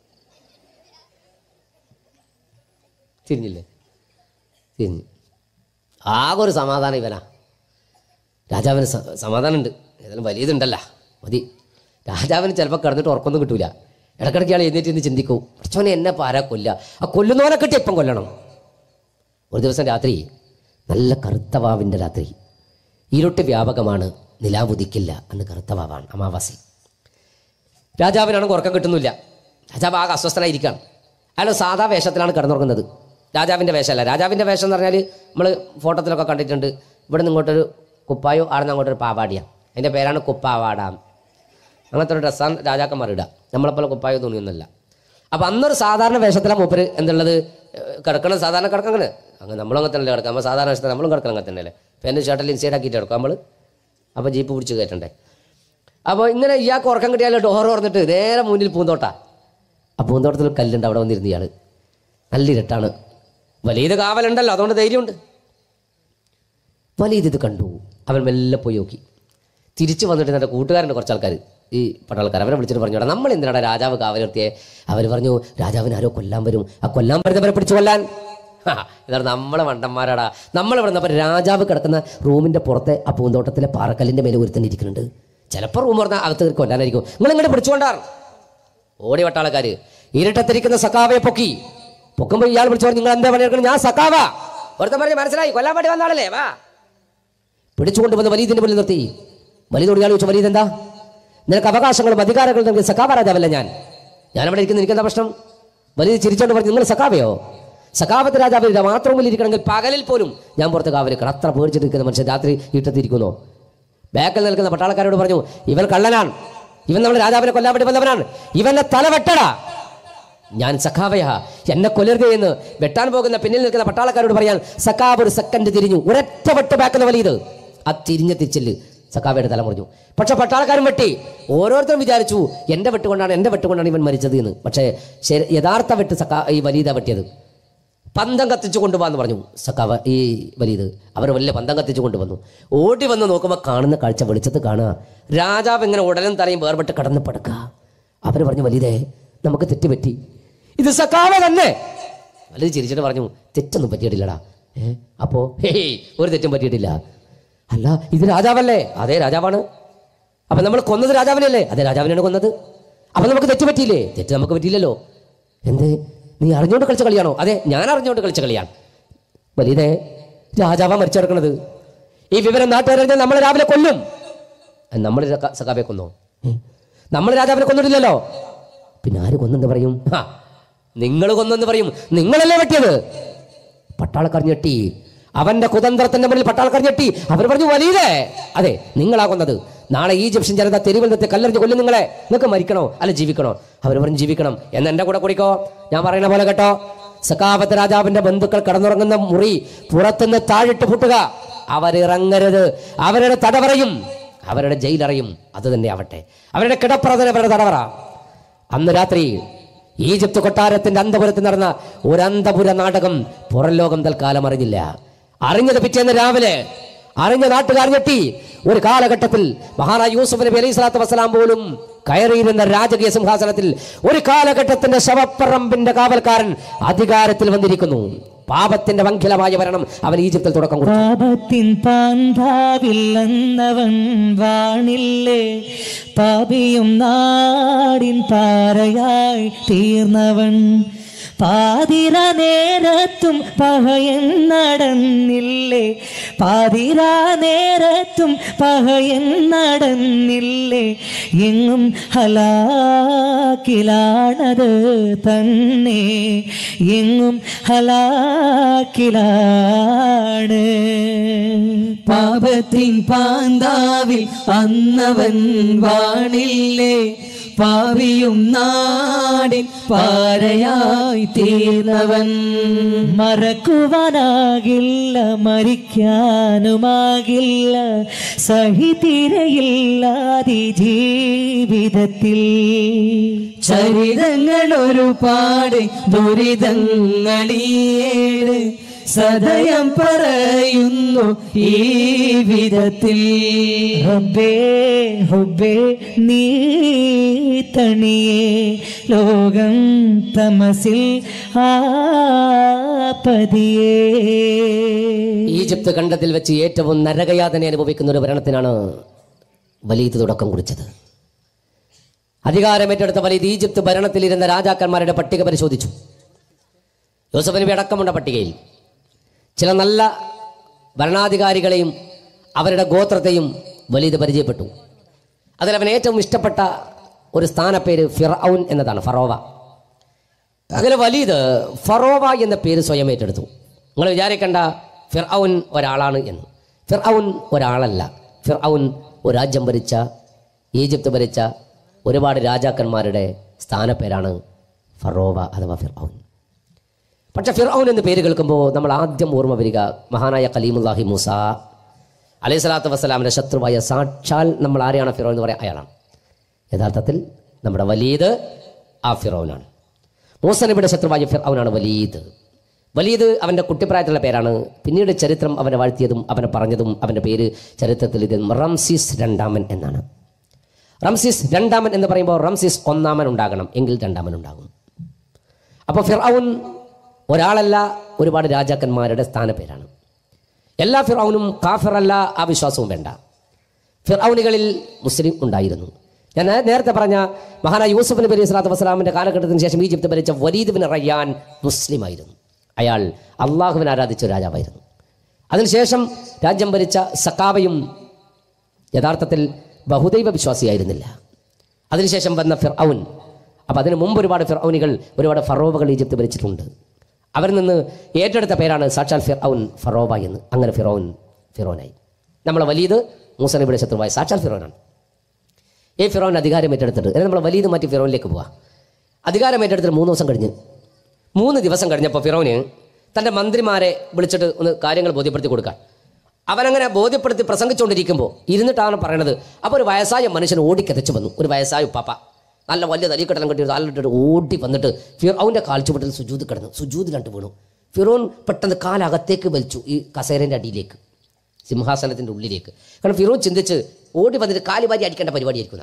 തിരിഞ്ഞില്ലേ തിരിഞ്ഞു ആകെ ഒരു സമാധാനം ഇവനാ രാജാവിന് സ- സമാധാനമുണ്ട് ഏതായാലും വലിയതുണ്ടല്ല മതി രാജാവിന് ചിലപ്പോൾ കിടന്നിട്ട് ഉറക്കൊന്നും കിട്ടൂല ഇടക്കിടയ്ക്ക് ആൾ എഴുന്നേറ്റ് ഇന്ന് ചിന്തിക്കും അച്ഛനെ എന്നെ പാരാ കൊല്ല ആ കൊല്ലുന്നവനെ കിട്ടി ഇപ്പം കൊല്ലണം ഒരു ദിവസം രാത്രി നല്ല കറുത്ത വാവിൻ്റെ രാത്രി ഇരുട്ട് വ്യാപകമാണ് നിലാവുദിക്കില്ല അന്ന് കറുത്ത വാവാണ് അമാവാസി രാജാവിനാണെങ്കിൽ ഉറക്കം കിട്ടുന്നില്ല രാജാവ് ആകെ അസ്വസ്ഥനായിരിക്കുകയാണ് അയാൾ സാധാ വേഷത്തിലാണ് കിടന്നുറങ്ങുന്നത് രാജാവിൻ്റെ വേഷമല്ല രാജാവിൻ്റെ വേഷം എന്ന് പറഞ്ഞാൽ നമ്മൾ ഫോട്ടോത്തിലൊക്കെ കണ്ടിട്ടുണ്ട് ഇവിടെ നിന്ന് ഇങ്ങോട്ടൊരു കുപ്പായോ അവിടെ നിന്ന് അങ്ങോട്ടൊരു പാവാടിയാണ് അതിൻ്റെ പേരാണ് കുപ്പാവാട അങ്ങനത്തെ ഒരു ഡ്രസ്സാണ് രാജാക്കന്മാർ ഇടുക നമ്മളെപ്പോലെ കുപ്പായോ തുണിയൊന്നുമല്ല അപ്പോൾ അന്നൊരു സാധാരണ വേഷത്തിലാണ് മൂപ്പര് എന്തുള്ളത് ഏഹ് കിടക്കണം സാധാരണ കിടക്കങ്ങനെ അങ്ങനെ നമ്മളും അങ്ങനെ തന്നെ കിടക്കാം നമ്മൾ സാധാരണ വേഷത്തിൽ നമ്മളും കിടക്കണം അങ്ങനെ തന്നെയല്ലേ പെൻ്റെ ഷർട്ടിൽ ഇൻസൈഡ് ആക്കിയിട്ട് കിടക്കും നമ്മൾ അപ്പോൾ ജീപ്പ് പിടിച്ച് കയറ്റണ്ടേ അപ്പോൾ ഇങ്ങനെ ഇയാൾക്ക് ഉറക്കം കിട്ടിയാൽ ഡോർ തുറന്നിട്ട് നേരെ മുന്നിൽ പൂന്തോട്ടാ ആ പൂന്തോട്ടത്തിൽ കല്ലുണ്ട് അവിടെ വന്നിരുന്ന ഇയാൾ നല്ല ഇരട്ടാണ് വലിയത് കാവലുണ്ടല്ലോ അതുകൊണ്ട് ധൈര്യമുണ്ട് വലിയത് ഇത് കണ്ടു അവൻ മെല്ലെ പോയി നോക്കി തിരിച്ചു വന്നിട്ട് എൻ്റെ കൂട്ടുകാരുണ്ട് കുറച്ച് ആൾക്കാർ ഈ പട്ടാൾക്കാർ അവരെ വിളിച്ചിട്ട് പറഞ്ഞു "എടാ, നമ്മൾ എന്തിനാണ് രാജാവ് കാവലിർത്തിയെ അവർ പറഞ്ഞു രാജാവിന് ആരോ കൊല്ലാൻ വരും ആ കൊല്ലാൻ വരുന്നവരെ പിടിച്ചു കൊല്ലാൻ ഹാ, ഇതാണ് നമ്മളെ വണ്ടന്മാരാടാ നമ്മൾ ഇവിടെ നിന്നപ്പോൾ രാജാവ് കിടക്കുന്ന റൂമിൻ്റെ പുറത്തെ ആ പൂന്തോട്ടത്തിലെ പാറക്കല്ലിൻ്റെ മേലെ ഒരുത്തന്നെ ഇരിക്കുന്നുണ്ട് ചിലപ്പോൾ റൂം പറഞ്ഞാൽ അകത്ത് കയറി കൊല്ലാനായിരിക്കും നിങ്ങൾ ഇങ്ങോട്ട് പിടിച്ചുകൊണ്ടാണ് ഓടി വട്ടാളക്കാർ ഇരുട്ടത്തിരിക്കുന്ന സക്കാവയെ പൊക്കി പൊക്കുമ്പോൾ ഇയാൾ വിളിച്ചു പറഞ്ഞു നിങ്ങൾ എന്താ പണിയെടുക്കണം ഞാൻ സക്കാവ ഒരുത്തൻ പറഞ്ഞ് മനസ്സിലായി കൊല്ലാൻ വേണ്ടി വന്നാളല്ലേ വാ പിടിച്ചുകൊണ്ട് വന്ന് വലിയതിന്റെ മുന്നിൽ നിർത്തി വലിയതോട് ഇയാൾ ചോദിച്ചു വലിയതെന്താ നിനക്ക് അവകാശങ്ങളും അധികാരങ്ങളും നൽകിയ സഖാവ രാജാവല്ല ഞാൻ ഞാൻ അവിടെ ഇരിക്കുന്ന എനിക്കെന്താ പ്രശ്നം വലിയ ചിരിച്ചോണ്ട് പറഞ്ഞു നിങ്ങൾ സഖാവയോ സഖാവത്ത് രാജാവ് മാത്രം ഇരിക്കണമെങ്കിൽ പകലിൽ പോലും ഞാൻ പുറത്ത് കാവലിക്കണം അത്ര പേടിച്ചിരിക്കുന്ന മനുഷ്യൻ രാത്രി ഇട്ടത്തിരിക്കുന്നു ബാക്കിൽ നിൽക്കുന്ന പട്ടാളക്കാരോട് പറഞ്ഞു ഇവൻ കള്ളനാണ് ഇവൻ നമ്മുടെ രാജാവിനെ കൊല്ലാൻ വേണ്ടി വന്നവനാണ് ഇവന്റെ തല വെട്ടടാ ഞാൻ സഖാവയാ എന്നെ കൊല്ലരുതേ എന്ന് വെട്ടാൻ പോകുന്ന പിന്നിൽ നിൽക്കുന്ന പട്ടാളക്കാരോട് പറയാൻ സഖാവ് ഒരു സെക്കൻഡ് തിരിഞ്ഞു ഒരൊറ്റ വെട്ട് ബാക്കുന്ന വലിയത് ആ തിരിഞ്ഞ തിരിച്ചില് സഖാവയുടെ തല മുറിഞ്ഞു പക്ഷെ പട്ടാളക്കാരും വെട്ടി ഓരോരുത്തരും വിചാരിച്ചു എൻ്റെ വെട്ടുകൊണ്ടാണ് എൻ്റെ വെട്ടുകൊണ്ടാണ് ഇവൻ മരിച്ചത് എന്ന് പക്ഷേ ശരി- യഥാർത്ഥ വെട്ട് സഖാ ഈ വലിയത വെട്ടിയത് പന്തം കത്തിച്ചു കൊണ്ടുപോകാന്ന് പറഞ്ഞു സഖാവ ഈ വലിയത് അവർ വലിയ പന്തം കത്തിച്ചു കൊണ്ടുവന്നു ഓടി വന്ന് നോക്കുമ്പോൾ കാണുന്ന കാഴ്ച വെളിച്ചത്ത് കാണുക രാജാവ് ഇങ്ങനെ ഉടലും തലയും വേർപെട്ട് കടന്ന് പടുക്കുക അവർ പറഞ്ഞു വലിയതേ നമുക്ക് തെറ്റ് പറ്റി ഇത് സഖാവ തന്നെ വലുത് ചിരിച്ചിട്ട് പറഞ്ഞു തെറ്റൊന്നും പറ്റിയിട്ടില്ലടാ ഏ അപ്പോ ഹേയ് ഒരു തെറ്റും പറ്റിയിട്ടില്ല അല്ല ഇത് രാജാവല്ലേ അതെ രാജാവാണ് അപ്പൊ നമ്മൾ കൊന്നത് രാജാവിനല്ലേ അതെ രാജാവിനാണ് കൊന്നത് അപ്പൊ നമുക്ക് തെറ്റ് പറ്റിയില്ലേ തെറ്റ് നമുക്ക് പറ്റിയില്ലല്ലോ എന്തേ നീ അറിഞ്ഞുകൊണ്ട് കളിച്ച കളിയാണോ അതെ ഞാൻ അറിഞ്ഞുകൊണ്ട് കളിച്ച കളിയാണ് വലിയതേ രാജാവാ മരിച്ചു കിടക്കണത് ഈ വിവരം നാട്ടുകാരറിഞ്ഞാൽ നമ്മൾ രാവിലെ കൊല്ലും നമ്മൾ സഖാബെ കൊന്നോ നമ്മൾ രാജാവിനെ കൊന്നിട്ടില്ലല്ലോ പിന്നെ ആര് കൊന്നെന്ന് പറയും ഹാ, നിങ്ങൾ കൊന്നെന്ന് പറയും നിങ്ങളല്ലേ വെട്ടിയത് പട്ടാളക്കാർ ഞെട്ടി അവന്റെ കുതന്ത്രത്തിന്റെ മുന്നിൽ പട്ടാളക്കാർ ഞെട്ടി അവർ പറഞ്ഞു വലിയതേ അതെ നിങ്ങളാ കൊന്നത് നാളെ ഈജിപ്ഷ്യൻ ജനത തെരുവിൽ നിർത്തി കല്ലെറിഞ്ഞ് കൊല്ലും നിങ്ങളെ നിങ്ങൾക്ക് മരിക്കണോ അല്ല ജീവിക്കണോ അവർ പറഞ്ഞു ജീവിക്കണം എന്ന് എന്റെ കൂടെ കുടിക്കോ ഞാൻ പറയുന്ന പോലെ കേട്ടോ സക്കാവത്ത് രാജാവിന്റെ ബന്ധുക്കൾ കടന്നുറങ്ങുന്ന മുറി പുറത്തുനിന്ന് താഴിട്ട് പൂട്ടുക അവരിറങ്ങരുത് അവരുടെ തടവറയും അവരുടെ ജയിലറയും അത് തന്നെ ആവട്ടെ അവരുടെ കിടപ്പറ തന്നെ അവരുടെ തടവറ അന്ന് രാത്രി ഈജിപ്ത് കൊട്ടാരത്തിന്റെ അന്തപുരത്തിൽ നടന്ന ഒരു അന്തപുര നാടകം പുറം ലോകം തൽക്കാലം അറിഞ്ഞില്ല അറിഞ്ഞത് പിറ്റേന്ന് രാവിലെ അറിഞ്ഞ നാട്ടുകാർ ഞെട്ടി ഒരു കാലഘട്ടത്തിൽ മഹാറാജ് യൂസുഫ് നബി അലൈഹി സ്വലാത്തു വസ്സലാം പോലും കയറിയിരുന്ന രാജകീയ സിംഹാസനത്തിൽ ഒരു കാലഘട്ടത്തിന്റെ ശവപ്പറമ്പിന്റെ കാവൽക്കാരൻ അധികാരത്തിൽ വന്നിരിക്കുന്നു പാപത്തിന്റെ വങ്കിലമായ ഭരണം അവൻ ഈജിപ്തിൽ തുടക്കം കൊടുത്തു
പാപത്തിൻ പാന്താവിൽ എന്നവൻ വാണില്ലേ പാപിയും നാടിൻ പാറയായി തീർന്നവൻ പാതിര നേരത്തും പഹയൻ നടന്നില്ലേ പാതിര നേരത്തും പഹയൻ നടന്നില്ലേ എങ്ങും ഹലാക്കിലാണത് തന്നെ എങ്ങും ഹലാക്കിലാണ്
പാപത്തിൻ പാന്താവിൽ അന്നവൻ വാണില്ലേ പാവിയും നാടിൻ പാരയായി തീർന്നവൻ
മറക്കുവാനാകില്ല മരിക്കാനുമാകില്ല സഹിതിരയില്ലാതി ജീവിതത്തിൽ
ചരിതങ്ങൾ ഒരുപാട് ദുരിതങ്ങളീയേട് സദയം പറയുന്നു ഈ വിധത്തിൽ
ഹുബേ ഹുബേ നീ തണിയേ ലോകം തമസിൽ ആപതിയേ
ഈജിപ്ത് കണ്ടതിൽ വെച്ച് ഏറ്റവും നരകയാതന അനുഭവിക്കുന്ന ഒരു ഭരണത്തിനാണ് വലീത് തുടക്കം കുറിച്ചത് അധികാരമേറ്റെടുത്ത വലീത് ഈജിപ്ത് ഭരണത്തിലിരുന്ന രാജാക്കന്മാരുടെ പട്ടിക പരിശോധിച്ചു യോസഫ് നബി അടക്കമുണ്ട പട്ടികയിൽ ചില നല്ല ഭരണാധികാരികളെയും അവരുടെ ഗോത്രത്തെയും വലീത് പരിചയപ്പെട്ടു അതിൽ അവൻ ഏറ്റവും ഇഷ്ടപ്പെട്ട ഒരു സ്ഥാനപ്പേര് ഫിറൌൻ എന്നതാണ് ഫറോവ അങ്ങനെ വലീത് ഫറോവ എന്ന പേര് സ്വയം ഏറ്റെടുത്തു നിങ്ങൾ വിചാരിക്കേണ്ട ഫിർഔൻ ഒരാളാണ് എന്ന് ഫിർഔൻ ഒരാളല്ല ഫിർഔൻ ഒരു രാജ്യം ഭരിച്ച ഈജിപ്ത് ഭരിച്ച ഒരുപാട് രാജാക്കന്മാരുടെ സ്ഥാനപ്പേരാണ് ഫറോവ അഥവാ ഫിർഔൻ പക്ഷെ ഫിർഔൻ എന്ന് പേര് കേൾക്കുമ്പോൾ നമ്മൾ ആദ്യം ഓർമ്മ വരിക മഹാനായ കലീമുല്ലാഹി മൂസ അലൈഹി സ്വലാത്തു വസ്സലാമിൻ്റെ ശത്രുവായ സാക്ഷാൽ നമ്മൾ ആരെയാണ് ഫിറോൻ എന്ന് പറയാം അയാളാണ് യഥാർത്ഥത്തിൽ നമ്മുടെ വലീദ് ആ ഫിറോനാണ് മൂസനബിയുടെ ശത്രുവായ ഫിറോനാണ് വലീദ് വലീദ് അവൻ്റെ കുട്ടിപ്രായത്തിലുള്ള പേരാണ് പിന്നീട് ചരിത്രം അവനെ വാഴ്ത്തിയതും അവനെ പറഞ്ഞതും അവൻ്റെ പേര് ചരിത്രത്തിൽ ഇത് റംസിസ് രണ്ടാമൻ എന്നാണ് റംസിസ് രണ്ടാമൻ എന്ന് പറയുമ്പോൾ റംസിസ് ഒന്നാമൻ ഉണ്ടാകണം എങ്കിൽ രണ്ടാമൻ ഉണ്ടാകും അപ്പോൾ ഫിറൌൻ ഒരാളല്ല ഒരുപാട് രാജാക്കന്മാരുടെ സ്ഥാനപ്പേരാണ് എല്ലാ ഫിറൌനും കാഫിറല്ല ആ വിശ്വാസവും വേണ്ട ഫിറൌനുകളിൽ മുസ്ലിം ഉണ്ടായിരുന്നു ഞാൻ നേ- നേരത്തെ പറഞ്ഞ മഹാനായ യൂസുഫ് നബി അലൈഹി സ്വലാത്തു വസ്സലാമിൻ്റെ കാലഘട്ടത്തിന് ശേഷം ഈജിപ്ത് ഭരിച്ച വലീദ് ബിൻ റയ്യാൻ മുസ്ലിമായിരുന്നു അയാൾ അള്ളാഹുവിനെ ആരാധിച്ച ഒരു രാജാവായിരുന്നു അതിനുശേഷം രാജ്യം ഭരിച്ച സക്കാവയും യഥാർത്ഥത്തിൽ ബഹുദൈവ വിശ്വാസിയായിരുന്നില്ല അതിനുശേഷം വന്ന ഫിർഔൻ അപ്പോൾ അതിന് മുമ്പ് ഒരുപാട് ഫിർഔനികൾ ഒരുപാട് ഫറോവകൾ ഈജിപ്ത് ഭരിച്ചിട്ടുണ്ട് അവരിൽ നിന്ന് ഏറ്റെടുത്ത പേരാണ് സാക്ഷാൽ ഫിർഔൻ ഫറോവ എന്ന് അങ്ങനെ ഫിറോൻ ഫിറോനായി നമ്മളെ വലിയത് മൂസനബിയുടെ ശത്രുവായ സാക്ഷാൽ ഫിറോനാണ് ഈ ഫിറോൻ അധികാരം ഏറ്റെടുത്തിട്ട് എന്നാൽ നമ്മൾ വലിയത് മാറ്റി ഫിറോനിലേക്ക് പോവാം അധികാരം ഏറ്റെടുത്തിട്ട് മൂന്ന് ദിവസം കഴിഞ്ഞ് മൂന്ന് ദിവസം കഴിഞ്ഞപ്പോൾ ഫിറോന് തൻ്റെ മന്ത്രിമാരെ വിളിച്ചിട്ട് ഒന്ന് കാര്യങ്ങൾ ബോധ്യപ്പെടുത്തി കൊടുക്കാൻ അവനങ്ങനെ ബോധ്യപ്പെടുത്തി പ്രസംഗിച്ചുകൊണ്ടിരിക്കുമ്പോൾ ഇരുന്നിട്ടാണ് പറയണത് അപ്പോൾ ഒരു വയസ്സായ മനുഷ്യൻ ഓടിക്കതച്ച് വന്നു ഒരു വയസ്സായ ഉപ്പാപ്പ നല്ല വലിയ തലിക്കെട്ടലം കെട്ടി കാലിട്ടിട്ട് ഓടി വന്നിട്ട് ഫിറോൻ്റെ കാൽച്ചുവട്ടിൽ സുജൂത് കിടന്നു സുജൂതിലണ്ട് വീണു ഫിറോൻ പെട്ടെന്ന് കാലകത്തേക്ക് വലിച്ചു ഈ കസേരൻ്റെ അടിയിലേക്ക് സിംഹാസനത്തിൻ്റെ ഉള്ളിലേക്ക് കാരണം ഫിറോൻ ചിന്തിച്ച് ഓടി വന്നിട്ട് കാലുവാരി അടിക്കേണ്ട പരിപാടിയായിരിക്കുന്ന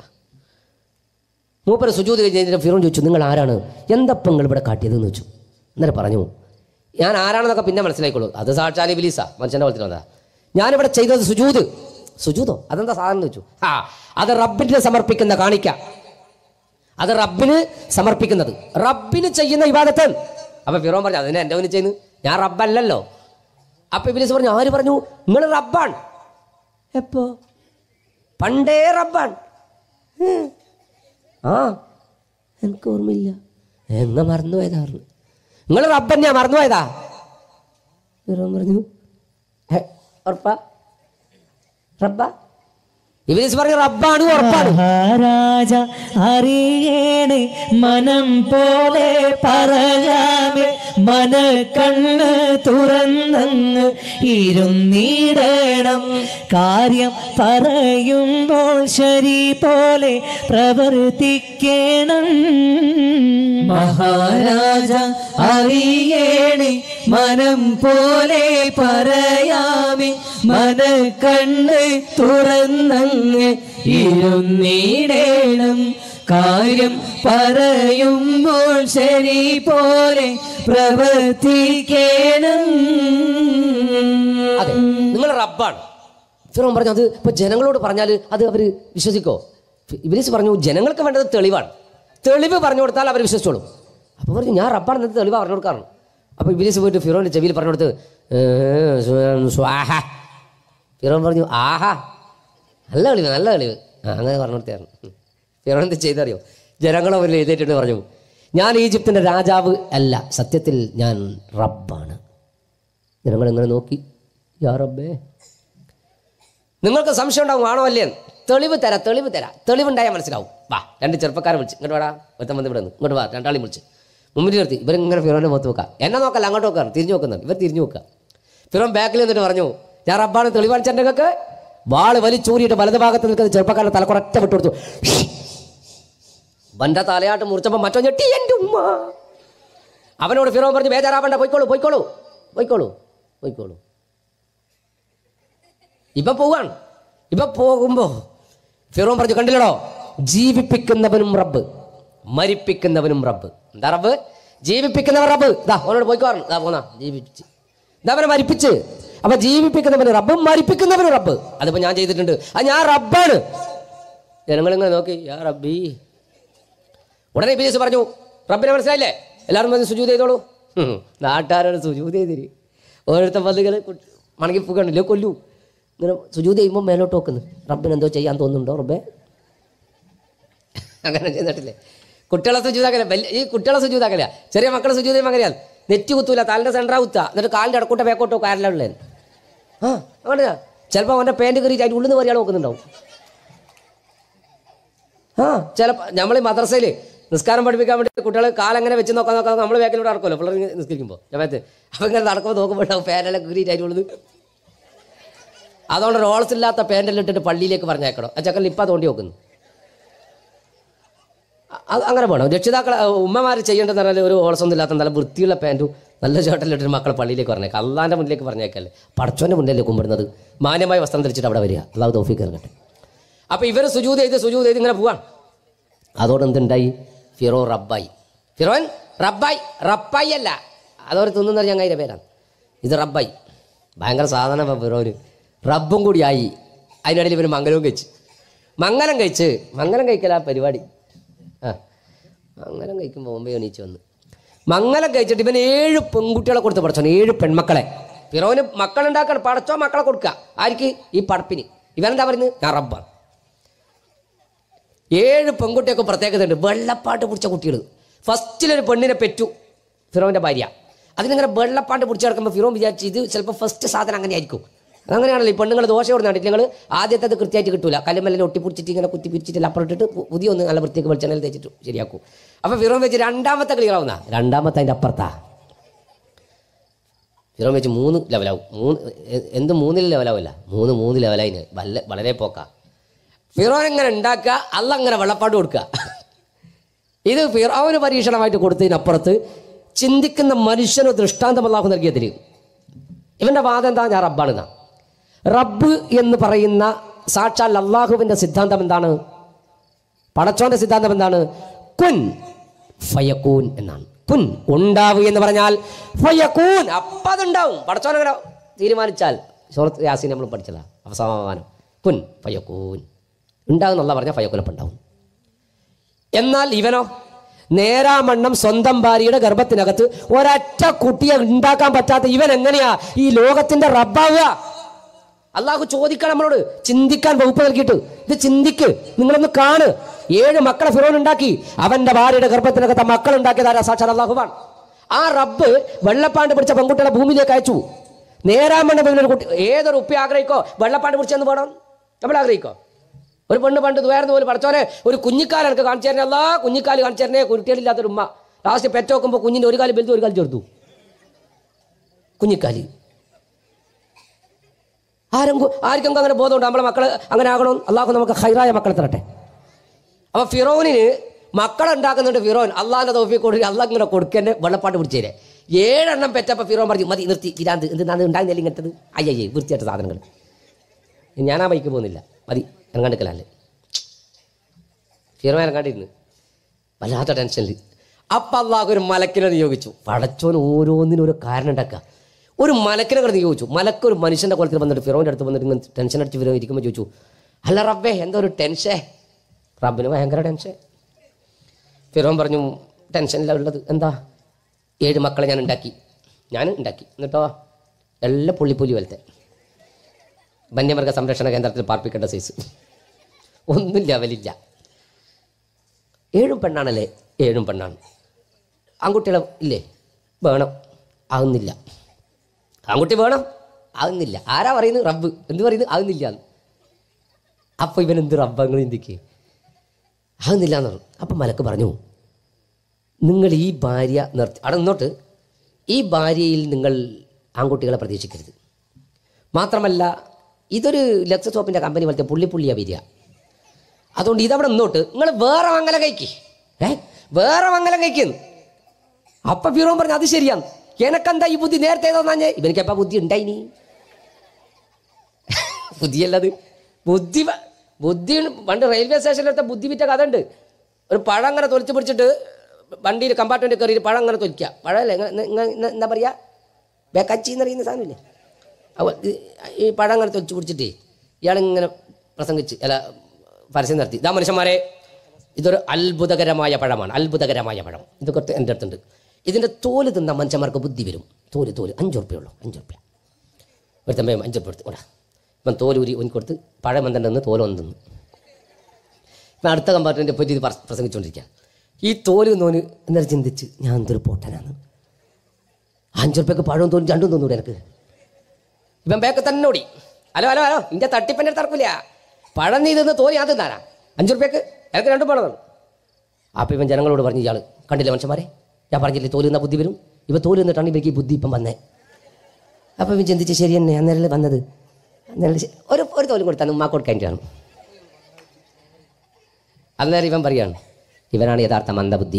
മൂപ്പര് സുജൂത് കഴിഞ്ഞ് ഫിറോൻ ചോദിച്ചു നിങ്ങൾ ആരാണ് എന്തപ്പം നിങ്ങൾ ഇവിടെ കാട്ടിയതെന്ന് ചോദിച്ചു അന്നേരം പറഞ്ഞു ഞാൻ ആരാണെന്നൊക്കെ പിന്നെ മനസ്സിലായിക്കോളൂ അത് സാക്ഷാൽ ഇബിലീസ മനുഷ്യൻ്റെ പോലത്തിൽ വന്നതാ ഞാനിവിടെ ചെയ്തത് സുജൂത് സുജൂതോ അതെന്താ സാധനം എന്ന് വെച്ചു ആ അത് റബ്ബിന് സമർപ്പിക്കുന്ന കാണിക്ക അത് റബ്ബിന് സമർപ്പിക്കുന്നത് റബ്ബിന് ചെയ്യുന്ന ഇബാദത്ത് അപ്പൊ ഫിറോൻ പറഞ്ഞു അതിനെ എൻ്റെ മുന്നിൽ ചെയ്യുന്നു ഞാൻ റബ്ബല്ലല്ലോ അപ്പൊ ഇബിലിസ് പറഞ്ഞു ആര് പറഞ്ഞു നിങ്ങൾ റബ്ബാൻ എപ്പോ പണ്ടേ റബ്ബാൻ ഉം. ആ എനിക്ക് ഓർമ്മയില്ല എങ്ങ മറന്നുപോയതാ പറഞ്ഞു നിങ്ങൾ റബ്ബന്നെയാ മറന്നുപോയതാ ഫിറോൻ പറഞ്ഞു "ഹെ, ഉറപ്പാ റബ്ബ ഇബിലിസ് പറഞ്ഞു റബ്ബാണ് ഉറപ്പാണ്
മഹാരാജ അറിയേണേ മനം പോലെ പറയാമേ മന കണ്ണ് തുറന്നങ്ങ് ഇരുന്നിടണം കാര്യം പറയുമ്പോൾ ശരി പോലെ പ്രവർത്തിക്കണം
മഹാരാജ അറിയേണേ മനം പോലെ പറയാമേ മന കണ്ണ് തുറന്നങ്ങ് ഇരുന്നിടേണം കാര്യം പറയുമ്പോൾ ശരി പോലെ പ്രവർത്തിക്കണം
അതെ നിങ്ങൾ റബ്ബാണ് ഫിറോൻ പറഞ്ഞു അത് ഇപ്പൊ ജനങ്ങളോട് പറഞ്ഞാൽ അത് അവർ വിശ്വസിക്കോ ഇബിലിസ് പറഞ്ഞു ജനങ്ങൾക്ക് വേണ്ടത് തെളിവാണ് തെളിവ് പറഞ്ഞു കൊടുത്താൽ അവർ വിശ്വസിച്ചോളും അപ്പോൾ പറഞ്ഞു ഞാൻ റബ്ബാണെന്നത് തെളിവാ പറഞ്ഞു കൊടുക്കാറുണ്ട് അപ്പോൾ ഇബിലിസ് പോയിട്ട് ഫിറോൻ്റെ ചെവിയിൽ പറഞ്ഞു കൊടുത്ത് "ഏ, സ്വ- സ്വാഹ ഫിറോൻ പറഞ്ഞു ആഹാ നല്ല കളിവ് നല്ല കളിവ് ആ അങ്ങനെ പറഞ്ഞു കൊടുത്തായിരുന്നു ഫിറോൻ എന്ത് ചെയ്തറിയോ ജനങ്ങളെ ഒരു എഴുതിയിട്ടുണ്ട് പറഞ്ഞു ഞാൻ ഈജിപ്തിൻ്റെ രാജാവ് അല്ല സത്യത്തിൽ ഞാൻ റബ്ബാണ് ജനങ്ങൾ ഇങ്ങനെ നോക്കി യാ റബ്ബേ നിങ്ങൾക്ക് സംശയം ഉണ്ടാവും ആണോ അല്ലേ എന്ന്. തെളിവ് തരാം തെളിവ് തരാം തെളിവുണ്ടായാൽ മനസ്സിലാവും വാ രണ്ട് ചെറുപ്പക്കാരെ വിളിച്ച് ഇങ്ങോട്ട് വാടാ ഒരുത്തൻ വന്ന് ഇവിടെ നിന്ന് ഇങ്ങോട്ട് വാ രണ്ടാളി വിളിച്ച് മുമ്പിൽ നിർത്തി ഇവരിങ്ങനെ ഫിറോൻ്റെ മുഖത്ത് വെക്കാം എന്നെ നോക്കല്ല അങ്ങോട്ട് നോക്കാം തിരിഞ്ഞു നോക്കുന്നുണ്ട് ഇവർ തിരിഞ്ഞു നോക്കുക ഫിറോൻ ബാക്കിൽ നിന്നിട്ട് പറഞ്ഞു ഞാൻ റബ്ബാണ് തെളിവാണിച്ച നിങ്ങൾക്ക് വാള് വലിച്ചൂരിയിട്ട് വലത് ഭാഗത്ത് നിൽക്കുന്ന ചെറുപ്പക്കാരൻ തലക്കുറച്ച വിട്ടു കൊടുത്തു ബണ്ട തലയാട്ട് മുറിച്ചപ്പോൾ മറ്റോ ഞെട്ടി എൻ്റെ ഉമ്മ അവനോട് ഫിറോൻ പറഞ്ഞു ബേജാറാവണ്ട പോയിക്കോളൂ പോയിക്കോളൂ പോയിക്കോളൂ പോയിക്കോളൂ ഇപ്പൊ പോവാണ് ഇപ്പൊ പോകുമ്പോ ഫിറോൻ പറഞ്ഞു കണ്ടില്ലടോ ജീവിപ്പിക്കുന്നവനും റബ്ബ് മരിപ്പിക്കുന്നവനും റബ്ബ് എന്താ റബ്ബ് ജീവിപ്പിക്കുന്നവൻ റബ്ബ് ഇതാ അവനോട് പോയിക്കോറണം ഇതാ പോന്നാ ജീവിപ്പിച്ച് ഇതാ അവനെ മരിപ്പിച്ച് അപ്പൊ ജീവിപ്പിക്കുന്നവന് റബ്ബും മരിപ്പിക്കുന്നവനും റബ്ബ് അതിപ്പോ ഞാൻ ചെയ്തിട്ടുണ്ട് അത് ഞാൻ റബ്ബാണ് ജനങ്ങളിങ്ങനെ നോക്കി യാ റബ്ബി ഉടനെ ഇബിലീസ് പറഞ്ഞു റബ്ബിനെ മനസ്സിലായില്ലേ എല്ലാവരും വന്ന് സുജൂത് ചെയ്തോളൂ ഹും, നാട്ടുകാരോട് സുജൂത് ചെയ്തിരി ഓരോരുത്തർ വന്നുകൾ മണങ്ങി പോകണ്ടില്ലേ കൊല്ലു ഇങ്ങനെ സുജൂത് ചെയ്യുമ്പോൾ മേലോട്ട് നോക്കുന്നു റബ്ബിന് എന്തോ ചെയ്യാൻ തോന്നുന്നുണ്ടോ റബ്ബേ അങ്ങനെ ചെയ്തിട്ടില്ലേ കുട്ടികളെ സുജൂതാക്കല വലിയ ഈ കുട്ടികളെ സുജൂതാക്കല ചെറിയ മക്കളെ സുജൂത് ചെയ്യുമ്പോൾ അങ്ങനെയാണ് നെറ്റ് കുത്തൂല തലൻ്റെ സെൻറ്ററാ കുത്തുക എന്നിട്ട് കാലിൻ്റെ ഇടക്കൂട്ട ബേക്കോട്ടോ കാരലുള്ളേ ആ അങ്ങനെ ചിലപ്പോൾ അവൻ്റെ പാൻറ് കയറിയിട്ട് അതിൻ്റെ ഉള്ളിൽ നിന്ന് പറയാൻ നോക്കുന്നുണ്ടാവും ആ ചിലപ്പോൾ നമ്മൾ ഈ മദ്രസയിൽ നിസ്കാരം പഠിപ്പിക്കാൻ വേണ്ടി കുട്ടികൾ കാലങ്ങനെ വെച്ച് നോക്കാൻ നോക്കാൻ നമ്മൾ ബാക്കിലൂടെ നടക്കുമല്ലോ പിള്ളേർ ഇങ്ങനെ നിസ്കരിക്കുമ്പോൾ സമയത്ത് അപ്പം ഇങ്ങനെ നടക്കുമ്പോൾ നോക്കുമ്പോൾ പാനെല്ലാം കീറിയിട്ട് അതിനുള്ളത് അതുകൊണ്ട് റോൾസ് ഇല്ലാത്ത പാൻറ്റെല്ലാം ഇട്ടിട്ട് പള്ളിയിലേക്ക് പറഞ്ഞേക്കണം ആ ചക്കൽ ഇപ്പം തോണ്ടി നോക്കുന്നു അ- അങ്ങനെ വേണം രക്ഷിതാക്കൾ ഉമ്മമാർ ചെയ്യേണ്ടതെന്ന് പറഞ്ഞാൽ ഒരു ഓളസൊന്നും ഇല്ലാത്ത നല്ല വൃത്തിയുള്ള പാൻറ്റും നല്ല ഷർട്ടിലിട്ട് മക്കളെ പള്ളിയിലേക്ക് പറഞ്ഞേക്കാം അള്ളാൻ്റെ മുന്നിലേക്ക് പറഞ്ഞേക്കല്ലേ പടച്ചോൻ്റെ മുന്നിലേക്ക് കുമ്പിടുന്നത് മാന്യമായ വസ്ത്രം ധരിച്ചിട്ട് അവിടെ വരിക അള്ളാഹു തോഫിക്ക് ഇറങ്ങട്ടെ അപ്പോൾ ഇവർ സുജൂത് ചെയ്ത് സുജൂത് ചെയ്ത് ഇങ്ങനെ പോവാണ് അതോടെ എന്തുണ്ടായി ഫിറോ റബ്ബായി ഫിറോൻ റബ്ബായി റബ്ബായി അല്ല അതോടെ തിന്നുന്ന ചങ്ങായിൻ്റെ പേരാണ് ഇത് റബ്ബായി ഭയങ്കര സാധനം ഫിറോന് റബ്ബും കൂടിയായി അതിനിടയിൽ ഇവന് മംഗലവും കഴിച്ച് മംഗലം കഴിച്ച് മംഗലം കഴിക്കല പരിപാടി ആ മംഗലം കഴിക്കുമ്പോൾ ബോംബെ എണീച്ച് വന്ന് മംഗലം കഴിച്ചിട്ട് ഇവൻ ഏഴ് പെൺകുട്ടികളെ കൊടുത്ത് പഠിച്ചോ ഏഴ് പെൺമക്കളെ ഫിറോന് മക്കളുണ്ടാക്കണം പടച്ചോ മക്കളെ കൊടുക്കുക ആർക്ക് ഈ പടപ്പിന് ഇവനെന്താ പറയുന്നത് ഞാൻ റബ്ബാണ് ഏഴ് പെൺകുട്ടിയൊക്കെ പ്രത്യേകതയുണ്ട് വെള്ളപ്പാട്ട് പിടിച്ച കുട്ടികൾ ഫസ്റ്റിലൊരു പെണ്ണിനെ പെറ്റു ഫിറോവിൻ്റെ ഭാര്യ അതിനിങ്ങനെ വെള്ളപ്പാട്ട് പിടിച്ച് കിടക്കുമ്പോൾ ഫിറോൻ വിചാരിച്ചു ഇത് ചിലപ്പോൾ ഫസ്റ്റ് സാധനം അങ്ങനെ ആയിരിക്കും അങ്ങനെയാണല്ലോ ഈ പെണ്ണുങ്ങൾ ദോശയോട് നട്ടിട്ട് നിങ്ങൾ ആദ്യത്തെ അത് കൃത്യമായിട്ട് കിട്ടൂല കല്ലുമല്ലിൽ ഒട്ടിപ്പിടിച്ചിട്ട് ഇങ്ങനെ കുത്തി പിരിച്ചിട്ട് അപ്പുറം ഇട്ടിട്ട് പു- പുതിയ ഒന്ന് നല്ല വൃത്തിയൊക്കെ വെളിച്ചെണ്ണയിൽ തേച്ചിട്ട് ശരിയാക്കും അപ്പോൾ ഫിറോൻ വെച്ച് രണ്ടാമത്തെ ക്ലിയർ ആവുന്ന രണ്ടാമത്തെ അതിൻ്റെ അപ്പുറത്താ ഫിറോൻ വെച്ച് മൂന്ന് ലെവലാവും മൂന്ന് എ- എന്ത് മൂന്നിൽ ലെവലാവില്ല മൂന്ന് മൂന്ന് ലെവലായിന് വല്ല വളരെ പോക്കാ ഫിറോൻ എങ്ങനെ ഉണ്ടാക്കുക അല്ല അങ്ങനെ വെള്ളപ്പാട് കൊടുക്കുക ഇത് ഫിറോന് പരീക്ഷണമായിട്ട് കൊടുത്തതിനപ്പുറത്ത് ചിന്തിക്കുന്ന മനുഷ്യന് ദൃഷ്ടാന്തം അള്ളാഹു നൽകിയതിൽ ഇവന്റെ വാദം എന്താ ഞാൻ റബ്ബാണെന്നാ റബ്ബ് എന്ന് പറയുന്ന സാക്ഷാൽ അള്ളാഹുവിന്റെ സിദ്ധാന്തം എന്താണ് പടച്ചോന്റെ സിദ്ധാന്തം എന്താണ് കുൻ ഫയക്കൂൻ എന്നാണ് കുൻ ഉണ്ടാവു എന്ന് പറഞ്ഞാൽ ഫയക്കൂൻ അപ്പം അതുണ്ടാവും പടച്ചോൻ അങ്ങനെ തീരുമാനിച്ചാൽ സുഹൃത്ത് യാസീൻ നമ്മൾ പഠിച്ചതാ അവസാനം കുൻ ഫയക്കൂൻ ഉണ്ടാകും എന്നുള്ള പറഞ്ഞാൽ ഫയക്കൂനപ്പം ഉണ്ടാവും എന്നാൽ ഇവനോ നേരാമണ്ണം സ്വന്തം ഭാര്യയുടെ ഗർഭത്തിനകത്ത് ഒരൊറ്റ കുട്ടിയെ ഉണ്ടാക്കാൻ പറ്റാത്ത ഇവൻ എങ്ങനെയാ ഈ ലോകത്തിന്റെ റബ്ബാവുക അള്ളാഹു ചോദിക്കണം നമ്മളോട് ചിന്തിക്കാൻ വകുപ്പ് നൽകിയിട്ട് ഇത് ചിന്തിക്ക് നിങ്ങളൊന്ന് കാണ് ഏഴ് മക്കളെ ഫിറോൻ ഉണ്ടാക്കി അവന്റെ ഭാര്യയുടെ ഗർഭത്തിനകത്ത് മക്കൾ ഉണ്ടാക്കിയതാരാ സാക്ഷാൽ അള്ളാഹുവാൻ ആ റബ്ബ് വെള്ളപ്പാണ്ട് പിടിച്ച പെൺകുട്ടികളെ ഭൂമിയിലേക്ക് അയച്ചു നേരാമണ്ണം ഇവനൊരു കുട്ടി ഏതൊരു ഉപ്പി ആഗ്രഹിക്കോ വെള്ളപ്പാണ്ട് പിടിച്ചെന്ന് പോകണം നമ്മൾ ആഗ്രഹിക്കോ ഒരു പെണ്ണ് പണ്ട് ദ്വേർന്ന് പോലും പഠിച്ചോനെ ഒരു കുഞ്ഞിക്കാൽ എനിക്ക് കാണിച്ചു തരണേ അല്ലാ കുഞ്ഞിക്കാല് കാണിച്ചു തരണേ കുരുട്ടികളില്ലാത്തൊരു ഉമ്മ ലാസ്റ്റ് പെറ്റ് നോക്കുമ്പോൾ കുഞ്ഞിൻ്റെ ഒരു കാല് വലുത് ഒരു കാല് ചെറുത്തു കുഞ്ഞിക്കാല് ആരും ആർക്കും അങ്ങനെ ബോധമുണ്ട് നമ്മളെ മക്കൾ അങ്ങനെ ആകണം അള്ളാഹു നമുക്ക് ഹൈറായ മക്കളെ തരട്ടെ അപ്പൊ ഫിറോനിന് മക്കളെ ഉണ്ടാക്കുന്നുണ്ട് ഫിറോൻ അള്ളാഹിന്റെ തോഫി കൊടുക്കുക അള്ളാഹ് ഇങ്ങനെ കൊടുക്കന്നെ വെള്ളപ്പാട്ട് പിടിച്ചേരെ ഏഴെണ്ണം പെറ്റപ്പോൾ ഫിറോൻ പറഞ്ഞു മതി നിർത്തി പിരാന്ത് എന്ത് ഉണ്ടാകുന്നില്ല ഇങ്ങനത്തത് അയ്യയ്യേ വൃത്തിയായിട്ട് സാധനങ്ങൾ ഞാൻ ആ ബൈക്ക് പോകുന്നില്ല മതി ഇറങ്ങാണ്ടിക്കലല്ലേ ഫിറോൻ ഇറങ്ങാണ്ടിരുന്ന് വല്ലാത്ത ടെൻഷനിൽ അപ്പം അള്ളാഹ് ഒരു മലക്കിനെ നിയോഗിച്ചു പടച്ചോൻ ഓരോന്നിനും ഒരു കാരണം ഉണ്ടാക്കുക ഒരു മലക്കിനെ കൂടെ നിയോഗിച്ചു മലക്ക് ഒരു മനുഷ്യൻ്റെ കുളത്തിൽ വന്നിട്ട് ഫിറോൻ്റെ അടുത്ത് വന്നിട്ട് ഇങ്ങനെ ടെൻഷൻ അടിച്ച് ഫിറോ ഇരിക്കുമ്പോൾ ചോദിച്ചു അല്ല റബ്ബേ എന്താ ഒരു ടെൻഷേ റബ്ബിന് ഭയങ്കര ടെൻഷൻ ഫിറോൻ പറഞ്ഞു ടെൻഷനില്ല ഉള്ളത് എന്താ ഏഴ് മക്കളെ ഞാൻ ഉണ്ടാക്കി ഞാൻ ഉണ്ടാക്കി എന്നിട്ടോ എല്ലാം പുള്ളിപ്പുലി പോലത്തെ വന്യമൃഗ സംരക്ഷണ കേന്ദ്രത്തിൽ പാർപ്പിക്കേണ്ട സൈസ് ഒന്നും ലെവലില്ല ഏഴും പെണ്ണാണല്ലേ ഏഴും പെണ്ണാണ് ആൺകുട്ടികളെ ഇല്ലേ വേണം ആകുന്നില്ല ആൺകുട്ടി വേണം ആകുന്നില്ല ആരാ പറയുന്നത് റബ്ബ് എന്ത് പറയുന്നത് ആകുന്നില്ല എന്ന് അപ്പോൾ ഇവൻ എന്ത് റബ്ബങ്ങൾ ചിന്തിക്ക് ആകുന്നില്ല എന്ന് പറഞ്ഞു അപ്പം മലക്ക് പറഞ്ഞു നിങ്ങൾ ഈ ഭാര്യ നിർത്തി അവിടെ നിന്നോട്ട് ഈ ഭാര്യയിൽ നിങ്ങൾ ആൺകുട്ടികളെ പ്രതീക്ഷിക്കരുത് മാത്രമല്ല ഇതൊരു ലക്സ് സോപ്പിൻ്റെ കമ്പനി പോലത്തെ പുള്ളി പുള്ളിയാ വരിക അതുകൊണ്ട് ഇതവിടെ നിന്നോട്ട് നിങ്ങൾ വേറെ മംഗലം കഴിക്ക് ഏ വേറെ മംഗലം കഴിക്കുന്നു അപ്പൊ ഫിറോൻ പറഞ്ഞു അത് ശരിയാണ് എനക്കെന്താ ഈ ബുദ്ധി നേരത്തെ തോന്നാഞ്ഞേ ഇവനിക്ക് എപ്പാ ബുദ്ധി ഉണ്ടായിനി ബുദ്ധിയല്ലത് ബുദ്ധി വ- ബുദ്ധി പണ്ട് റെയിൽവേ സ്റ്റേഷനിലത്തെ ബുദ്ധി വിറ്റ കഥ ഉണ്ട് ഒരു പഴം അങ്ങനെ തൊലിച്ച് പിടിച്ചിട്ട് വണ്ടിയിൽ കമ്പാർട്ട്മെൻറ്റ് കയറി പഴം അങ്ങനെ തൊലിക്കുക പഴമല്ലേ ഇങ്ങ- ഇങ്ങ- ഇങ്ങ- ഇങ്ങ- എന്താ പറയുക ബേക്കച്ചി എന്ന് പറയുന്ന സാധനമില്ലേ അപ്പോൾ ഈ പഴം അങ്ങനെ തൊലിച്ച് പിടിച്ചിട്ട് ഇയാളിങ്ങനെ പ്രസംഗിച്ച് അല്ല പരസ്യം നടത്തി ഇതാ മനുഷ്യന്മാരെ ഇതൊരു അത്ഭുതകരമായ പഴമാണ് അത്ഭുതകരമായ പഴം ഇത് കുറച്ച് എൻ്റെ അടുത്തുണ്ട് ഇതിൻ്റെ തോല് തിന്ന മനുഷ്യന്മാർക്ക് ബുദ്ധി വരും തോല് തോല് അഞ്ച് ഉറുപ്പ്യുള്ളൂ അഞ്ച് ഉറുപ്പ്യ ഒരു തമ്മയും അഞ്ച് ഉറുപ്പ്യ എടുത്ത് ഓടാ ഇപ്പം തോല് ഉരി ഉനി കൊടുത്ത് പഴം എന്തുണ്ടെന്ന് തോല് ഒന്ന് തിന്നു ഇപ്പം അടുത്ത കമ്പാർട്ട്മെൻറ്റിനെ പറ്റി ഇത് പറ- പ്രസംഗിച്ചുകൊണ്ടിരിക്കുക ഈ തോല് നോന് എന്നൊരു ചിന്തിച്ച് ഞാൻ എന്തൊരു പൊട്ടനാണ് അഞ്ച് ഉറുപ്പ്യക്ക് പഴവും തോലും രണ്ടും തോന്നൂടെ എനിക്ക് ഇവൻ ബാക്ക് തന്നെ ഓടി ഹലോ ഹലോ ഹലോ ഇന്റെ തട്ടിപ്പൻ്റെ തറക്കില്ല പഴം നീ തിന്ന് തോന്നി ഞാൻ തിന്നാനാ അഞ്ചു റുപ്യക്ക് എനിക്ക് രണ്ടും പണം തന്നു അപ്പോൾ ഇവൻ ജനങ്ങളോട് പറഞ്ഞു ഇയാൾ കണ്ടില്ലേ മനുഷ്യന്മാരെ ഞാൻ പറഞ്ഞില്ലേ തോല് നിന്ന ബുദ്ധി വരും ഇവ തോല് നിന്നിട്ടാണ് ഇവർക്ക് ഈ ബുദ്ധി ഇപ്പം വന്നേ അപ്പോൾ ഇവൻ ചിന്തിച്ച് ശരി തന്നെ അന്നേരം വന്നത് അന്നേരം ശ- ഒരു ഒരു തോലും കൊടുത്താണ് ഉമ്മ കൊടുക്കാനാണ് അന്നേരം ഇവൻ പറയാണ് ഇവനാണ് യഥാർത്ഥ മന്ദബുദ്ധി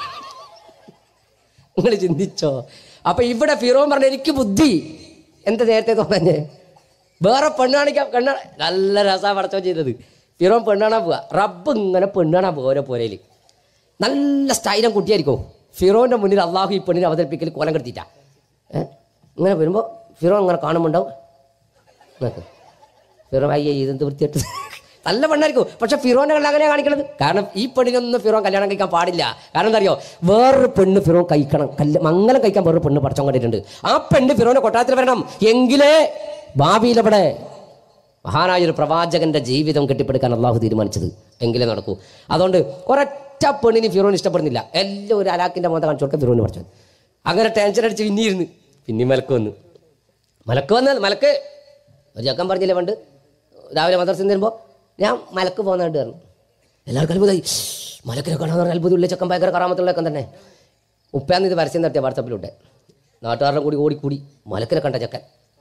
നിങ്ങൾ ചിന്തിച്ചോ അപ്പൊ ഇവിടെ ഫിറോൻ പറഞ്ഞ എനിക്ക് ബുദ്ധി എന്താ നേരത്തെ തോന്നഞ്ഞേ വേറെ പെണ്ണാണിക്കാൻ കണ്ണ നല്ല രസാ പടച്ചോ ചെയ്തത് ഫിറോൻ പെണ്ണാണാൻ പോവാ റബ്ബ് ഇങ്ങനെ പെണ്ണാണാൻ പോവാ ഓരോ പോരയിൽ നല്ല സ്റ്റൈലം കുട്ടിയായിരിക്കും ഫിറോന്റെ മുന്നിൽ അള്ളാഹു ഈ പെണ്ണിനെ അവതരിപ്പിക്കൽ കോലം കെടുത്തിട്ടാ ഏ ഇങ്ങനെ വരുമ്പോൾ ഫിറോൻ ഇങ്ങനെ കാണുമ്പോണ്ടാവും നോക്ക് ഫിറോൻ അയ്യേ ഇതെന്ത് വൃത്തിയായിട്ട് നല്ല പെണ്ണായിരിക്കും പക്ഷെ ഫിറോനെ കണ്ട അങ്ങനെയാണ് കാണിക്കണത് കാരണം ഈ പെണ്ണിനൊന്നും ഫിറോൻ കല്യാണം കഴിക്കാൻ പാടില്ല കാരണം എന്താ അറിയോ വേറൊരു പെണ്ണ് ഫിറോൻ കഴിക്കണം കല്യ മംഗലം കഴിക്കാൻ വേറൊരു പെണ്ണ് പടച്ചോൻ കണ്ടിട്ടുണ്ട് ആ പെണ്ണ് ഫിറോനെ കൊട്ടാരത്തിൽ വരണം എങ്കിലേ ഭാവിയിൽ അവിടെ മഹാനായൊരു പ്രവാചകന്റെ ജീവിതം കെട്ടിപ്പടുക്കാൻ അള്ളാഹു തീരുമാനിച്ചത് എങ്കിലേ നടക്കൂ അതുകൊണ്ട് ഒരൊറ്റ പെണ്ണിന് ഫിറോൻ ഇഷ്ടപ്പെടുന്നില്ല എല്ലാം ഒരു അലാക്കിന്റെ മോത കാണിച്ചു കൊടുക്കാൻ ഫിറോന് പഠിച്ചു അങ്ങനെ ടെൻഷൻ അടിച്ച് പിന്നിരുന്ന് പിന്നെ മലക്ക് വന്നു മലക്ക് വന്നാൽ മലക്ക് ഒരു ചക്കൻ പറഞ്ഞില്ലേ പണ്ട് രാവിലെ മദർസിൽ വരുമ്പോൾ ഞാൻ മലക്ക് പോകുന്നതായിട്ട് പറഞ്ഞു എല്ലാവർക്കും അത്ഭുതമായി മലക്കിനെ കാണാൻ പറഞ്ഞാൽ അത്ഭുതമില്ല ചക്കൻ ഭയങ്കര കറാമത്തുള്ള ചക്കൻ തന്നെ ഉപ്പാന്ന് ഇത് പരസ്യം നടത്തിയ വാട്സപ്പിലൂടെ നാട്ടുകാരുടെ കൂടി ഓടിക്കൂടി മലക്കിനെ കണ്ട ചക്കൻ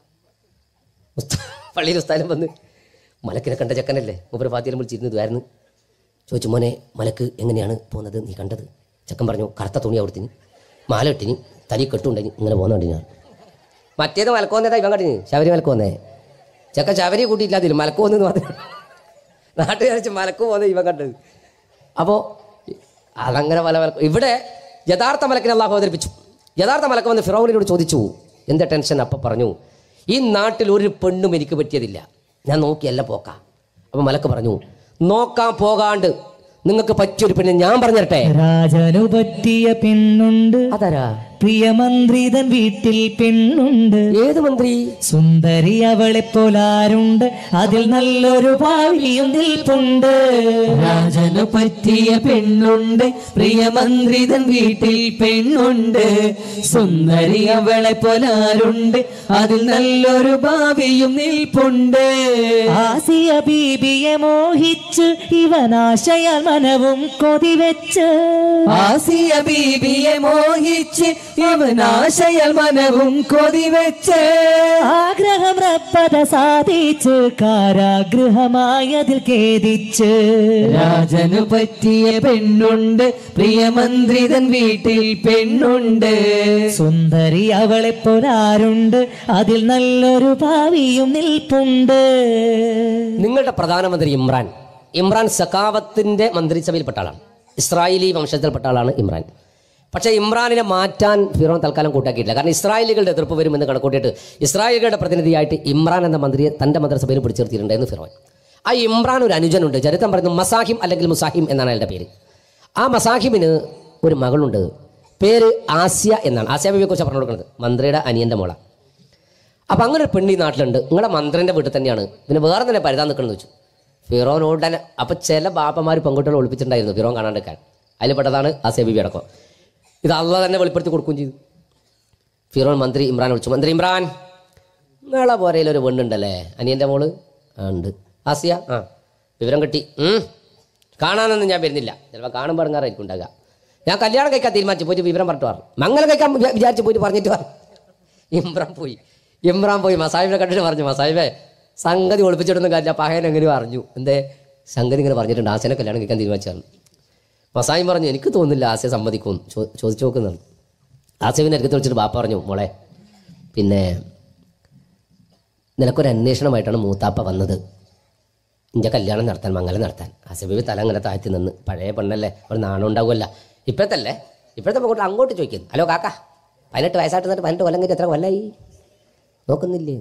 ഉസ്താ- പള്ളിയിൽ ഉസ്താനം വന്ന് മലക്കിനെ കണ്ട ചക്കനല്ലേ മൂപ്പര് ഫാത്തിയിലും വിളിച്ചിരുന്നു ഇതായിരുന്നു ചോദിച്ചു മോനെ മലക്ക് എങ്ങനെയാണ് പോകുന്നത് നീ കണ്ടത് ചക്കൻ പറഞ്ഞു കറുത്ത തുണി അവിടുത്തിന് മാല ഇട്ടിനി തനി കെട്ടുണ്ടെങ്കിൽ ഇങ്ങനെ പോകുന്നുണ്ട് ഞാൻ മറ്റേത് മലക്ക് വന്നേതാ ഇവൻ കണ്ടിന് ശബരി മലക്ക് വന്നേ ചക്ക ശബരി കൂട്ടിയില്ലാതില്ല മലക്ക് വന്നെന്ന് പറഞ്ഞു നാട്ടുകാർ മലക്ക് പോകുന്നത് ഇവൻ കണ്ടത് അപ്പോൾ അതങ്ങനെ പല മലക്ക് ഇവിടെ യഥാർത്ഥ മലക്കിനെ അള്ളാഹു അവതരിപ്പിച്ചു യഥാർത്ഥ മലക്ക് വന്ന് ഫിറോവിനോട് ചോദിച്ചു എന്താ ടെൻഷൻ അപ്പം പറഞ്ഞു ഈ നാട്ടിൽ ഒരു പെണ്ണും എനിക്ക് പറ്റിയതില്ല ഞാൻ നോക്കിയല്ല പോക്കാം അപ്പം മലക്ക് പറഞ്ഞു നോക്കാൻ പോകാണ്ട് നിങ്ങൾക്ക് പറ്റിയൊരു പെണ്ണ് ഞാൻ പറഞ്ഞു തരട്ടെ
രാജനു പറ്റിയ പെണ്ണുണ്ട്
അതാരാ
പ്രിയമന്ത്രിതൻ വീട്ടിൽ പെണ്ണുണ്ട്
ഏത് മന്ത്രി
സുന്ദരി അവളെ പോലാരുണ്ട് അതിൽ നല്ലൊരു ഭാവിയും നിൽപ്പുണ്ട്
രാജനു പറ്റിയ പെണ്ണുണ്ട് പ്രിയമന്ത്രിതൻ വീട്ടിൽ പെണ്ണുണ്ട് സുന്ദരി അവളെ പൊലാരുണ്ട് അതിൽ നല്ലൊരു ഭാവിയും നിൽപ്പുണ്ട്
ആസിയ ബീബിയെ മോഹിച്ച് ഇവനാശയാൽ മനവും കൊതിവെച്ച്
ആസിയ ബീബിയെ മോഹിച്ച് ഇവനാശയൽ മനവും കൊതിവെച്ച്
ആഗ്രഹം റപ്പത സാധിച്ച് കാരാഗൃഹമായതിൽ ഖേദിച്ച്
രാജനു പറ്റിയ പെണ്ണുണ്ട് പ്രിയമന്ത്രിതൻ വീട്ടിൽ പെണ്ണുണ്ട്
സുന്ദരി അവളെ പോലാരുണ്ട് അതിൽ നല്ലൊരു ഭാവിയും നിൽപ്പുണ്ട്
നിങ്ങളുടെ പ്രധാനമന്ത്രി ഇമ്രാൻ ഇമ്രാൻ സഖാവത്തിന്റെ മന്ത്രിസഭയിൽപ്പെട്ട ആളാണ് ഇസ്രായേലി വംശത്തിൽപ്പെട്ട ആളാണ് ഇമ്രാൻ പക്ഷേ ഇമ്രാനിനെ മാറ്റാൻ ഫിറോൻ തൽക്കാലം കൂട്ടാക്കിയിട്ടില്ല കാരണം ഇസ്രായേലികളുടെ എതിർപ്പ് വരുമെന്ന് കണക്കൂട്ടിയിട്ട് ഇസ്രായേലുകളുടെ പ്രതിനിധിയായിട്ട് ഇമ്രാൻ എന്ന മന്ത്രിയെ തൻ്റെ മന്ത്രിസഭയിൽ പിടിച്ചിർത്തിയിട്ടുണ്ടായിരുന്നു ഫിറോൻ ആ ഇമ്രാൻ ഒരു അനുജനുണ്ട് ചരിത്രം പറയുന്നു മസാഹിം അല്ലെങ്കിൽ മുസാഹിം എന്നാണ് അയാളുടെ പേര് ആ മസാഹിമിന് ഒരു മകളുണ്ട് പേര് ആസിയ എന്നാണ് ആസിയ ബിബിയെ കുറിച്ച് പറഞ്ഞു കൊടുക്കുന്നത് മന്ത്രിയുടെ അനിയൻ്റെ മോള അപ്പം അങ്ങനെ ഒരു പെണ്ണി നാട്ടിലുണ്ട് നിങ്ങളുടെ മന്ത്രിൻ്റെ വീട്ടിൽ തന്നെയാണ് പിന്നെ വേറെ തന്നെ പരുതാൻ നിൽക്കണമെന്ന് വെച്ചു ഫിറോൻ ഉടനെ അപ്പം ചില ബാപ്പമാർ പെൺകുട്ടികളെ ഒളിപ്പിച്ചിട്ടുണ്ടായിരുന്നു ഫിറോൻ കാണാണ്ടിരിക്കാൻ അതിൽ പെട്ടതാണ് ആസിയ ബിബി അടക്കം ഇത് അള്ളാഹ് തന്നെ വെളിപ്പെടുത്തി കൊടുക്കുകയും ചെയ്തു ഫിറോൻ മന്ത്രി ഇമ്രാൻ വിളിച്ചു മന്ത്രി ഇമ്രാൻ നിങ്ങളെ പോരയിൽ ഒരു പെണ്ണുണ്ടല്ലേ അനിയൻ്റെ മോള് ആ ഉണ്ട് ആസിയ ആ വിവരം കിട്ടി ഉം. കാണാനൊന്നും ഞാൻ വരുന്നില്ല ചിലപ്പോൾ കാണുമ്പോൾ ഇറങ്ങാറായിരിക്കും ഉണ്ടാകുക ഞാൻ കല്യാണം കഴിക്കാൻ തീരുമാനിച്ചു പോയിട്ട് വിവരം പറഞ്ഞിട്ട് പറഞ്ഞു മംഗലം കഴിക്കാൻ വിചാ- വിചാരിച്ച് പോയിട്ട് പറഞ്ഞിട്ട് പറഞ്ഞു ഇമ്രാൻ പോയി ഇമ്രാൻ പോയി മസാഹിബിനെ കണ്ടിട്ട് പറഞ്ഞു മസാഹിബേ സംഗതി ഒളിപ്പിച്ചിട്ടൊന്നും കാര്യമില്ല പഹയൻ എങ്ങനെ പറഞ്ഞു എന്തേ സംഗതി ഇങ്ങനെ പറഞ്ഞിട്ടുണ്ട് ആസിനെ കല്യാണം കഴിക്കാൻ തീരുമാനിച്ചാണ് മസാഹിം പറഞ്ഞു എനിക്ക് തോന്നുന്നില്ല ആസിയ സമ്മതിക്കും ചോ- ചോദിച്ചു നോക്കുന്നതാണ് ആസിഫിനെ അടുത്ത് വിളിച്ചിട്ട് ബാപ്പ പറഞ്ഞു മോളെ പിന്നെ നിനക്കൊരു അന്വേഷണമായിട്ടാണ് മൂത്താപ്പ വന്നത് ഇൻ്റെ കല്യാണം നടത്താൻ മംഗലം നടത്താൻ ആസിഫി തല അങ്ങനെ താഴ്ത്തി നിന്ന് പഴയ പെണ്ണല്ലേ ഒരു നാണം ഉണ്ടാവുമല്ല ഇപ്പോഴത്തല്ലേ ഇപ്പോഴത്തെ പെൺകുട്ടി അങ്ങോട്ട് ചോദിക്കുന്നു ഹലോ കാക്ക പതിനെട്ട് വയസ്സായിട്ട് നിന്നിട്ട് പതിനെട്ട് കൊല്ലം കഴിഞ്ഞ് എത്ര കൊല്ലായി നോക്കുന്നില്ലേ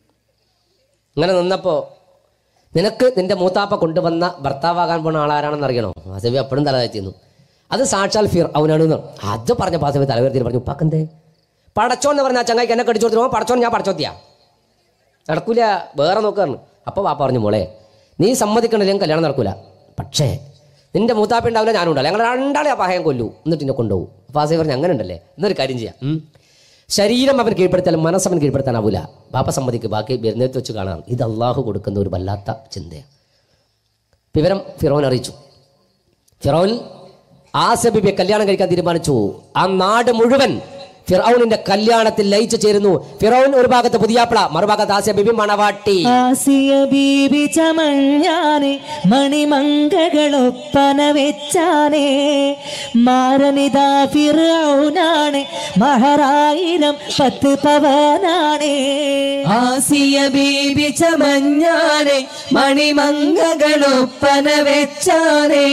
ഇങ്ങനെ നിന്നപ്പോൾ നിനക്ക് നിന്റെ മൂത്താപ്പ കൊണ്ടുവന്ന ഭർത്താവാകാൻ പോണ ആളാരാണെന്ന് അറിയണോ ആസിഫി അപ്പോഴും തല താഴ്ത്തിയിരുന്നു അത് സാക്ഷാൽ ഫിർ അവനാണ് എന്ന് അത് പറഞ്ഞ പാസഫി തലവേർത്തി പറഞ്ഞു ഉപ്പാക്കെന്തേ പടച്ചോൻ എന്ന് പറഞ്ഞ ആ ചങ്ങായിക്ക് എന്നെ കടിച്ചു കൊടുത്തു പടച്ചോൻ ഞാൻ പടച്ചോത്തിയാ നടക്കൂല വേറെ നോക്കാറുണ്ട് അപ്പോൾ വാപ്പ പറഞ്ഞു മോളെ നീ സമ്മതിക്കണില്ലെങ്കിൽ കല്യാണം നടക്കൂല പക്ഷേ നിന്റെ മൂത്താപ്പ ഉണ്ടാവില്ല ഞാനും ഉണ്ടാവില്ല ഞങ്ങൾ രണ്ടാളെ ആ പഹയം കൊല്ലൂ എന്നിട്ട് എന്നെ കൊണ്ടുപോകും അപ്പോൾ ആസേ പറഞ്ഞു അങ്ങനെ ഉണ്ടല്ലേ എന്നൊരു കാര്യം ചെയ്യാം ഉം. ശരീരം അവൻ കീഴ്പ്പെടുത്താലും മനസ്സ് അവൻ കീഴ്പ്പെടുത്താനാവൂല ബാപ്പ സമ്മതിക്ക് ബാക്കി വരുന്നേത്ത് വെച്ച് കാണാം ഇത് അള്ളാഹു കൊടുക്കുന്ന ഒരു വല്ലാത്ത ചിന്തയാണ് വിവരം ഫിറോൻ അറിയിച്ചു ഫിറോൻ ആസബിബിയെ കല്യാണം കഴിക്കാൻ തീരുമാനിച്ചു ആ നാട് മുഴുവൻ ഫിറൌനിന്റെ കല്യാണത്തിൽ ലയിച്ചു ചേരുന്നു ഫിറോൻ ഒരു ഭാഗത്ത് പുതിയാപ്പിള മറുഭാഗത്ത് ആസബിബി മണവാട്ടി
ആസിയ ബീബി ചമഞ്ഞാനെ മണിമങ്കകളൊപ്പന വെച്ചാനേ മാരനിതാ ഫിറൗനാണ് മഹറായിരം പത്ത് പവനാണേ
ആസിയ ബീബി ചമഞ്ഞാനെ മണിമങ്കകളൊപ്പന വെച്ചാനേ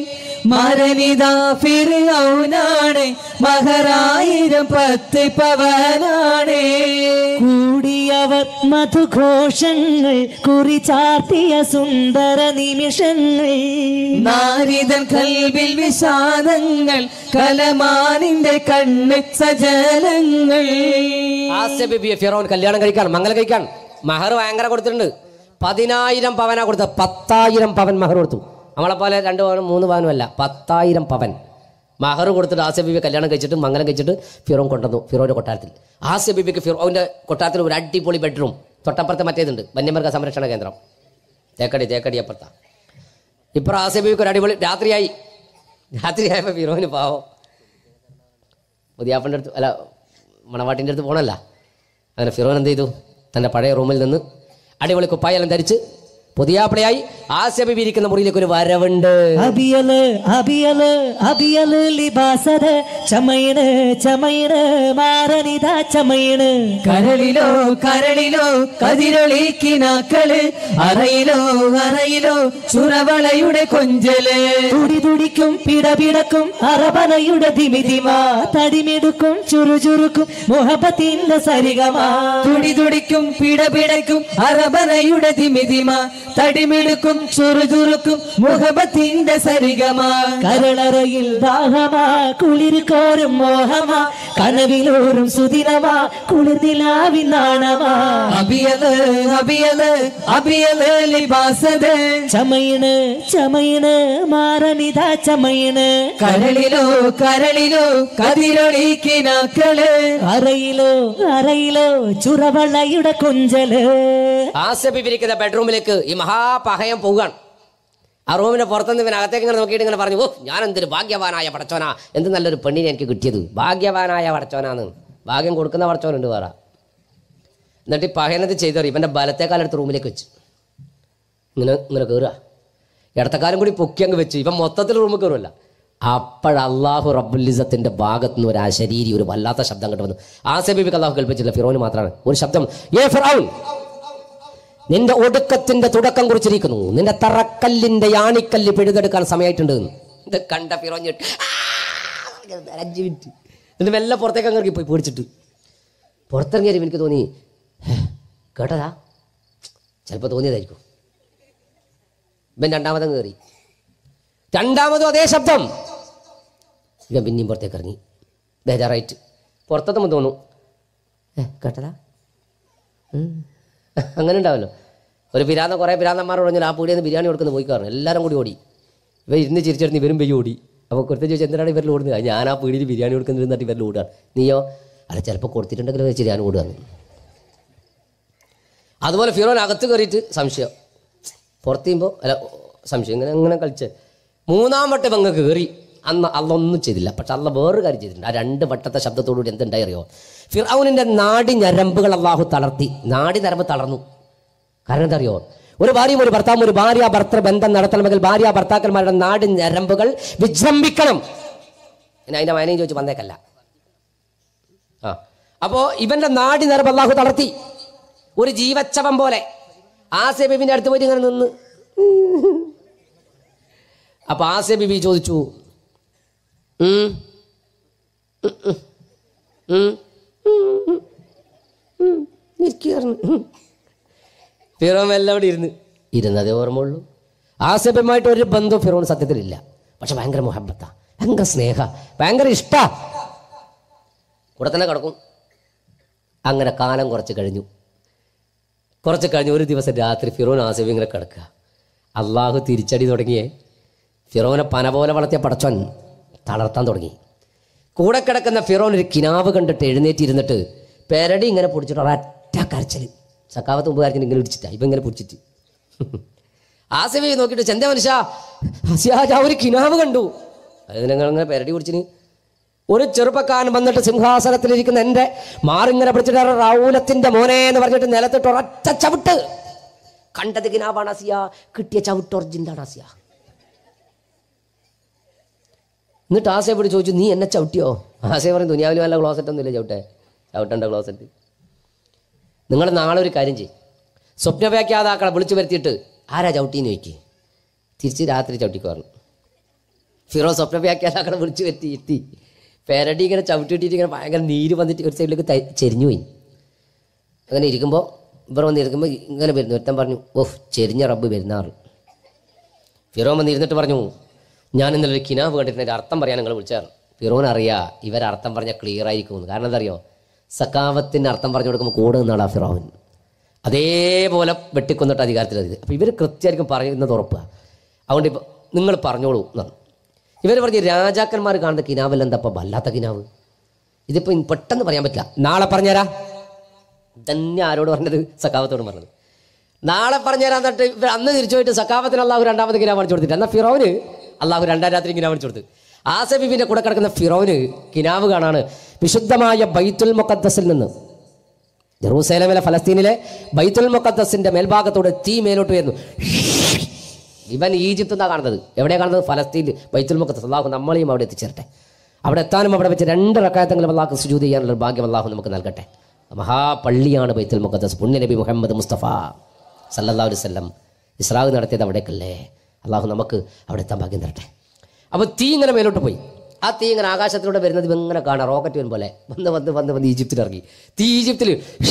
മരനിതാ ഫിറൗനാണ് മഹറായിരം പത്ത് പവനാണേ
കൂടിയവർ മധുഘോഷങ്ങൾ കുറിച്ചാർത്തിയ സുന്ദര നിമിഷങ്ങൾ
നാരിതൻ കൽവിൽ വിഷാദങ്ങൾ കലമാനിന്റെ കണ്ണ് സജലങ്ങൾ
ആസബിബിയെ ഫിറോൻ കല്യാണം കഴിക്കാൻ മംഗലം കഴിക്കാൻ മഹർ ഭയങ്കര കൊടുത്തിട്ടുണ്ട് പതിനായിരം പവനാ കൊടുത്തത് പത്തായിരം പവൻ മഹർ കൊടുത്തു നമ്മളെ പോലെ രണ്ട് പവനും മൂന്ന് പവനും അല്ല പത്തായിരം പവൻ മഹർ കൊടുത്തിട്ട് ആസിയ ബീബി കല്യാണം കഴിച്ചിട്ട് മംഗലം കഴിച്ചിട്ട് ഫിറോൻ കൊണ്ടുവന്നു ഫിറോന്റെ കൊട്ടാരത്തിൽ ആസിയ ബീബിക്ക് ഫിറോന്റെ കൊട്ടാരത്തിൽ ഒരു അടിപൊളി ബെഡ്റൂം തൊട്ടപ്പുറത്ത് മറ്റേതുണ്ട് വന്യമൃഗ സംരക്ഷണ കേന്ദ്രം തേക്കടി തേക്കടി അപ്പുറത്താ ഇപ്പം ആസിയ ബീബിക്ക് ഒരു അടിപൊളി രാത്രിയായി രാത്രിയായപ്പോൾ ഫിറോന് പാവം പുതിയാപ്പൻ്റെ അടുത്ത് അല്ല മണവാട്ടിൻ്റെ അടുത്ത് പോകണല്ല അങ്ങനെ ഫിറോൻ എന്ത് ചെയ്തു തൻ്റെ പഴയ റൂമിൽ നിന്ന് അടിപൊളി കുപ്പായെല്ലാം ധരിച്ച് പുതിയാപ്പിളയായി ആസ്യബി ഇരിക്കുന്ന മുറിയിലേക്ക് ഒരു വരവുണ്ട്
അബിയല് അബിയല് അബിയല് ലിബാസത് ചമയണ് ചമയണ് മാരനിതാ ചമയണ്
കരളിലോ കരളിലോ കതിരൊളിക്കിനാക്കള് അറയിലോ അറയിലോ ചുരവളയുടെ കൊഞ്ചല്
തുടി തുടിക്കും പിടപിടക്കും അറബനയുടെ ദിമിതിമ തടിമെടുക്കും ചുറുചുറുക്കും മുഹബത്തിന്റെ സരിഗമാ
തുടി തുടിക്കും പിടപിടക്കും അറബനയുടെ ദിമിതിമ തടിമിടുക്കും ചുറുചുറുക്കും മുഖബത്തിന്റെ സരിഗമ
കരളറയിൽ ദാഹമാ കുളിർ കോരും മോഹമാ കനവിലോറും സുദിനമാ കുളിർനിലാവിൻ നാണമാ
അബിയല് അബിയല് അബിയല് ലിബാസത്
ചമയണ് ചമയണ് മാറനിതാ ചമയണ്
കരളിലോ കരളിലോ കതിരൊളിക്കിനാക്കള്
അറയിലോ അറയിലോ ചുറവളയുടെ കൊഞ്ചല്
ആസ്യബി ഇരിക്കുന്ന ബെഡ്റൂമിലേക്ക് ഈ മഹാപഹയം പോവുകയാണ് ആ റൂമിന്റെ പുറത്തുനിന്ന് ഇവൻ അകത്തേക്ക് ഇങ്ങനെ നോക്കിയിട്ട് ഇങ്ങനെ പറഞ്ഞു ഓ ഞാൻ എന്തൊരു ഭാഗ്യവാനായ പടച്ചോനാ എന്ത് നല്ലൊരു പെണ്ണിനെ എനിക്ക് കിട്ടിയത് ഭാഗ്യവാനായ പടച്ചോനാന്ന് ഭാഗ്യം കൊടുക്കുന്ന പടച്ചോനുണ്ട് വേറെ എന്നിട്ട് ഈ പഹയനത് ചെയ്തറി ഇവന്റെ ബലത്തേക്കാലെടുത്ത് റൂമിലേക്ക് വെച്ച് ഇങ്ങനെ ഇങ്ങനെ കയറുക ഇടത്തക്കാലം കൂടി പൊക്കി അങ്ങ് വെച്ച് ഇവൻ മൊത്തത്തിൽ റൂമിൽ കയറുമല്ല അപ്പോഴ അള്ളാഹു റബ്ബുലിസത്തിന്റെ ഭാഗത്ത് നിന്ന് ഒരു അശരീരി ഒരു വല്ലാത്ത ശബ്ദം കേട്ട് വന്നു ആ സെബിബിക്ക് അള്ളാഹു കേൾപ്പിച്ചില്ല ഫിറോന് മാത്രമാണ് ഒരു ശബ്ദം ഏ ഫിറൗൻ നിന്റെ ഒടുക്കത്തിന്റെ തുടക്കം കുറിച്ചിരിക്കുന്നു നിന്റെ തറക്കല്ലിന്റെ യാണിക്കല്ല് പിഴുതെടുക്കാൻ സമയമായിട്ടുണ്ട് എന്ന്. ഇത് കണ്ട ഫിറോഞ്ഞിട്ട് അഞ്ച് മിനിറ്റ് എന്നിട്ട് മെല്ലെ പുറത്തേക്ക് അങ്ങ് ഇറങ്ങി പോയി പേടിച്ചിട്ട് പുറത്തിറങ്ങിയാലും എനിക്ക് തോന്നി "ഹേ, കേട്ടതാ ചിലപ്പോൾ തോന്നിയതായിരിക്കും ഇവൻ രണ്ടാമതും കയറി രണ്ടാമതും അതേ ശബ്ദം ഇവൻ പിന്നെയും പുറത്തേക്ക് ഇറങ്ങി ബേജാറായിട്ട് പുറത്തെത്തുമ്പോൾ തോന്നും ഏ കേട്ടതാ ഉം. അങ്ങനെ ഉണ്ടാവല്ലോ ഒരു പിരാന്ത കുറേ പിരാന്തന്മാരോട് പറഞ്ഞാൽ ആ പീടിയിൽ നിന്ന് ബിരിയാണി കൊടുക്കുന്ന പോയി കാരണം എല്ലാവരും കൂടി ഓടി ഇവർ ഇരുന്ന് ചിരിച്ചെടുത്ത് ഇവരും പെയ്യും ഓടി അപ്പോൾ കൊടുത്ത് ചോദിച്ചാൽ എന്തിനാണ് ഇവരിൽ ഓടുന്നത് "ആ, ഞാൻ ആ പീടിയിൽ ബിരിയാണി കൊടുക്കുന്നത് എന്നിട്ട് ഇവരിൽ ഓടുകയാണ് നീയോ അല്ല ചിലപ്പോൾ കൊടുത്തിട്ടുണ്ടെങ്കിലും വെച്ച് ഞാൻ ഓടുകയാണ് അതുപോലെ ഫിറോൻ അകത്ത് കയറിയിട്ട് സംശയം പുറത്ത് ചെയ്യുമ്പോൾ അല്ല സംശയം ഇങ്ങനെ ഇങ്ങനെ കളിച്ച് മൂന്നാം വട്ടം അങ്ങ് കയറി അന്ന് അതൊന്നും ചെയ്തില്ല പക്ഷെ അല്ല വേറൊരു കാര്യം ചെയ്തിട്ടുണ്ട് ആ രണ്ട് വട്ടത്തെ ശബ്ദത്തോടുകൂടി എന്തുണ്ടായി അറിയോ ഫിറൌനിൻ്റെ നാടി ഞരമ്പുകൾ അള്ളാഹു തളർത്തി നാടി ഞരമ്പ് തളർന്നു കാരണം എന്താ അറിയോ ഒരു ഭാര്യയും ഒരു ഭർത്താവും ഒരു ഭാര്യ ഭർത്തൃ ബന്ധം നടത്തണമെങ്കിൽ ഭാര്യ ഭർത്താക്കന്മാരുടെ നാടി ഞരമ്പുകൾ വിജൃംഭിക്കണം പിന്നെ അതിൻ്റെ വായനയും ചോദിച്ചു വന്നേക്കല്ല ആ അപ്പോൾ ഇവന്റെ നാടി നിറം അള്ളാഹു തളർത്തി ഒരു ജീവച്ചവം പോലെ ആസെ ബിബിന്റെ അടുത്ത് പോയിട്ട് ഇങ്ങനെ നിന്ന് അപ്പൊ ആസെ ബിബി ചോദിച്ചു ഉം, ഉം, ഉം, ഉം, ഉം, ഉം, ഇരിക്ക് പറഞ്ഞു. ഉം. ഫിറോൻ എല്ലാം അവിടെ ഇരുന്ന് ഇരുന്നതേ ഓർമ്മയുള്ളൂ ആസെബുമായിട്ട് ഒരു ബന്ധവും ഫിറോൻ സത്യത്തിലില്ല പക്ഷെ ഭയങ്കര മുഹബത്ത ഭയങ്കര സ്നേഹ ഭയങ്കര ഇഷ്ട കൂടെ തന്നെ കിടക്കും അങ്ങനെ കാലം കുറച്ച് കഴിഞ്ഞു കുറച്ച് കഴിഞ്ഞ് ഒരു ദിവസം രാത്രി ഫിറോൻ ആസിഫ് ഇങ്ങനെ കിടക്കുക അള്ളാഹു തിരിച്ചടി തുടങ്ങിയേ ഫിറോനെ പന പോലെ വളർത്തിയ പടച്ചോൻ തളർത്താൻ തുടങ്ങി കൂടെ കിടക്കുന്ന ഫിറോൻ ഒരു കിനാവ് കണ്ടിട്ട് എഴുന്നേറ്റിരുന്നിട്ട് പെരടി ഇങ്ങനെ പിടിച്ചിട്ട് ഒരൊറ്റ കരച്ചൽ സക്കാവത്ത് മുമ്പ് കരച്ചിട്ട് ഇങ്ങനെ പിടിച്ചിട്ടാ ഇപ്പം ഇങ്ങനെ പിടിച്ചിട്ട് ആസിഫെ നോക്കിയിട്ട് ചെന്ത മനുഷ്യ ഹസിയാജ ഒരു കിനാവ് കണ്ടു അത് നിങ്ങൾ ഇങ്ങനെ പെരടി പിടിച്ചിന് ഒരു ചെറുപ്പക്കാരൻ വന്നിട്ട് സിംഹാസനത്തിലിരിക്കുന്ന എൻ്റെ മാറിങ്ങനെ പിടിച്ചിട്ട് റൗലത്തിന്റെ മോനെ എന്ന് പറഞ്ഞിട്ട് നിലത്തിട്ട് ഒരൊറ്റ ചവിട്ട് കണ്ടത് കിനാവാണ് അസിയ കിട്ടിയ ചവിട്ട് ഒറിജിനാണ് അസിയ എന്നിട്ട് ആസയോട് ചോദിച്ചു നീ എന്നെ ചവിട്ടിയോ ആസയ പറയും ദുനിയാവിൽ വല്ല ക്ലോസറ്റ് ഒന്നുമില്ല ചവിട്ടെ ചവിട്ടേണ്ട ക്ലോസറ്റ് നിങ്ങൾ നാളെ ഒരു കാര്യം ചെയ്യും സ്വപ്നവ്യാഖ്യാതാക്കളെ വിളിച്ചു വരുത്തിയിട്ട് ആരാ ചവിട്ടിന്ന് ചോദിക്കേ തിരിച്ച് രാത്രി ചവിട്ടിക്കോറണം ഫിറോ സ്വപ്നവ്യാഖ്യാതാക്കളെ വിളിച്ചു വരുത്തി എത്തി പേരടി ഇങ്ങനെ ചവിട്ടി ഇട്ടിട്ട് ഇങ്ങനെ ഭയങ്കര നീര് വന്നിട്ട് ഒരു സൈഡിലേക്ക് ത- ചെരിഞ്ഞു പോയി അങ്ങനെ ഇരിക്കുമ്പോൾ ഇവർ വന്നിരിക്കുമ്പോൾ ഇങ്ങനെ വരുന്നു ഒരുത്തൻ പറഞ്ഞു ഓഹ് ചെരിഞ്ഞ റബ്ബ് വരുന്നാറ് ഫിറോൻ വന്നിരുന്നിട്ട് പറഞ്ഞു ഞാൻ ഇന്നലെ ഒരു കിനാവ് കണ്ടിട്ട് അതിൻ്റെ അർത്ഥം പറയാൻ നിങ്ങൾ വിളിച്ചാറ് ഫിറോൻ അറിയാ ഇവർ അർത്ഥം പറഞ്ഞാൽ ക്ലിയർ ആയിരിക്കും കാരണം എന്താ അറിയോ സക്കാവത്തിന് അർത്ഥം പറഞ്ഞു കൊടുക്കുമ്പോൾ കൂടെ നിന്നാണ് ആ ഫിറോൻ അതേപോലെ വെട്ടിക്കൊന്നിട്ട് അധികാരത്തിലെത്തി അപ്പോൾ ഇവർ കൃത്യമായിരിക്കും പറയുന്നത് ഉറപ്പാണ് അതുകൊണ്ട് ഇപ്പോൾ നിങ്ങൾ പറഞ്ഞോളൂ എന്നാണ് ഇവർ പറഞ്ഞ് രാജാക്കന്മാർ കാണുന്ന കിനാവല്ല എന്താ അപ്പം വല്ലാത്ത കിനാവ് ഇതിപ്പോൾ പെട്ടെന്ന് പറയാൻ പറ്റില്ല നാളെ പറഞ്ഞുതരാ തന്നെ ആരോട് പറഞ്ഞത് സക്കാവത്തോട് പറഞ്ഞത് നാളെ പറഞ്ഞുതരാൻ തട്ട് ഇവർ അന്ന് തിരിച്ചു പോയിട്ട് സക്കാവത്തിന് അള്ളാഹു രണ്ടാമത് കിനാവ് അടിച്ചു കൊടുത്തിട്ട് എന്നാൽ ഫിറോന് അള്ളാഹു രണ്ടാം രാത്രി കിനാവ് അടിച്ചു കൊടുത്തു ആസബിബിന്റെ കൂടെ കിടക്കുന്ന ഫിറോന് കിനാവ് കാണാണ് വിശുദ്ധമായ ബൈത്തുൽ മുഖദ്ദസിൽ നിന്ന് ജെറൂസലേമിലെ ഫലസ്തീനിലെ ബൈത്തുൽ മുഖദ്ദസിന്റെ മേൽഭാഗത്തോടെ തീ മേലോട്ട് വരുന്നു ഇവൻ ഈജിപ്ത് എന്നാ കാണുന്നത് എവിടെയാ കാണുന്നത് ഫലസ്തീൻ ബൈത്തുൽ മുഖദ്ദസ് അള്ളാഹു നമ്മളെയും അവിടെ എത്തിച്ചേരട്ടെ അവിടെ എത്താനും അവിടെ വെച്ച് രണ്ട് റക്കായത്തെങ്കിലും അള്ളാഹ് സുജൂത് ചെയ്യാനുള്ള ഒരു ഭാഗ്യം അള്ളാഹു നമുക്ക് നൽകട്ടെ മഹാപള്ളിയാണ് ബൈത്തുൽ മുഖദ്ദസ് പുണ്യ നബി മുഹമ്മദ് മുസ്തഫ സല്ലല്ലാഹു അലൈഹി വസല്ലം ഇസ്രാവ് നടത്തിയത് അവിടേക്കല്ലേ അള്ളാഹു നമുക്ക് അവിടെ എത്താൻ ഭാഗ്യം തരട്ടെ അപ്പോൾ തീ ഇങ്ങനെ മേലോട്ട് പോയി ആ തീ ഇങ്ങനെ ആകാശത്തിലൂടെ വരുന്നത് ഇങ്ങനെ കാണാം റോക്കറ്റ് വരും പോലെ വന്ന് വന്ന് വന്ന് വന്ന് ഈജിപ്തിൽ ഇറങ്ങി തീ ഈജിപ്തിൽ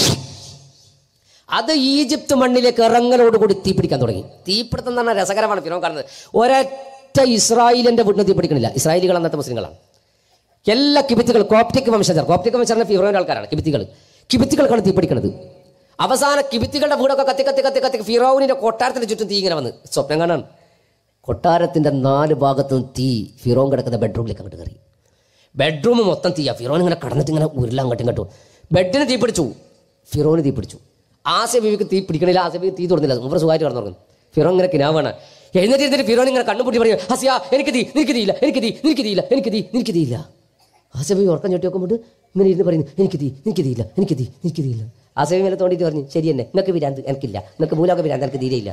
അത് ഈജിപ്ത് മണ്ണിലേക്ക് ഇറങ്ങലോടുകൂടി തീ പിടിക്കാൻ തുടങ്ങി തീപിടുത്തം എന്ന് പറഞ്ഞാൽ രസകരമാണ് ഫിറോൻ കാണുന്നത് ഒരൊറ്റ ഇസ്രായേലിന്റെ വീട്ടിൽ തീ പിടിക്കണില്ല ഇസ്രായേലികൾ അന്നത്തെ മുസ്ലിങ്ങളാണ് എല്ലാ കിബിത്തുകൾ കോപ്റ്റിക് വംശജർ കോപ്റ്റിക് വംശജർ ഫിറോന്റെ ആൾക്കാരാണ് കിബിത്തികൾ കിബിത്തികൾക്കാണ് തീ പിടിക്കുന്നത് അവസാന കിബിത്തികളുടെ വീടൊക്കെ കത്തി കത്തി കത്തി കത്തി ഫിറോവിന്റെ കൊട്ടാരത്തിന് ചുറ്റും തീ ഇങ്ങനെ വന്ന് സ്വപ്നം കാണാൻ കൊട്ടാരത്തിന്റെ നാല് ഭാഗത്തും തീ ഫിറോൻ കിടക്കുന്ന ബെഡ്റൂമിലേക്ക് അങ്ങോട്ട് കയറി ബെഡ്റൂം മൊത്തം തീയാ ഫിറോൻ ഇങ്ങനെ കടന്നിട്ട് ഇങ്ങനെ ഉരുള അങ്ങോട്ടും ഇങ്ങോട്ടും ബെഡിന് തീ പിടിച്ചു ഫിറോന് തീ പിടിച്ചു ആസെ ബീവിക്ക് തീ പിടിക്കണില്ല ആസെ ബീവി തീ തുറന്നില്ല മുമ്പ് സുഖമായിട്ട് കടന്നു ഫിറോൻ ഇങ്ങനെ കിനാവാണ് എഴുന്നേറ്റ് ഇരുന്നിട്ട് ഫിറോൻ ഇങ്ങനെ കണ്ണുപൊട്ടി പറയും ഹസിയ എനിക്ക് തീ നിനക്ക് തീയില്ല എനിക്ക് തീ നിനക്ക് തീയില്ല എനിക്ക് തീ നിനക്ക് തീയില്ല ആസെ ബീവി ഉറക്കം ചൊട്ടി നോക്കുമ്പോൾ ഇങ്ങനെ ഇരുന്ന് പറയുന്നു എനിക്ക് തീ എനിക്ക് തീയില്ല എനിക്ക് തീ എനിക്ക് തീയില്ല ആസെ ബീവി മേലെ തോണ്ടിയിട്ട് പറഞ്ഞു ശരി തന്നെ നിങ്ങൾക്ക് വിരാന്ത് എനിക്കില്ല നിങ്ങൾക്ക് മൂലമൊക്കെ വിരാന്ത് എനിക്ക് തീരെയില്ല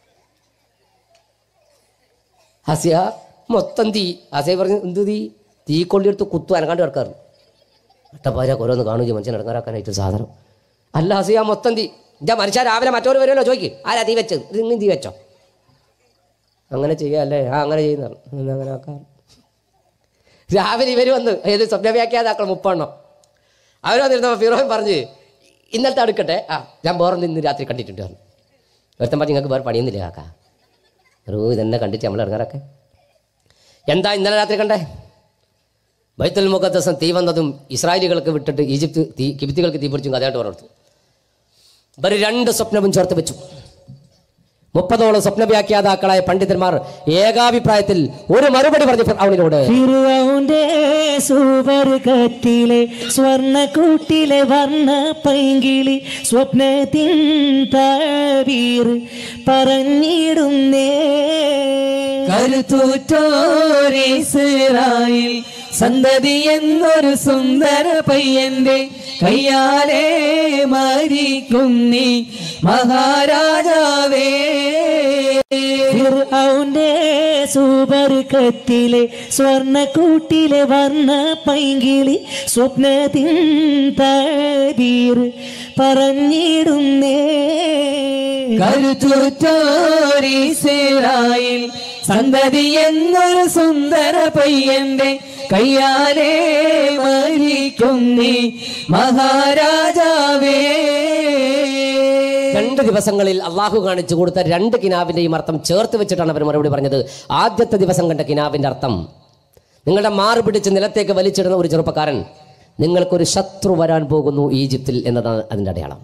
ഹസിയ മൊത്തം തീ ഹസിയ പറഞ്ഞു എന്ത് തീ തീ കൊള്ളിയെടുത്ത് കുത്തു അനക്കാണ്ട് കിടക്കാറ് അട്ടപ്പാര ഓരോന്ന് കാണുകയും മനുഷ്യൻ ഇടങ്ങാറാക്കാനായിട്ട് സാധനം അല്ല ഹസിയ മൊത്തം തീ ഇതാ മനുഷ്യ രാവിലെ മറ്റൊരു വരുമല്ലോ ചോദിക്ക് ആരാ തീ വെച്ചത് ഇത് ഇന്നും തീ വെച്ചോ അങ്ങനെ ചെയ്യാല്ലേ ആ അങ്ങനെ ചെയ്യുന്നതാണ് എന്നാ അങ്ങനെ ആക്കാം രാവിലെ ഇവർ വന്ന് ഏത് സ്വപ്നവ്യാഖ്യാതാക്കൾ മുപ്പെണ്ണം അവർ വന്നിരുന്നപ്പോൾ ഫിറോൻ പറഞ്ഞ് ഇന്നലത്തെ അടുക്കട്ടെ ആ ഞാൻ വേറെ ഇന്ന് രാത്രി കണ്ടിട്ടുണ്ട് പറഞ്ഞു ഒരുത്തൻ പറഞ്ഞു നിങ്ങൾക്ക് വേറെ പണിയൊന്നുമില്ല കാക്ക ഒരു ഇതെന്നെ കണ്ടിട്ട് നമ്മൾ ഇറങ്ങാറൊക്കെ എന്താ ഇന്നലെ രാത്രി കണ്ടേ ബൈത്തുൽ മുഖദ്ദസം തീ വന്നതും ഇസ്രായേലികൾക്ക് വിട്ടിട്ട് ഈജിപ്ത് തീ കിബിത്തികൾക്ക് തീ പിടിച്ചും കഥയായിട്ട് പറഞ്ഞു ഇവർ രണ്ട് സ്വപ്നവും ചേർത്ത് വെച്ചു മുപ്പതോളം സ്വപ്നവ്യാഖ്യാതാക്കളായ പണ്ഡിതന്മാർ ഏകാഭിപ്രായത്തിൽ ഒരു മറുപടി പറഞ്ഞു ഫിർഔനിനോട്
ഫിർഔന്റെ സുവർഗത്തിലെ സ്വർണക്കൂട്ടിലെ വർണ്ണ പൈങ്കിളി സ്വപ്നത്തിൻ തവീർ പറഞ്ഞിടുന്നേ
കരുത്തൂറ്റോരിസ്രായിൽ സന്തതി എന്നൊരു സുന്ദര പയ്യന്റെ കയ്യാലെ മരിക്കുന്നി മഹാരാജാവേ
ഫിർഔന്റെ സുവർഗത്തിലെ സ്വർണക്കൂട്ടിലെ വർണ്ണ പൈങ്കിളി സ്വപ്നത്തിൻ തവീർ പറഞ്ഞിടുന്നേ
കരുത്തൂറ്റോരിസ്രായിൽ സന്തതി എന്നൊരു സുന്ദര പയ്യന്റെ കയ്യാലെ മരിക്കുന്നി മഹാരാജാവേ
രണ്ട് ദിവസങ്ങളിൽ അള്ളാഹു കാണിച്ചു കൊടുത്ത രണ്ട് കിനാവിന്റെയും അർത്ഥം ചേർത്ത് വെച്ചിട്ടാണ് അവർ മറുപടി പറഞ്ഞത് ആദ്യത്തെ ദിവസം കണ്ട കിനാവിന്റെ അർത്ഥം നിങ്ങളുടെ മാറ് പിടിച്ച് നിലത്തേക്ക് വലിച്ചിടുന്ന ഒരു ചെറുപ്പക്കാരൻ നിങ്ങൾക്കൊരു ശത്രു വരാൻ പോകുന്നു ഈജിപ്തിൽ എന്നതാണ് അതിന്റെ അടയാളം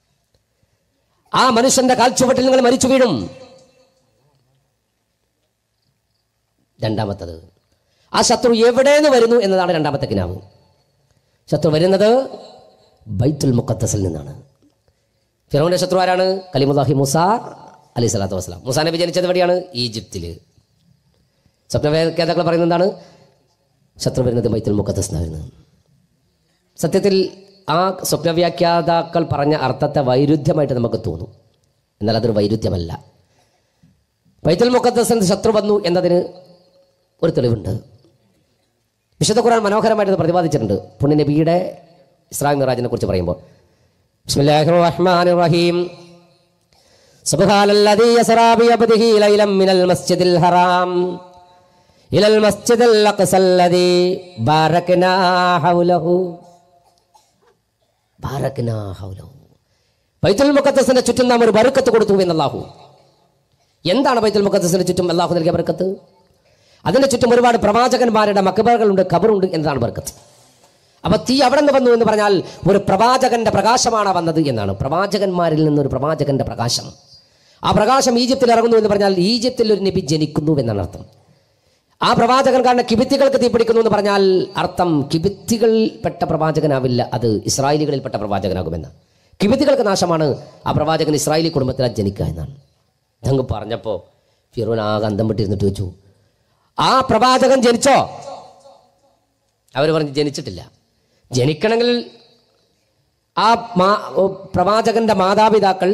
ആ മനുഷ്യന്റെ കാൽച്ചുവട്ടിൽ നിങ്ങൾ മരിച്ചു വീഴും രണ്ടാമത്തത് ആ ശത്രു എവിടെ നിന്ന് വരുന്നു എന്നതാണ് രണ്ടാമത്തെ കിനാവ് ശത്രു വരുന്നത് ബൈത്തുൽ മുഖദ്ദസിൽ നിന്നാണ് ഫിറോന്റെ ശത്രു ആരാണ് കലിമുല്ലാഹി മുസ അലൈഹി സ്വലാത്തു വസ്സലാം മുസാ നബി ജനിച്ചത് എവിടെയാണ് ഈജിപ്തിൽ സ്വപ്നവേദാക്കൾ പറയുന്നത് എന്താണ് ശത്രു വരുന്നത് ബൈത്തുൽ മുഖദ്ദസ് വരുന്നത് സത്യത്തിൽ ആ സ്വപ്നവ്യാഖ്യാതാക്കൾ പറഞ്ഞ അർത്ഥത്തെ വൈരുദ്ധ്യമായിട്ട് നമുക്ക് തോന്നും എന്നാൽ അതൊരു വൈരുദ്ധ്യമല്ല ബൈത്തുൽ മുഖദ്ദസിന് ശത്രു വന്നു എന്നതിന് ഒരു തെളിവുണ്ട് വിശുദ്ധ ഖുർആൻ മനോഹരമായിട്ട് ഇത് പ്രതിപാദിച്ചിട്ടുണ്ട് പുണ്യ നബിയുടെ ഇസ്രാം മിറാജിനെ കുറിച്ച് പറയുമ്പോൾ ബിസ്മില്ലാഹിർ റഹ്മാനിർ റഹീം സുബ്ഹാനല്ലദീ യസ്റാ ബിഅബ്ദിഹി ലൈലൻ മിനൽ മസ്ജിദിൽ ഹറാം ഇലൽ മസ്ജിദിൽ അഖ്സല്ലദീ ബാരക്നാ ഹൗലഹു ബാരക്നാ ഹൗലഹു ബൈത്തുൽ മുഖദ്ദസിന്റെ ചുറ്റും നാം ഒരു ബർക്കത്ത് കൊടുത്തു എന്ന് അല്ലാഹു എന്താണ് ബൈത്തുൽ മുഖദ്ദസിന് ചുറ്റും അല്ലാഹു നൽകിയ ബർക്കത്ത് അതിന്റെ ചുറ്റും ഒരുപാട് പ്രവാചകന്മാരുടെ മക്കബറുകളുണ്ട് ഖബറുണ്ട് എന്നതാണ് ബർക്കത്ത് അപ്പൊ തീ അവിടെ നിന്ന് വന്നു എന്ന് പറഞ്ഞാൽ ഒരു പ്രവാചകന്റെ പ്രകാശമാണ് വന്നത് എന്നാണ് പ്രവാചകന്മാരിൽ നിന്ന് ഒരു പ്രവാചകന്റെ പ്രകാശം ആ പ്രകാശം ഈജിപ്തിൽ ഇറങ്ങുന്നു എന്ന് പറഞ്ഞാൽ ഈജിപ്തിൽ ഒരു നബി ജനിക്കുന്നു എന്നാണ് അർത്ഥം ആ പ്രവാചകൻ കാരണം കിബിത്തികൾക്ക് തീപിടിക്കുന്നു എന്ന് പറഞ്ഞാൽ അർത്ഥം കിബിത്തികളിൽപ്പെട്ട പ്രവാചകനാവില്ല അത് ഇസ്രായേലികളിൽപ്പെട്ട പ്രവാചകനാകുമെന്ന് കിബിത്തികൾക്ക് നാശമാണ് ആ പ്രവാചകൻ ഇസ്രായേലി കുടുംബത്തിൽ ജനിക്കുക എന്നാണ് ഇതങ്ങ് പറഞ്ഞപ്പോൾ ഫിറോൻ ആകെ അന്തം വിട്ടിരുന്നിട്ട് വെച്ചു ആ പ്രവാചകൻ ജനിച്ചോ അവർ പറഞ്ഞു ജനിച്ചിട്ടില്ല ജനിക്കണമെങ്കിൽ ആ മാ ഓ, പ്രവാചകന്റെ മാതാപിതാക്കൾ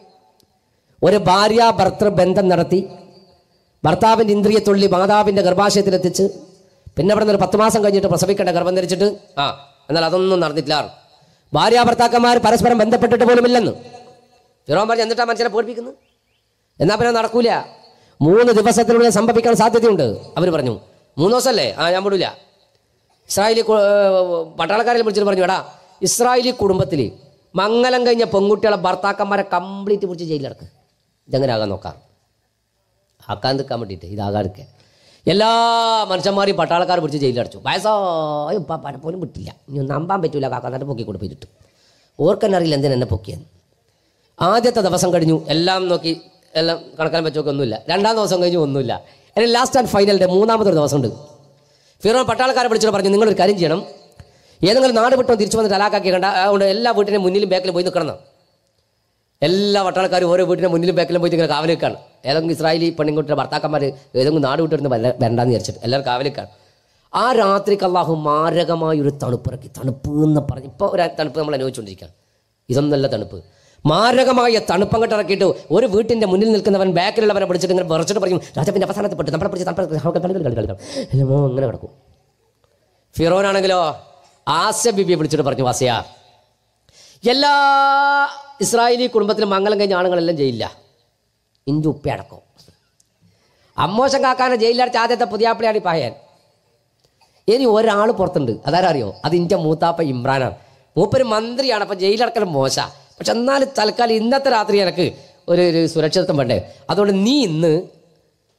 ഒരു ഭാര്യ ഭർത്തൃ ബന്ധം നടത്തി ഭർത്താവിൻ്റെ ഇന്ദ്രിയത്തുള്ളി മാതാവിൻ്റെ ഗർഭാശയത്തിലെത്തിച്ച് പിന്നെ അവിടെ നിന്ന് ഒരു പത്ത് മാസം കഴിഞ്ഞിട്ട് പ്രസവിക്കേണ്ട ഗർഭം ധരിച്ചിട്ട് ആ എന്നാൽ അതൊന്നും നടന്നിട്ടില്ല ഭാര്യ ഭർത്താക്കന്മാർ പരസ്പരം ബന്ധപ്പെട്ടിട്ട് പോലുമില്ലെന്ന് ഫിറോൻ പറഞ്ഞ് എന്നിട്ടാ മനുഷ്യനെ പേടിപ്പിക്കുന്നത് എന്നാ പിന്നെ നടക്കൂല മൂന്ന് ദിവസത്തിനുള്ളിൽ സംഭവിക്കാൻ സാധ്യതയുണ്ട് അവർ പറഞ്ഞു മൂന്ന് ദിവസമല്ലേ ആ ഞാൻ വിടൂല ഇസ്രായേലി കു- ഏർ പട്ടാളക്കാരെ വിളിച്ചിട്ട് പറഞ്ഞു എടാ ഇസ്രായേലി കുടുംബത്തിൽ മംഗലം കഴിഞ്ഞ പെൺകുട്ടികളെ ഭർത്താക്കന്മാരെ കംപ്ലീറ്റ് പിടിച്ച് ജയിലിലടക്ക് ഇതെങ്ങനെ ആകാൻ നോക്കാം ആക്കാൻ നിൽക്കാൻ വേണ്ടിയിട്ട് ഇതാകാതിരിക്കെ എല്ലാ മനുഷ്യന്മാരെയും പട്ടാളക്കാർ പിടിച്ച് ജയിലടച്ചു വയസ്സായ ഉപ്പാപ്പാനെ പോലും വിട്ടില്ല ഇനി ഒന്നും നമ്പാൻ പറ്റൂല കാക്കാന്നിട്ട് പൊക്കി കൊണ്ട് പോയിട്ട് ഓർക്കെന്നെ അറിയില്ല എന്തിനാ എന്നെ പൊക്കിയെന്ന് ആദ്യത്തെ ദിവസം കഴിഞ്ഞു എല്ലാം നോക്കി എല്ലാം കണക്കാൻ വെച്ചൊക്കെ ഒന്നുമില്ല രണ്ടാം ദിവസം കഴിഞ്ഞു ഒന്നുമില്ല ഇനി ലാസ്റ്റ് ആൻഡ് ഫൈനൽ ഡേ മൂന്നാമതൊരു ദിവസമുണ്ട് ഫിറോൻ പട്ടാളക്കാരെ വിളിച്ചിട്ട് പറഞ്ഞു നിങ്ങളൊരു കാര്യം ചെയ്യണം ഏതെങ്കിലും നാട് വിട്ടോ തിരിച്ചു വന്നിട്ട് അലാക്കാക്കി കണ്ട അതുകൊണ്ട് എല്ലാ വീട്ടിൻ്റെ മുന്നിലും ബാക്കിലും പോയി നിൽക്കണം എല്ലാ പട്ടാളക്കാരും ഓരോ വീട്ടിൻ്റെ മുന്നിലും ബാക്കിലും പോയി ഇങ്ങനെ കാവലിക്കാണ് ഏതെങ്കിലും ഇസ്രായേലി പെണ്ണിൻകുട്ടിയുടെ ഭർത്താക്കന്മാർ ഏതെങ്കിലും നാട് വിട്ടിരുന്ന് വല്ല വരണ്ടാന്ന് വിചാരിച്ചിട്ട് എല്ലാവരും കാവലിക്കാണ് ആ രാത്രിക്ക് അള്ളാഹു മാരകമായ ഒരു തണുപ്പിറക്കി തണുപ്പ് എന്ന് പറഞ്ഞ് ഇപ്പോൾ ഒരു തണുപ്പ് നമ്മൾ അനുഭവിച്ചുകൊണ്ടിരിക്കുകയാണ് ഇതൊന്നല്ല തണുപ്പ് മാരകമായ തണുപ്പങ്ങോട്ട് ഇറക്കിയിട്ട് ഒരു വീട്ടിൻ്റെ മുന്നിൽ നിൽക്കുന്നവൻ ബാക്കിലുള്ളവരെ പിടിച്ചിട്ട് ഇങ്ങനെ വിറച്ചിട്ട് പറയും രാജാവിൻ്റെ അവസാനത്തെ പെട്ട് നമ്മളെ പിടിച്ച് തണുപ്പ് എല്ലാം അങ്ങനെ കിടക്കും ഫിറോനാണെങ്കിലോ ആസ്യ ബിബിയെ വിളിച്ചിട്ട് പറഞ്ഞു വാസിയ എല്ലാ ഇസ്രായേലി കുടുംബത്തിലും മംഗലം കഴിഞ്ഞ ആണുങ്ങളെല്ലാം ജയിലില്ല ഇഞ്ചു ഉപ്പയടക്കം അമ്മോശം കാക്കാനെ ജയിലിലടച്ച ആദ്യത്തെ പുതിയാപ്പിളിയാണ് ഈ പായൻ ഇനി ഒരാൾ പുറത്തുണ്ട് അതാരാ അറിയോ അത് ഇൻ്റെ മൂത്താപ്പ ഇമ്രാനാണ് മൂപ്പര് മന്ത്രിയാണ് അപ്പം ജയിലടക്കലും മോശ പക്ഷെ എന്നാലും തൽക്കാലം ഇന്നത്തെ രാത്രി എനിക്ക് ഒരു ഒരു സുരക്ഷിതത്വം വേണ്ടേ അതുകൊണ്ട് നീ ഇന്ന്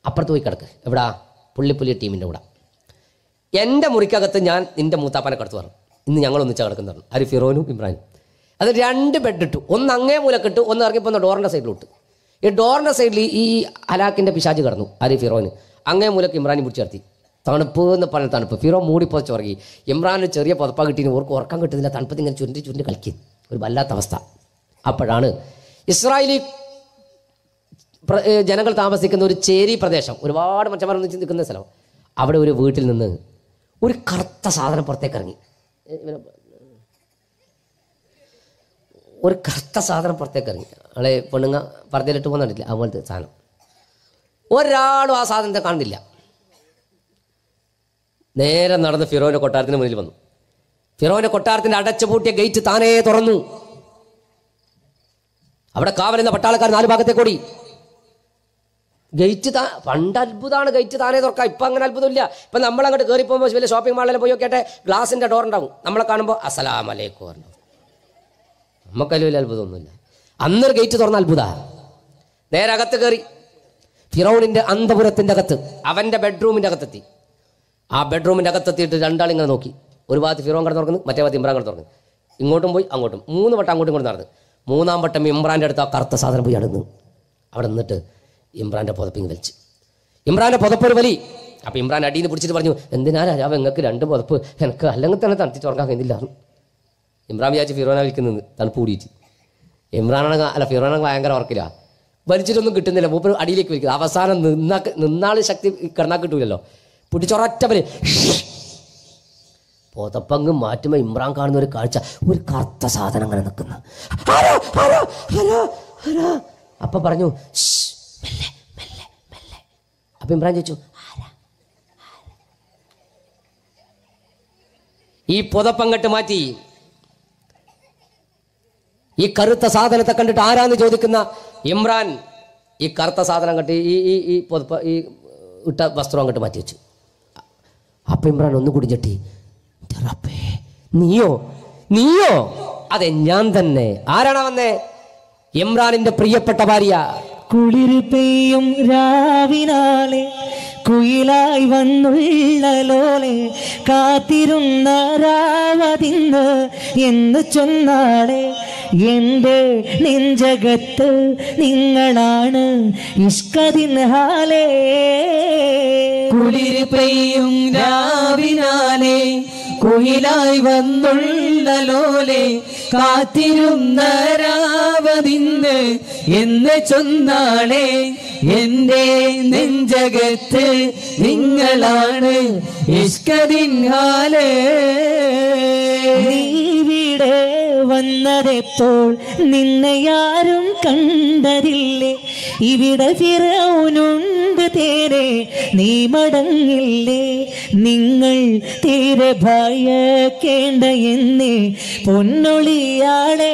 അപ്പുറത്ത് പോയി കിടക്ക് എവിടാ പുള്ളിപ്പുള്ളി ടീമിൻ്റെ കൂടെ എൻ്റെ മുറിക്കകത്ത് ഞാൻ നിൻ്റെ മൂത്താപ്പനെ കടത്തു പറഞ്ഞു ഇന്ന് ഞങ്ങൾ ഒന്നിച്ചാ കിടക്കുന്നതാണ് ആര് ഫിറോനും ഇമ്രാനും അത് രണ്ട് ബെഡ് ഇട്ടു ഒന്ന് അങ്ങേ മൂലക്കിട്ടു ഒന്ന് ഇറങ്ങിപ്പോന്ന ഡോറിൻ്റെ സൈഡിലോട്ട് ഈ ഡോറിൻ്റെ സൈഡിൽ ഈ ഹലാക്കിൻ്റെ പിശാജ് കിടന്നു ആര് ഫിറോന് അങ്ങേ മൂലക്ക് ഇമ്രാനും പിടിച്ച് ചേർത്തി തണുപ്പ് എന്ന് പറഞ്ഞ തണുപ്പ് ഫിറോ മൂടിപ്പോച്ച് ഉറങ്ങി ഇമ്രാന് ചെറിയ പുതപ്പ കിട്ടിന് ഓർക്ക് ഉറക്കം കിട്ടുന്നില്ല തണുപ്പത്ത് ഇങ്ങനെ ചുരുണ്ടി ചുരുണ്ടി കളിക്കും ഒരു വല്ലാത്ത അവസ്ഥ അപ്പോഴാണ് ഇസ്രായേലി പ്ര- ഏ, ജനങ്ങൾ താമസിക്കുന്ന ഒരു ചേരി പ്രദേശം ഒരുപാട് മനുഷ്യന്മാർ ഒന്നിച്ച് നിൽക്കുന്ന സ്ഥലം അവിടെ ഒരു വീട്ടിൽ നിന്ന് ഒരു കറുത്ത സാധനം പുറത്തേക്ക് ഇറങ്ങി ഏ, ഇവനെ- ഒരു കറുത്ത സാധനം പുറത്തേക്ക് ഇറങ്ങി ആളെ പെണ്ണുങ്ങ പറഞ്ഞിട്ട് പോകുന്നില്ല അതുപോലത്തെ സാധനം ഒരാളും ആ സാധനത്തെ കാണുന്നില്ല നേരെ നടന്ന് ഫിറോന്റെ കൊട്ടാരത്തിന് മുന്നിൽ വന്നു ഫിറോന്റെ കൊട്ടാരത്തിന്റെ അടച്ചുപൂട്ടിയ ഗേറ്റ് താനേ തുറന്നു അവിടെ കാവലുന്ന പട്ടാളക്കാർ നാല് ഭാഗത്തേക്ക് ഓടി ഗേറ്റ് താ പണ്ട് അത്ഭുതമാണ് ഗേറ്റ് താനേ തുറക്കാം ഇപ്പം അങ്ങനെ അത്ഭുതമില്ല ഇപ്പം നമ്മൾ അങ്ങോട്ട് കയറി പോകുമ്പോൾ വലിയ ഷോപ്പിംഗ് മാളിൽ പോയി നോക്കിയാട്ടെ ഗ്ലാസിൻ്റെ ഡോർ ഉണ്ടാവും നമ്മളെ കാണുമ്പോൾ അസലാം അലൈക്കും പറഞ്ഞു നമുക്കതിൽ വലിയ അത്ഭുതമൊന്നുമില്ല അന്നൊരു ഗേറ്റ് തുറന്ന അത്ഭുത നേരെ അകത്ത് കയറി ഫിറോണിൻ്റെ അന്തപുരത്തിൻ്റെ അകത്ത് അവൻ്റെ ബെഡ്റൂമിൻ്റെ അകത്തെത്തി ആ ബെഡ്റൂമിൻ്റെ അകത്തെത്തിയിട്ട് രണ്ടാളിങ്ങനെ നോക്കി ഒരു ഭാഗത്ത് ഫിറോൻ കിടന്ന് തുറക്കുന്നു മറ്റേ ഭാഗത്ത് ഇമ്രാൻ കിടന്ന് തുറന്നു ഇങ്ങോട്ടും പോയി അങ്ങോട്ടും മൂന്ന് വട്ടം അങ്ങോട്ടും ഇങ്ങോട്ടും നടന്നു മൂന്നാം വട്ടം ഇമ്രാൻ്റെ അടുത്ത് ആ കറുത്ത സാധനം പോയി അടുന്നു അവിടെ നിന്നിട്ട് ഇമ്രാൻ്റെ പുതപ്പിങ് വലിച്ച് ഇമ്രാൻ്റെ പുതപ്പൊരു വലി അപ്പോൾ ഇമ്രാൻ അടിയിൽ നിന്ന് പിടിച്ചിട്ട് പറഞ്ഞു എന്തിനാ രാജാവ് നിങ്ങൾക്ക് രണ്ട് പുതപ്പ് എനിക്ക് അല്ലെങ്കിൽ തന്നെ തണുത്തിട്ട് ഉറങ്ങാൻ കഴിയുന്നില്ല ഇമ്രാൻ വിചാരിച്ച് ഫിറോന വിൽക്കുന്നത് തണുപ്പ് കൂടിയിട്ട് ഇമ്രാനാണെങ്കിൽ അല്ല ഫിറോനാണെങ്കിൽ ഭയങ്കര ഉറക്കില്ല വലിച്ചിട്ടൊന്നും കിട്ടുന്നില്ല മൂപ്പർ അടിയിലേക്ക് വലിക്കുക അവസാനം നിന്നാ നിന്നാൾ ശക്തി കിടന്നാൽ കിട്ടൂലല്ലോ പിടിച്ചൊരൊറ്റ വലി പുതപ്പങ്ങ് മാറ്റുമ്പോൾ ഇമ്രാൻ കാണുന്ന ഒരു കാഴ്ച ഒരു കറുത്ത സാധനം അങ്ങനെ നിൽക്കുന്ന ആരാ ആരാ ആരാ ആരാ അപ്പൊ പറഞ്ഞു "ശ്ശ്, മെല്ലെ മെല്ലെ മെല്ലെ അപ്പൊ ഇമ്രാൻ ചോദിച്ചു ആരാ ഈ പുതപ്പങ്ങട്ട് മാറ്റി ഈ കറുത്ത സാധനത്തെ കണ്ടിട്ട് ആരാന്ന് ചോദിക്കുന്ന ഇമ്രാൻ ഈ കറുത്ത സാധനം കണ്ട് ഈ ഈ ഈ പുതപ്പ് ഈ ഇട്ട വസ്ത്രം അങ്ങോട്ട് മാറ്റി വെച്ചു അപ്പൊ ഇമ്രാൻ ഒന്നും കൂടി ഞെട്ടി "എൻ്റെ റബ്ബേ, നീയോ നീയോ അതെ ഞാൻ തന്നെ ആരാണ് വന്നേ ഇമ്രാനിന്റെ പ്രിയപ്പെട്ട ഭാര്യ
കുളിർ പെയ്യും രാവിനാലെ കുയിലായി വന്നുള്ള ലോലെ കാത്തിരുന്ന രാവതിന്ന് എന്ന് ചൊന്നാളെ എൻ്റെ നെഞ്ചകത്ത് നിങ്ങളാണ് ഇഷ്കതിൻഹാലേ
കുളിര് പെയ്യും രാവിനാലെ കുയിലായി വന്നുള്ള ലോലെ കാത്തിരുന്ന രാവതിന്ന് എന്ന് ചൊന്നാളെ എന്റെ നെഞ്ചകത്ത് നിങ്ങളാണ് ഇഷ്കതിൻഹാലേ
നീവിടെ വന്നതെപ്പോൾ നിന്നെ ആരും കണ്ടതില്ലേ ഇവിടെ ഫിറൗനുണ്ട് തേരെ നീ മടങ്ങില്ലേ നിങ്ങൾ തീരെ ഭയക്കേണ്ട എന്നെ പൊന്നൊളിയാളെ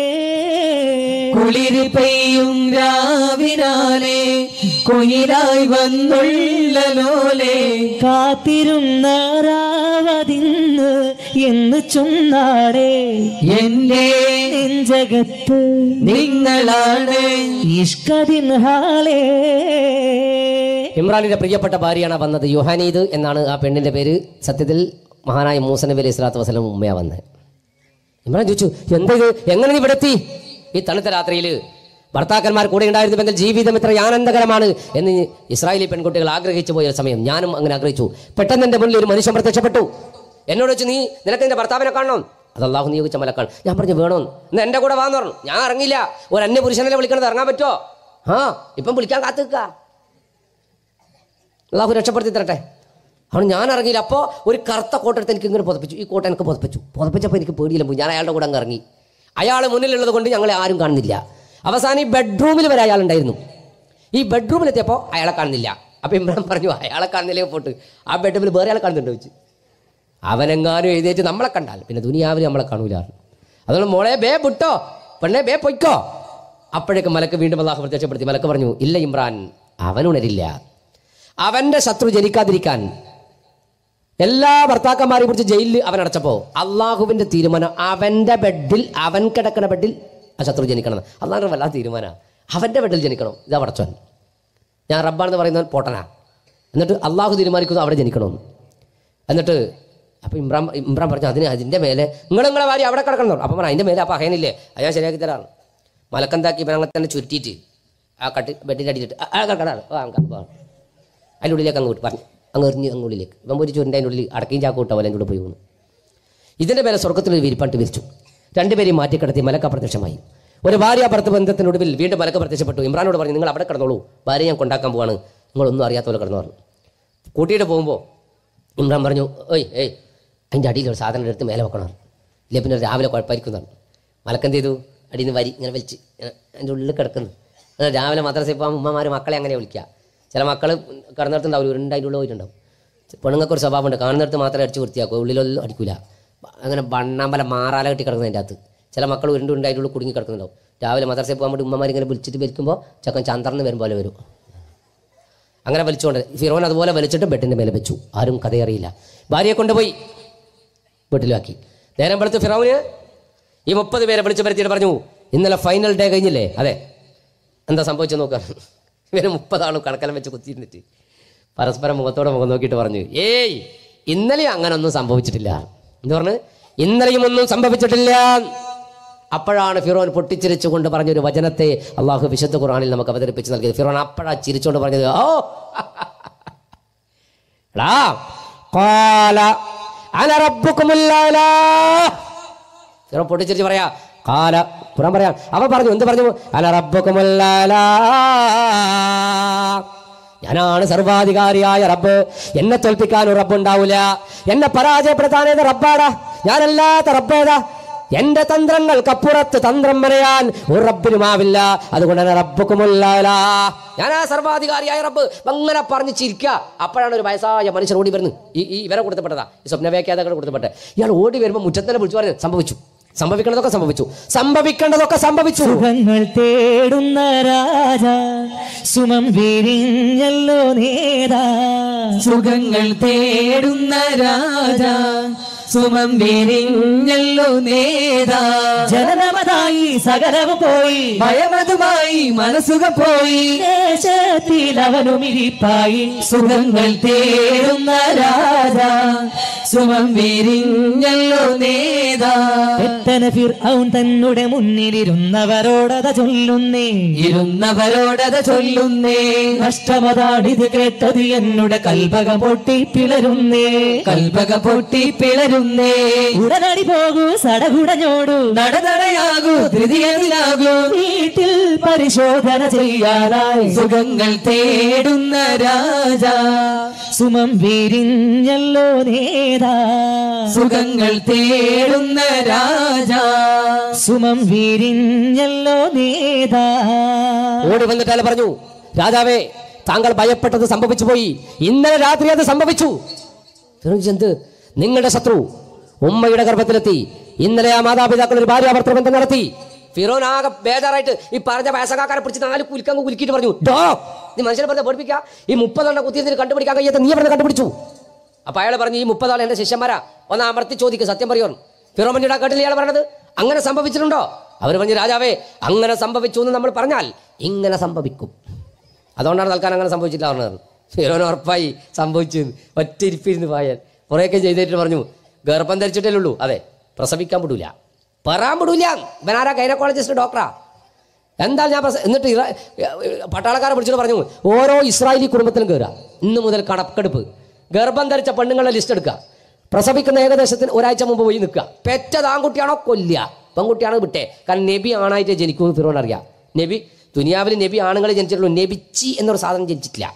കുളിര് പെയ്യും രാവിനാലെ കുയിലായി വന്നുള്ള ലോലെ
കാത്തിരുന്ന രാവതിന്ന് എന്ന് ചൊന്നാടേ
എന്റെ
നെഞ്ചകത്ത്
നിങ്ങളാണ്
ഇഷ്കതിൻ ഹാലേ
ഇമ്രാനിന്റെ പ്രിയപ്പെട്ട ഭാര്യയാണ് വന്നത് യുഹാനീദ് എന്നാണ് ആ പെണ്ണിന്റെ പേര് സത്യത്തിൽ മഹാനായ മൂസ നബി അലൈഹി സ്വലാത്തു വസ്സലാം ഉമ്മയാ വന്നത് ഇമ്രാൻ ചോദിച്ചു എന്താ ഇത് എങ്ങനെ നീ ഇവിടെ എത്തി ഈ തണുത്ത രാത്രിയിൽ ഭർത്താക്കന്മാർ കൂടെ ഉണ്ടായിരുന്നുവെങ്കിൽ ജീവിതം ഇത്ര ആനന്ദകരമാണ് എന്ന് ഇസ്രായേലി പെൺകുട്ടികൾ ആഗ്രഹിച്ചു പോയ ഒരു സമയം ഞാനും അങ്ങനെ ആഗ്രഹിച്ചു പെട്ടെന്ന് എൻ്റെ മുന്നിൽ ഒരു മനുഷ്യൻ പ്രത്യക്ഷപ്പെട്ടു എന്നോട് വെച്ച് നീ നിനക്ക് നിന്റെ ഭർത്താവിനെ കാണണം അത് അള്ളാഹു നിയോഗിച്ച മലക്കാണ് ഞാൻ പറഞ്ഞു വേണമെന്ന് ഇന്ന് എൻ്റെ കൂടെ വാന്ന് പറഞ്ഞു ഞാൻ ഇറങ്ങില്ല ഒരു അന്യ പുരുഷനെ വിളിക്കണത് ഇറങ്ങാൻ പറ്റുമോ ആ ഇപ്പം വിളിക്കാൻ കാത്തു നിൽക്കുക അള്ളാഹു രക്ഷപ്പെടുത്തി തരട്ടെ അവൻ ഞാൻ ഇറങ്ങിയില്ല അപ്പോൾ ഒരു കറുത്ത കോട്ടെടുത്ത് എനിക്ക് ഇങ്ങനെ പുതപ്പിച്ചു ഈ കോട്ട എനിക്ക് പുതപ്പിച്ചു പുതപ്പിച്ചപ്പോൾ എനിക്ക് പേടിയില്ല പോയി ഞാൻ അയാളുടെ കൂടെ അങ്ങ് ഇറങ്ങി അയാൾ മുന്നിലുള്ളത് കൊണ്ട് ഞങ്ങളെ ആരും കാണുന്നില്ല അവസാനം ഈ ബെഡ്റൂമിൽ വരെ അയാളുണ്ടായിരുന്നു ഈ ബെഡ്റൂമിലെത്തിയപ്പോൾ അയാളെ കാണുന്നില്ല അപ്പോൾ ഇമ്രാൻ പറഞ്ഞു അയാളെ കാണുന്നില്ലേ പോട്ട് ആ ബെഡ്റൂമിൽ വേറെ ആളെ കാണുന്നുണ്ടോ വെച്ച് അവനെങ്ങാനും എഴുന്നേറ്റ് നമ്മളെ കണ്ടാൽ പിന്നെ ദുനിയാവിൽ നമ്മളെ കാണൂല അതുകൊണ്ട് മോളെ ബേ വിട്ടോ പെണ്ണെ ബേ പൊയ്ക്കോ അപ്പോഴേക്കും മലക്ക് വീണ്ടും അള്ളാഹു പ്രത്യക്ഷപ്പെടുത്തി മലക്ക് പറഞ്ഞു ഇല്ല ഇമ്രാൻ അവനുണരില്ല അവന്റെ ശത്രു ജനിക്കാതിരിക്കാൻ എല്ലാ ഭർത്താക്കന്മാരെയും കുറിച്ച് ജയിലിൽ അവൻ അടച്ചപ്പോൾ അള്ളാഹുവിന്റെ തീരുമാനം അവന്റെ ബെഡിൽ അവൻ കിടക്കുന്ന ബെഡിൽ ആ ശത്രു ജനിക്കണം അള്ളാഹുടെ വല്ലാത്ത തീരുമാനമാണ് അവന്റെ ബെഡിൽ ജനിക്കണം ഇതാ പടച്ചോൻ ഞാൻ റബ്ബാണെന്ന് പറയുന്നത് പോട്ടനാ എന്നിട്ട് അള്ളാഹു തീരുമാനിക്കുന്നു അവിടെ ജനിക്കണമെന്ന് എന്നിട്ട് അപ്പോൾ ഇമ്രാൻ ഇമ്രാൻ പറഞ്ഞു അതിന് അതിൻ്റെ മേലെ നിങ്ങൾ നിങ്ങളെ ഭാര്യ അവിടെ കിടക്കണം അപ്പം പറഞ്ഞു അതിൻ്റെ മേലെ അപ്പോൾ അഹേനില്ലേ അത് ഞാൻ ശരിയാക്കി തരാറ് മലക്കന്താക്കി ഇവൻ അങ്ങനെ തന്നെ ചുരുട്ടിയിട്ട് ആ കട്ടി ബെഡിൻ്റെ അടിയിലിട്ട് ആ കിടക്കടാണ് ആ കിടക്കാം അതിൻ്റെ ഉള്ളിലേക്ക് അങ്ങ് വിട്ടു പറഞ്ഞു അങ്ങ് എറിഞ്ഞ് അങ്ങ് ഉള്ളിലേക്ക് ഇവൻ ഒരു ചുരുൻ്റെ അതിൻ്റെ ഉള്ളിൽ അടക്കയും ചാക്കും ഇട്ടാ പോലെ അതിൻ്റെ ഉള്ളിൽ പോയി വന്നു ഇതിൻ്റെ മേലെ സ്വർഗത്തിൽ ഒരു വിരിപ്പാട്ട് വിരിച്ചു രണ്ടുപേരെയും മാറ്റിക്കിടത്തി മലക്ക പ്രത്യക്ഷമായി ഒരു ഭാര്യ ഭർത്ത ബന്ധത്തിനൊടുവിൽ വീണ്ടും മലക്ക പ്രത്യക്ഷപ്പെട്ടു ഇമ്രാനോട് പറഞ്ഞു നിങ്ങൾ അവിടെ കിടന്നോളൂ ഭാര്യ ഞാൻ കൊണ്ടാക്കാൻ പോവാണ് നിങ്ങളൊന്നും അറിയാത്ത പോലെ കിടന്നു പറഞ്ഞു കൂട്ടിയിട്ട് പോകുമ്പോൾ ഇമ്രാൻ പറഞ്ഞു ഓയ് ഏയ് അതിൻ്റെ അടിയിൽ ഒരു സാധനം എടുത്ത് മേലെ വെക്കണം ഇല്ലേ പിന്നെ രാവിലെ കുഴപ്പമായിരിക്കുന്നതാണ് മലക്കെന്ത് ചെയ്തു അടിയിൽ നിന്ന് വരി ഇങ്ങനെ വലിച്ച് ഇങ്ങനെ അതിൻ്റെ ഉള്ളിൽ കിടക്കുന്നു അത് രാവിലെ മദ്രസയിൽ പോകാൻ ഉമ്മമാർ മക്കളെ അങ്ങനെ വിളിക്കുക ചില മക്കൾ കിടന്നിടത്തുണ്ടാവും ഉരുണ്ട് അതിൻ്റെ ഉള്ളിൽ പോയിട്ടുണ്ടാവും പെണ്ണുങ്ങൾക്ക് ഒരു സ്വഭാവമുണ്ട് കാണുന്നിടത്ത് മാത്രമേ അടിച്ച് വൃത്തിയാക്കും ഉള്ളിലൊന്നും അടിക്കില്ല അങ്ങനെ ബണ്ണാമ്പല മാറാല കെട്ടി കിടക്കുന്നതിൻ്റെ അകത്ത് ചില മക്കൾ ഉരുണ്ട് ഉരുണ്ട് അതിൻ്റെ ഉള്ളിൽ കുടുങ്ങി കിടക്കുന്നുണ്ടാവും രാവിലെ മദ്രസയിൽ പോകാൻ വേണ്ടി ഉമ്മമാർ ഇങ്ങനെ വിളിച്ചിട്ട് വലിക്കുമ്പോൾ ചക്കൻ ചന്ദ്രന്ന് വരും പോലെ വരും അങ്ങനെ വലിച്ചുകൊണ്ട് ഫിറോൻ അതുപോലെ വലിച്ചിട്ട് ബെഡിൻ്റെ മേലെ വെച്ചു ആരും കഥയറിയില്ല ഭാര്യയെ കൊണ്ടുപോയി വീട്ടിലാക്കി നേരം വെളുത്ത് ഫിറോന് ഈ മുപ്പത് പേരെ വിളിച്ചു വരുത്തിയിട്ട് പറഞ്ഞു ഇന്നലെ ഫൈനൽ ഡേ കഴിഞ്ഞില്ലേ അതെ എന്താ സംഭവിച്ചു നോക്കാം ഇവര് മുപ്പതാളും കണക്കെല്ലാം വെച്ച് കുത്തിയിരുന്നിട്ട് പരസ്പരം മുഖത്തോടെ മുഖം നോക്കിയിട്ട് പറഞ്ഞു ഏയ് ഇന്നലെയും അങ്ങനെ ഒന്നും സംഭവിച്ചിട്ടില്ല എന്ന് പറഞ്ഞു ഇന്നലെയും ഒന്നും സംഭവിച്ചിട്ടില്ല അപ്പോഴാണ് ഫിറോൻ പൊട്ടിച്ചിരിച്ചുകൊണ്ട് പറഞ്ഞൊരു വചനത്തെ അള്ളാഹു വിശുദ്ധ ഖുറാനിൽ നമുക്ക് അവതരിപ്പിച്ച് നൽകിയത് ഫിറോൻ അപ്പോഴാ ചിരിച്ചുകൊണ്ട് പറഞ്ഞത് ഓ എടാ ഖാല അന റബ്ബുക്കുമുൽ അഅ്ലാ. ഫിറോൻ പൊട്ടിച്ചിരിച്ച് പറയാ കാല ഖുറാൻ പറയാം അവൻ പറഞ്ഞു എന്ത് പറഞ്ഞു അന റബ്ബുക്കുമുൽ അഅ്ലാ. ഞാനാണ് സർവാധികാരിയായ റബ്ബ് എന്നെ തോൽപ്പിക്കാൻ ഒരു റബ്ബ് ഉണ്ടാവില്ല എന്നെ പരാജയപ്പെടുത്താനേത് റബ്ബാടാ ഞാനല്ലാത്ത റബ്ബേതാ എന്റെ തന്ത്രങ്ങൾക്കപ്പുറത്ത് തന്ത്രം പറയാൻ ഒരു റബ്ബിനുമാവില്ല അതുകൊണ്ട് തന്നെ റബ്ബുക്കുമുല്ല ഞാൻ ആ സർവാധികാരിയായ റബ്ബ് അങ്ങനെ പറഞ്ഞ് ചിരിക്കുക അപ്പോഴാണ് ഒരു വയസ്സായ മനുഷ്യൻ ഓടി വരുന്നത് ഈ ഈ ഇവരെ കൊടുത്തപ്പെട്ടതാ ഈ സ്വപ്നവേഖ്യാതകൾ കൊടുത്തപ്പെട്ടെ ഇയാൾ ഓടി വരുമ്പോൾ മുറ്റത്തന്നെ വിളിച്ചു പറഞ്ഞു സംഭവിച്ചു സംഭവിക്കേണ്ടതൊക്കെ സംഭവിച്ചു സംഭവിക്കേണ്ടതൊക്കെ സംഭവിച്ചു
സുഖങ്ങൾ തേടുന്ന രാജ സുമം വിരിഞ്ഞല്ലോ നേതാ
സുഖങ്ങൾ തേടുന്ന രാജ സുമം വിരിഞ്ഞല്ലോ നേതാ
ജനനമതായി സകലവും പോയി
ഭയമതുമായി മനസ്സുക പോയി
ദേശത്തിൽ അവനും ഇരിപ്പായി
സുഖങ്ങൾ തേടുന്ന രാജ സുമം വിരിഞ്ഞല്ലോ നേതാ
എത്തന ഫിർ അവൻ തന്നെ മുന്നിലിരുന്നവരോടത ചൊല്ലുന്നേ
ഇരുന്നവരോടത് ചൊല്ലുന്നേ
നഷ്ടമതാണിത് കേട്ടത് എന്നുടെ കൽപകം പൊട്ടി പിളരുന്നേ
കൽപക പൊട്ടി പിളരുന്നേ
ഉടനടി പോകൂ സടകുടഞ്ഞോടു
നടനടയാകൂ ധൃതിയതിലാകൂ
വീട്ടിൽ പരിശോധന ചെയ്യാനായി
സുഖങ്ങൾ തേടുന്ന രാജ
സുമം വിരിഞ്ഞല്ലോ നേതാ
സുഖങ്ങൾ തേടുന്ന രാജ
സുമം വിരിഞ്ഞല്ലോ നേതാ
ഓടി വന്നിട്ട് അയാൾ പറഞ്ഞു രാജാവേ താങ്കൾ ഭയപ്പെട്ടത് സംഭവിച്ചു പോയി ഇന്നലെ രാത്രി അത് സംഭവിച്ചു ഫിറോൻ ചോദിച്ചു, എന്ത് നിങ്ങളുടെ ശത്രു ഉമ്മയുടെ ഗർഭത്തിലെത്തി ഇന്നലെ ആ മാതാപിതാക്കൾ ഒരു ഭാര്യ ബന്ധം നടത്തി ഫിറോൻ ആകെ ബേജാറായിട്ട് ഈ പറഞ്ഞ വയസ്സക്കാരെ പിടിച്ച് നാല് കുലിക്കങ്ങ് കുലുക്കിയിട്ട് പറഞ്ഞു ഡോ നീ മനുഷ്യനെ പറഞ്ഞ പഠിപ്പിക്കുക ഈ മുപ്പതെണ്ണം കുത്തിയിരുന്നിട്ട് കണ്ടുപിടിക്കാൻ കഴിയാത്ത നീ പറഞ്ഞ് കണ്ടുപിടിച്ചു അപ്പൊ അയാൾ പറഞ്ഞു ഈ മുപ്പതാൾ എന്റെ ശിഷ്യന്മാരാ ഒന്ന് അമർത്തി ചോദിക്കുക സത്യം പറയുന്നു ഫിറോമന്നിയുടെ കേട്ടില്ല ഇയാൾ പറഞ്ഞത് അങ്ങനെ സംഭവിച്ചിട്ടുണ്ടോ അവർ പറഞ്ഞു രാജാവേ അങ്ങനെ സംഭവിച്ചു എന്ന് നമ്മൾ പറഞ്ഞാൽ ഇങ്ങനെ സംഭവിക്കും അതുകൊണ്ടാണ് തൽക്കാലം അങ്ങനെ സംഭവിച്ചില്ല പറഞ്ഞത് ഫിറോൻ ഉറപ്പായി സംഭവിച്ചു എന്ന്. ഒറ്റ ഇരിപ്പിരുന്ന് പായാൽ കുറേയൊക്കെ ചെയ്തിട്ട് പറഞ്ഞു ഗർഭം ധരിച്ചിട്ടല്ലേ ഉള്ളൂ അതെ പ്രസവിക്കാൻ വിടൂല പറയാൻ വിടൂല ഇവനാരാ ഗൈനക്കോളജിസ്റ്റ് ഡോക്ടറാ എന്താ ഞാൻ പ്രസ- എന്നിട്ട് ഇറ- പട്ടാളക്കാരെ വിളിച്ചിട്ട് പറഞ്ഞു ഓരോ ഇസ്രായേലി കുടുംബത്തിലും കയറുക ഇന്ന് മുതൽ കണക്കെടുപ്പ് ഗർഭം ധരിച്ച പെണ്ണുങ്ങളുടെ ലിസ്റ്റ് എടുക്കുക പ്രസവിക്കുന്ന ഏകദേശത്തിന് ഒരാഴ്ച മുമ്പ് പോയി നിൽക്കുക പെറ്റത് ആൺകുട്ടിയാണോ കൊല്ലുക പെൺകുട്ടിയാണോ വിട്ടേ കാരണം നബി ആണായിട്ട് ജനിക്കുമെന്ന് ഫിറോൻ അറിയാം നബി ദുനിയാവിൽ നബി ആണുങ്ങളെ ജനിച്ചിട്ടുള്ളൂ നബിച്ചി എന്നൊരു സാധനം ജനിച്ചിട്ടില്ല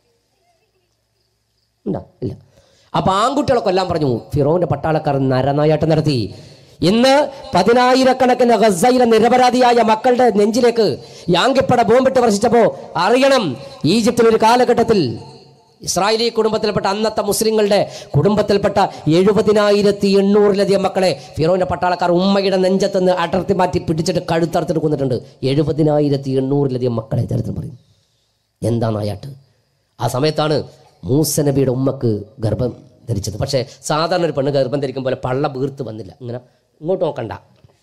ഉണ്ടോ ഇല്ല അപ്പൊ ആൺകുട്ടികളെ കൊല്ലാൻ പറഞ്ഞു ഫിറോന്റെ പട്ടാളക്കാർ നരനായാട്ടം നടത്തി ഇന്ന് പതിനായിരക്കണക്കിന് ഗസയിലെ നിരപരാധിയായ മക്കളുടെ നെഞ്ചിലേക്ക് യാങ്കിപ്പട ബോംബിട്ട് വർഷിച്ചപ്പോ അറിയണം ഈജിപ്തിൽ ഒരു കാലഘട്ടത്തിൽ ഇസ്രായേലി കുടുംബത്തിൽപ്പെട്ട അന്നത്തെ മുസ്ലിങ്ങളുടെ കുടുംബത്തിൽപ്പെട്ട എഴുപതിനായിരത്തി എണ്ണൂറിലധികം മക്കളെ ഫിറോന്റെ പട്ടാളക്കാർ ഉമ്മയുടെ നെഞ്ചത്തുനിന്ന് അടർത്തി മാറ്റി പിടിച്ചിട്ട് കഴുത്തറുത്തിട്ട് കൊന്നിട്ടുണ്ട് എഴുപതിനായിരത്തി എണ്ണൂറിലധികം മക്കളെ ചരിത്രം പറയും എന്താ നായാട്ട് ആ സമയത്താണ് മൂസ നബിയുടെ ഉമ്മക്ക് ഗർഭം ധരിച്ചത് പക്ഷേ സാധാരണ ഒരു പെണ്ണ് ഗർഭം ധരിക്കും പോലെ പള്ള വീർത്ത് വന്നില്ല ഇങ്ങനെ ഇങ്ങോട്ട് നോക്കണ്ട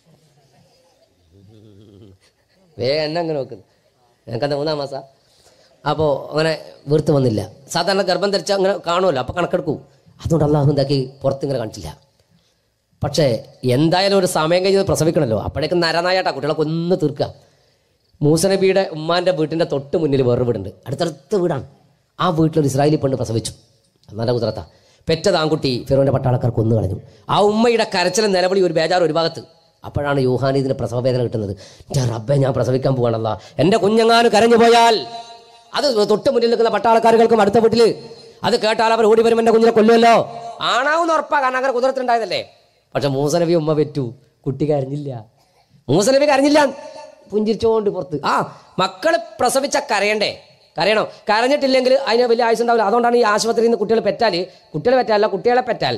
വേഗം എന്നെ അങ്ങനെ നോക്കുന്നു ഞങ്ങൾക്കത് മൂന്നാം മാസം അപ്പോൾ അങ്ങനെ വീർത്ത് വന്നില്ല സാധാരണ ഗർഭം ധരിച്ചാൽ അങ്ങനെ കാണുമല്ലോ അപ്പോൾ കണക്കെടുക്കൂ അതുകൊണ്ട് അള്ളാഹു എന്താക്കി പുറത്തിങ്ങനെ കാണിച്ചില്ല പക്ഷേ എന്തായാലും ഒരു സമയം കഴിഞ്ഞ് പ്രസവിക്കണമല്ലോ അപ്പോഴേക്കും നരനായാട്ടാ കുട്ടികളെ കൊന്ന് തീർക്കുക മൂസനബിയുടെ ഉമ്മാൻ്റെ വീട്ടിൻ്റെ തൊട്ട് മുന്നിൽ വേറൊരു വീടുണ്ട് അടുത്തടുത്ത വീടാണ് ആ വീട്ടിലൊരു ഇസ്രായേലി പെണ്ണ് പ്രസവിച്ചു അന്നാൻ്റെ കുതിരത്ത പെറ്റത് ആൺകുട്ടി ഫിറോൻ്റെ പട്ടാളക്കാർ കൊന്നു കളഞ്ഞു ആ ഉമ്മയുടെ കരച്ചിലും നിലവിളി ഒരു ബേജാർ ഒരു ഭാഗത്ത് അപ്പോഴാണ് യൂഹാനി ഇതിന് പ്രസവ വേദന കിട്ടുന്നത് ഞാൻ റബ്ബെ ഞാൻ പ്രസവിക്കാൻ പോവാണല്ല എൻ്റെ കുഞ്ഞങ്ങാനും കരഞ്ഞു പോയാൽ അത് തൊട്ട് മുന്നിൽ നിൽക്കുന്ന പട്ടാളക്കാരുകൾക്കും അടുത്ത വീട്ടിൽ അത് കേട്ടാൽ അവർ ഓടി വരും എൻ്റെ കുഞ്ഞിനെ കൊല്ലുമല്ലോ ആണാവുന്ന ഉറപ്പാ കാരണം അങ്ങനെ കുതിരത്തുണ്ടായതല്ലേ പക്ഷെ മൂസനബി ഉമ്മ പെറ്റു കുട്ടി കരഞ്ഞില്ല മൂസനബി കരഞ്ഞില്ല പുഞ്ചിരിച്ചോണ്ട് പുറത്ത് ആ മക്കള് പ്രസവിച്ച കരയണ്ടേ കരയണോ കരഞ്ഞിട്ടില്ലെങ്കിൽ അതിന് വലിയ ആയുസ് ഉണ്ടാവില്ല അതുകൊണ്ടാണ് ഈ ആശുപത്രിയിൽ നിന്ന് കുട്ടികൾ പെറ്റാൽ കുട്ടികളെ പെറ്റാലല്ല കുട്ടികളെ പെറ്റാൽ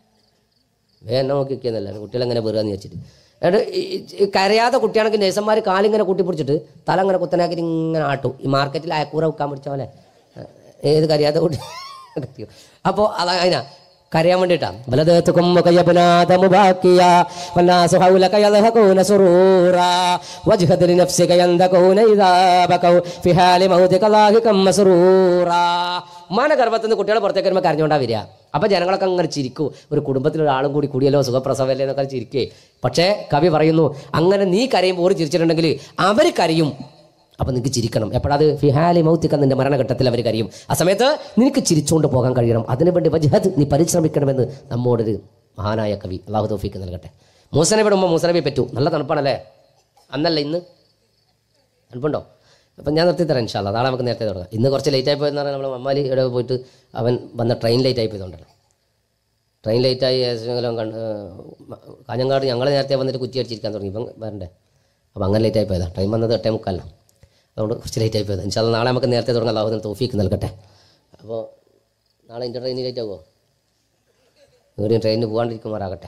വേഗം നോക്കി നിൽക്കുന്നല്ല കുട്ടികളെ എങ്ങനെ വെറുതെ വെച്ചിട്ട് എന്നിട്ട് ഈ- ഈ കരയാതെ കുട്ടിയാണെങ്കിൽ നേഴ്സന്മാർ കാലിങ്ങനെ കൂട്ടിപ്പിടിച്ചിട്ട് തല ഇങ്ങനെ കുത്തനാക്കി ഇങ്ങനെ ആട്ടും ഈ മാർക്കറ്റിൽ അയക്കൂറ വെക്കാൻ പിടിച്ച പോലെ ഏത് കരയാതെ കുട്ടി അപ്പോൾ അതാ അതിനാ കരയാൻ വേണ്ടിയിട്ടാണ് ബലദേത്തുക്കും മുബാക്കിയ വന്നാസു ഹൗലക യദ്ഹഖൂന സുറൂറാ വജ്ഹദ ലിനഫ്സിക യന്തഖൂന ഇദാ ബകൗ ഫി ഹാലി മൗതിക ലാഹികം മസ്റൂറാ ഉമ്മാന്റെ ഗർഭത്തിൽ നിന്ന് കുട്ടികളെ പുറത്തേക്ക് വരുമ്പോൾ കരഞ്ഞോണ്ടാ വരിക അപ്പൊ ജനങ്ങളൊക്കെ അങ്ങനെ ചിരിക്കൂ ഒരു കുടുംബത്തിൽ ഒരാളും കൂടി കൂടിയല്ലോ സുഖപ്രസവല്ലേ എന്നൊക്കെ ചിരിക്കേ പക്ഷേ കവി പറയുന്നു അങ്ങനെ നീ കരയുമ്പോൾ ഒരു ചിരിച്ചിട്ടുണ്ടെങ്കിൽ അവർ കരയും അപ്പൊ നിനക്ക് ചിരിക്കണം എപ്പോഴത് ഫിഹാലി മൗത്തിക്ക നിന്റെ മരണഘട്ടത്തിൽ അവർ കരയും ആ സമയത്ത് നിനക്ക് ചിരിച്ചുകൊണ്ട് പോകാൻ കഴിയണം അതിനുവേണ്ടി വജഹദ് നീ പരിശ്രമിക്കണമെന്ന് നമ്മോടൊരു മഹാനായ കവി അള്ളാഹു തോഫിക്ക് നൽകട്ടെ മൂസനബിയുടെ ഉമ്മ മൂസനബി പറ്റൂ നല്ല തണുപ്പാണല്ലേ അന്നല്ല ഇന്ന് തണുപ്പുണ്ടോ അപ്പം ഞാൻ നിർത്തി തരാം ഇൻഷാല്ല നാളെ നമുക്ക് നേരത്തെ തുടങ്ങാം ഇന്ന് കുറച്ച് ലേറ്റ് ആയി പോയെന്ന് പറഞ്ഞാൽ നമ്മൾ മമ്മാലി ഇവിടെ പോയിട്ട് അവൻ വന്ന ട്രെയിൻ ലേറ്റ് ആയി പോയതുകൊണ്ടല്ലോ ട്രെയിൻ ലേറ്റായി ഏതെങ്കിലും കണ്ട് കാഞ്ഞങ്ങാട് ഞങ്ങൾ നേരത്തെ വന്നിട്ട് കുറ്റി അടിച്ചിരിക്കാൻ തുടങ്ങി ഇപ്പം വരണ്ടേ അപ്പോൾ അങ്ങനെ ലേറ്റ് ആയി പോയതാണ് ട്രെയിൻ വന്നത് എട്ടേ മുക്കാലിനാണ് അതുകൊണ്ട് കുറച്ച് ലേറ്റ് ആയി പോയത് ഇൻഷാല്ല നാളെ നമുക്ക് നേരത്തെ തുടങ്ങാം അല്ലാഹുദിന് തോഫീക്ക് നൽകട്ടെ അപ്പോൾ നാളെ എൻ്റെ ട്രെയിൻ ലേറ്റ് ആകുമോ എവിടെയും ട്രെയിനിന് പോകാണ്ടിരിക്കുമാറാകട്ടെ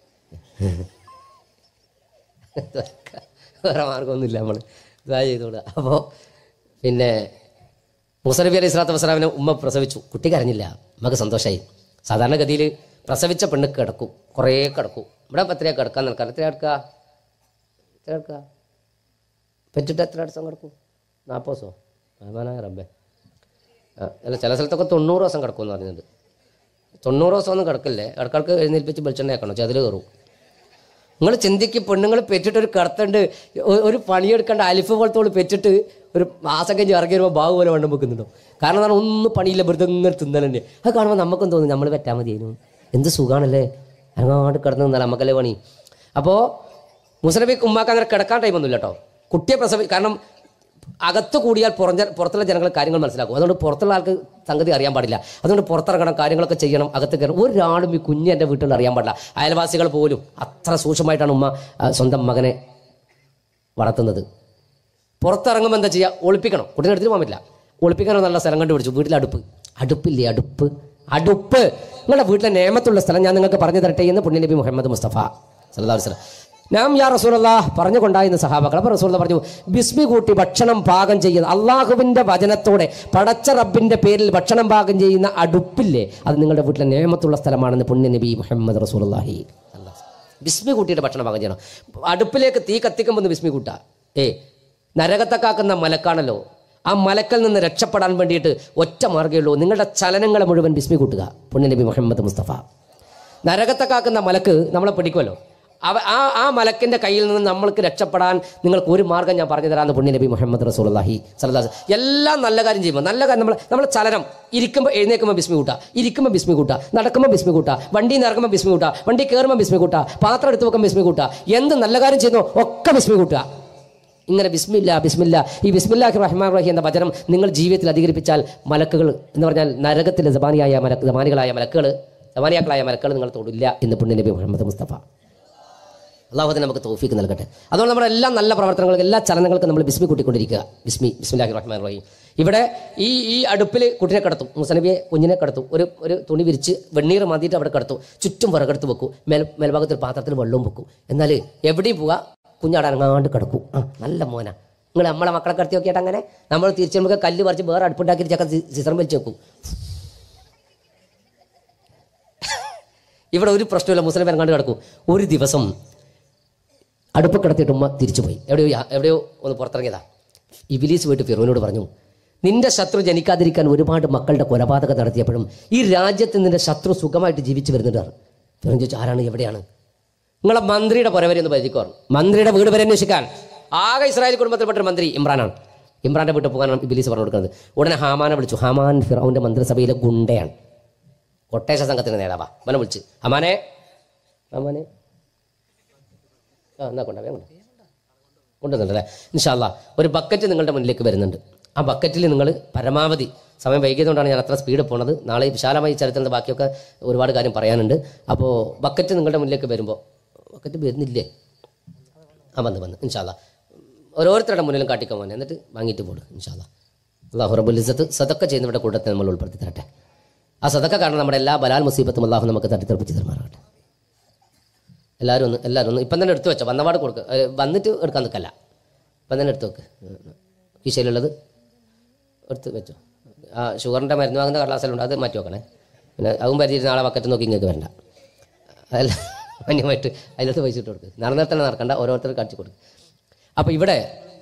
വേറെ മാർഗമൊന്നുമില്ല നമ്മൾ ഇതാ ചെയ്തോളുക അപ്പോൾ പിന്നെ മുസനബി അലൈഹി സ്വലാത്തു വസ്സലാമിനെ ഉമ്മ പ്രസവിച്ചു കുട്ടി കരഞ്ഞില്ല നമുക്ക് സന്തോഷമായി സാധാരണഗതിയിൽ പ്രസവിച്ച പെണ്ണ് കിടക്കും കുറേ കിടക്കും ഇവിടെ ഇപ്പം എത്രയാണ് കിടക്കാൻ നിൽക്കാം എത്ര കിടക്കുക എത്ര കിടക്കുക പെറ്റിട്ട് എത്ര ദിവസം കിടക്കും നാൽപ്പത് ദിവസമോ അതാനായ റബ്ബേ ആ, അല്ല ചില സ്ഥലത്തൊക്കെ തൊണ്ണൂറ് ദിവസം കിടക്കുമെന്ന് പറഞ്ഞിട്ടുണ്ട് തൊണ്ണൂറ് ദിവസം ഒന്നും കിടക്കില്ലേ ഇടക്കിടക്ക് എഴുന്നേൽപ്പിച്ച് വെളിച്ചെണ്ണ ആക്കണം ചതിൽ കയറും നിങ്ങൾ ചിന്തിക്ക് പെണ്ണുങ്ങൾ പെറ്റിട്ട് ഒരു കടത്തുണ്ട് ഒ- ഒരു പണിയെടുക്കേണ്ട അലിഫ് പോലത്തോട് പെറ്റിട്ട് ഒരു മാസം കഴിഞ്ഞ് ഇറങ്ങി വരുമ്പോൾ ബാബു പോലെ വണ്ണം വെക്കുന്നുണ്ടോ കാരണം എന്താണ് ഒന്നും പണിയില്ല വെറുതെ ഇങ്ങനെ തിന്നലന്നെ അത് കാണുമ്പോൾ നമുക്കും തോന്നും നമ്മൾ പറ്റാൻ മതിയായിരുന്നു എന്ത് സുഖമാണല്ലേ അങ്ങോട്ട് കിടന്ന് നിന്നാൽ നമുക്കല്ലേ പണി അപ്പോൾ മുസലബി ഉമ്മാക്കാൻ അങ്ങനെ കിടക്കാൻ ടൈമൊന്നുമില്ല കേട്ടോ കുട്ടിയെ പ്രസവി കാരണം അകത്ത് കൂടിയാൽ പുറഞ്ഞ പുറത്തുള്ള ജനങ്ങൾ കാര്യങ്ങൾ മനസ്സിലാക്കും അതുകൊണ്ട് പുറത്തുള്ള ആൾക്ക് സംഗതി അറിയാൻ പാടില്ല അതുകൊണ്ട് പുറത്തിറങ്ങണം കാര്യങ്ങളൊക്കെ ചെയ്യണം അകത്ത് കയറണം ഒരാളും ഈ കുഞ്ഞ് എൻ്റെ വീട്ടിൽ അറിയാൻ പാടില്ല അയൽവാസികൾ പോലും അത്ര സൂക്ഷ്മമായിട്ടാണ് ഉമ്മ ആ, സ്വന്തം മകനെ വളർത്തുന്നത് പുറത്തിറങ്ങുമ്പോൾ എന്താ ചെയ്യുക ഒളിപ്പിക്കണം കുട്ടീനെ എടുത്തിട്ട് പോകാൻ പറ്റില്ല ഒളിപ്പിക്കാനോ നല്ല സ്ഥലം കണ്ടുപിടിച്ചു വീട്ടിൽ അടുപ്പ് അടുപ്പില്ലേ അടുപ്പ് അടുപ്പ് നിങ്ങളുടെ വീട്ടിലെ നിയമത്തുള്ള സ്ഥലം ഞാൻ നിങ്ങൾക്ക് പറഞ്ഞു തരട്ടെ എന്ന് പുണ്യനബി മുഹമ്മദ് മുസ്തഫ സല്ലല്ലാഹു അലൈഹി വസല്ലം നാം യാ റസൂലല്ലാ പറഞ്ഞുകൊണ്ടായിരുന്ന സഹാബാക്കൾ അപ്പോൾ റസൂൽ പറഞ്ഞു ബിസ്മി കൂട്ടി ഭക്ഷണം പാകം ചെയ്യുന്ന അള്ളാഹുവിൻ്റെ വചനത്തോടെ പടച്ച റബ്ബിൻ്റെ പേരിൽ ഭക്ഷണം പാകം ചെയ്യുന്ന അടുപ്പില്ലേ അത് നിങ്ങളുടെ വീട്ടിലെ നിയമത്തുള്ള സ്ഥലമാണെന്ന് പുണ്യനബി മുഹമ്മദ് റസൂലുള്ളാഹി ബിസ്മി കൂട്ടിയിട്ട് ഭക്ഷണം പാകം ചെയ്യണം അടുപ്പിലേക്ക് തീ കത്തിക്കുമ്പോൾ ഒന്ന് ബിസ്മി കൂട്ടാ ഏ നരകത്തെ കാക്കുന്ന മലക്കാണല്ലോ ആ മലക്കൽ നിന്ന് രക്ഷപ്പെടാൻ വേണ്ടിയിട്ട് ഒറ്റ മാർഗ്ഗമേ ഉള്ളൂ നിങ്ങളുടെ ചലനങ്ങളെ മുഴുവൻ ബിസ്മി കൂട്ടുക പുണ്യനബി മുഹമ്മദ് മുസ്തഫ നരകത്തെ കാക്കുന്ന മലക്ക് നമ്മളെ പിടിക്കുമല്ലോ അവ ആ ആ മലക്കിന്റെ കയ്യിൽ നിന്ന് നമ്മൾക്ക് രക്ഷപ്പെടാൻ നിങ്ങൾക്ക് ഒരു മാർഗ്ഗം ഞാൻ പറഞ്ഞു തരാമെന്ന് പുണ്യനബി മുഹമ്മദ് റസൂലുള്ളാഹി സല്ലല്ലാഹു അലൈഹി എല്ലാം നല്ല കാര്യം ചെയ്യുമ്പോൾ നല്ല കാര്യം നമ്മൾ നമ്മൾ ചലനം ഇരിക്കുമ്പോൾ എഴുന്നേൽക്കുമ്പോൾ ബിസ്മി കൂട്ടുക ഇരിക്കുമ്പോൾ ബിസ്മി കൂട്ടുക നടക്കുമ്പോൾ ബിസ്മി കൂട്ടുക വണ്ടിയിൽ നിന്ന് ഇറങ്ങുമ്പോൾ ബിസ്മി കൂട്ടുക വണ്ടി കയറുമ്പോൾ ബിസ്മി കൂട്ടുക പാത്രം എടുത്ത് വെക്കുമ്പോൾ ബിസ്മി കൂട്ടുക എന്ത് നല്ല കാര്യം ചെയ്യുന്നോ ഒക്കെ ബിസ്മി കൂട്ടുക ഇങ്ങനെ ബിസ്മില്ല ബിസ്മില്ല ഈ ബിസ്മില്ലാഹി റഹ്മാൻ റഹീം എന്ന വചനം നിങ്ങൾ ജീവിതത്തിൽ അധികരിപ്പിച്ചാൽ മലക്കുകൾ എന്ന് പറഞ്ഞാൽ നരകത്തിലെ ജമാനിയായ മലക്ക് ജമാനികളായ മലക്കുകൾ ജമാനിയാക്കളായ മലക്കുകൾ നിങ്ങൾ തൊടില്ല എന്ന് പുണ്യനബി മുഹമ്മദ് മുസ്തഫ അള്ളാഹുദിന് നമുക്ക് തോഫിക്ക് നൽകട്ടെ അതുകൊണ്ട് നമ്മുടെ എല്ലാ നല്ല പ്രവർത്തനങ്ങൾക്കും എല്ലാ ചലനങ്ങൾക്കും നമ്മൾ ബിസ്മി കൂട്ടിക്കൊണ്ടിരിക്കുക ബിസ്മി ബിസ്മില്ലാഹി റഹ്മാൻ റഹീം ഇവിടെ ഈ ഈ അടുപ്പിൽ കുട്ടിനെ കടത്തും മുസനബിയെ കുഞ്ഞിനെ കടത്തും ഒരു ഒരു തുണി വിരിച്ച് വെണ്ണീർ മാതിയിട്ട് അവിടെ കടത്തും ചുറ്റും വിറകെടുത്ത് വെക്കും മേൽ മേൽഭാഗത്ത് ഒരു പാത്രത്തിൽ വെള്ളവും വെക്കും എന്നാൽ എവിടെയും പോവുക കുഞ്ഞാടെ അനങ്ങാണ്ട് കിടക്കും ആ നല്ല മോന നിങ്ങൾ നമ്മളെ മക്കളെ കടത്തി നോക്കിയിട്ട് അങ്ങനെ നമ്മൾ തിരിച്ചു നമുക്ക് കല്ല് പറിച്ച് വേറെ അടുപ്പുണ്ടാക്കിയിട്ട് ചക്ക സിസറം വലിച്ച് വെക്കും ഇവിടെ ഒരു പ്രശ്നമില്ല മുസ്ലിം ഇറങ്ങാണ്ട് കിടക്കും ഒരു ദിവസം അടുപ്പ് കിടത്തിയിട്ട് ഉമ്മ തിരിച്ചു പോയി എവിടെയോ യാ- എവിടെയോ ഒന്ന് പുറത്തിറങ്ങിയതാ ഇബിലീസ് പോയിട്ട് ഫിറോനോട് പറഞ്ഞു നിന്റെ ശത്രു ജനിക്കാതിരിക്കാൻ ഒരുപാട് മക്കളുടെ കൊലപാതകം നടത്തിയപ്പോഴും ഈ രാജ്യത്ത് നിന്റെ ശത്രു സുഖമായിട്ട് ജീവിച്ചു വരുന്നുണ്ടാണ് ഫിറോൻ ചോദിച്ചു ആരാണ് എവിടെയാണ് നിങ്ങളെ മന്ത്രിയുടെ പുര വരെ ഒന്ന് പരിധിക്കോറും മന്ത്രിയുടെ വീട് വരെ അന്വേഷിക്കാൻ ആകെ ഇസ്രായേൽ കുടുംബത്തിൽപ്പെട്ട ഒരു മന്ത്രി ഇമ്രാനാണ് ഇമ്രാന്റെ വീട്ടിൽ പോകാനാണ് ഇബിലീസ് പറഞ്ഞു കൊടുക്കുന്നത് ഉടനെ ഹാമാനെ വിളിച്ചു ഹാമാൻ ഫിറോന്റെ മന്ത്രിസഭയിലെ ഗുണ്ടയാണ് കൊട്ടേഷ സംഘത്തിന്റെ നേതാവാ അവനെ വിളിച്ച് ഹമാനെ ഹമാനെ ആ എന്നാ കൊണ്ട വേഗം കൊണ്ട കൊണ്ടുവന്നുണ്ടല്ലേ ഇൻഷാല്ല ഒരു ബക്കറ്റ് നിങ്ങളുടെ മുന്നിലേക്ക് വരുന്നുണ്ട് ആ ബക്കറ്റിൽ നിങ്ങൾ പരമാവധി സമയം വൈകിയതുകൊണ്ടാണ് ഞാൻ അത്ര സ്പീഡ് പോണത് നാളെ വിശാലമായി ചരിത്രത്തിൻ്റെ ബാക്കിയൊക്കെ ഒരുപാട് കാര്യം പറയാനുണ്ട് അപ്പോൾ ബക്കറ്റ് നിങ്ങളുടെ മുന്നിലേക്ക് വരുമ്പോൾ ബക്കറ്റ് വരുന്നില്ലേ ആ വന്ന് വന്ന് ഇൻഷാല്ല ഓരോരുത്തരുടെ മുന്നിലും കാട്ടിക്കാൻ പോകാൻ എന്നിട്ട് വാങ്ങിയിട്ട് പോടും ഇൻഷാല്ല അള്ളാഹു റബുൽ ഇസത്ത് സതൊക്കെ ചെയ്യുന്നവരുടെ കൂട്ടത്തെ നമ്മൾ ഉൾപ്പെടുത്തി തരട്ടെ ആ സതൊക്കെ കാരണം നമ്മുടെ എല്ലാ ബലാൽ മുസീബത്തും അള്ളാഹു നമുക്ക് തട്ടിത്തെറിപ്പിച്ച് തരുമാറാകട്ടെ എല്ലാവരും ഒന്ന് എല്ലാവരും ഒന്ന് ഇപ്പം തന്നെ എടുത്തു വെച്ചോ വന്നപാട് കൊടുക്കുക ഏ, വന്നിട്ട് എടുക്കാൻ നിൽക്കല്ല ഇപ്പം തന്നെ എടുത്ത് വെക്ക് കീശയിലുള്ളത് എടുത്ത് വെച്ചോ ആ ഷുഗറിൻ്റെ മരുന്ന് വാങ്ങുന്ന കടലാസിലുണ്ട് അത് മാറ്റി വെക്കണേ പിന്നെ അതും പരിചയം നാളെ ബക്കറ്റ് നോക്കി ഇങ്ങേക്ക് വരണ്ട അതല്ല മാന്യമായിട്ട് അതിലോട്ട് പൈസ ഇട്ട് കൊടുക്കുക നടന്നാൽ തന്നെ നടക്കണ്ട ഓരോരുത്തർ കാണിച്ചു കൊടുക്കുക അപ്പോൾ ഇവിടെ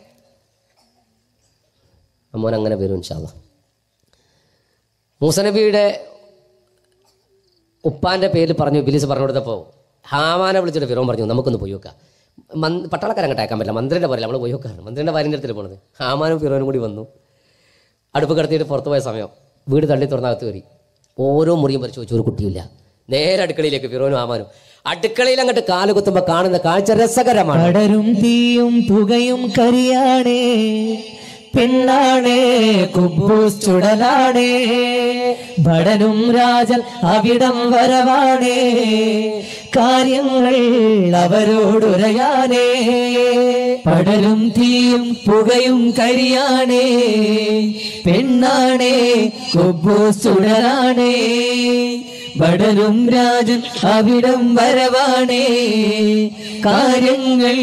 അമ്മോൻ അങ്ങനെ വരും ഇൻഷാല്ല മൂസനബിയുടെ ഉപ്പാന്റെ പേരിൽ പറഞ്ഞു ബിലീസ് പറഞ്ഞു കൊടുത്തപ്പോൾ ഹാമാനെ വിളിച്ചിട്ട് ഫിറോൻ പറഞ്ഞു നമുക്കൊന്ന് പോയി നോക്കാം മന് പട്ടാളക്കാരൻ അങ്ങോട്ട് അയക്കാൻ പറ്റില്ല മന്ത്രിയുടെ പോലെ നമ്മൾ പോയി നോക്കാണ് മന്ത്രിയുടെ ഭാര്യൻ്റെ അടുത്തിൽ പോണത് ഹാമാനും ഫിറോനും കൂടി വന്നു അടുപ്പ് കിടത്തിയിട്ട് പുറത്തു പോയ സമയം വീട് തള്ളി തുറന്നകത്ത് കയറി ഓരോ മുറിയും പരിശോധിച്ചു ഒരു കുട്ടിയില്ല നേരെ അടുക്കളയിലേക്ക് ഫിറോനും ഹാമാനും അടുക്കളയിൽ അങ്ങോട്ട് കാല് കുത്തുമ്പോൾ കാണുന്ന കാഴ്ച രസകരമാണ്
പടരും തീയും പുകയും കരിയാണേ പെണ്ണാണേ കുബൂസ് ചുടലാണേ ഭടനും രാജൻ അവിടം വരവാണേ കാര്യങ്ങൾ അവരോടുരയാനേ
പടരും തീയും പുകയും കരിയാണേ പെണ്ണാണേ കൊബ്ബു സുടരാണേ ബടരും രാജൻ അവിടം വരവാണേ കാര്യങ്ങൾ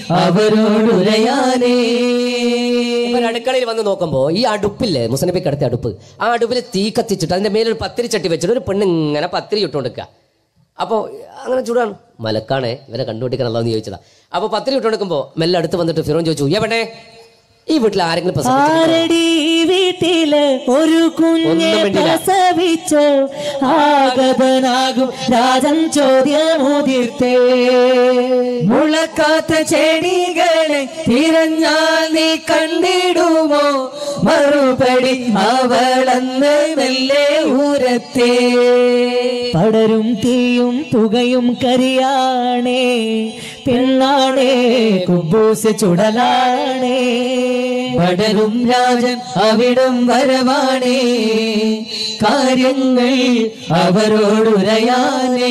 അവരോടുരയാനേ
ഇവർ അടുക്കളയിൽ വന്ന് നോക്കുമ്പോൾ ഈ അടുപ്പില്ലേ മുസനബി കിടത്തിയ അടുപ്പ് ആ അടുപ്പിൽ തീ കത്തിച്ചിട്ട് അതിന്റെ മേലൊരു പത്തിരി ചട്ടി വെച്ചിട്ട് ഒരു പെണ്ണ് ഇങ്ങനെ പത്തിരി ഇട്ട് കൊടുക്കുക അപ്പോൾ അങ്ങനെ ചൂടാണ് മലക്കാണേ ഇവരെ കണ്ടുപിടിക്കാനല്ലോ എന്ന് ചോദിച്ചതാ അപ്പോൾ പത്തിരി ഇട്ട് കൊടുക്കുമ്പോൾ മെല്ലെ അടുത്ത് വന്നിട്ട് ഫിറോൻ ചോദിച്ചു എവിടെ ഈ വീട്ടിൽ ആരെങ്കിലും പ്രസവിച്ചിട്ടുണ്ടോ?"
ആരടി വീട്ടില് ഒരു കുഞ്ഞെ
ഒന്നും മിണ്ടില്ല.
പ്രസവിച്ചോ ആഗതനാകും രാജൻ ചോദ്യമുതിർത്തേ
മുളക്കാത്ത ചെടികളെ തിരഞ്ഞാൽ നീ കണ്ടിടുമോ മറുപടി അവളന്ന് മെല്ലെ ഊരത്തേ
പടരും തീയും പുകയും കരിയാണേ പെണ്ണാണേ കുബൂസ് ചുടലാണേ
പടരും രാജൻ അവിടം വരവാണേ കാര്യങ്ങൾ അവരോടുരയാനേ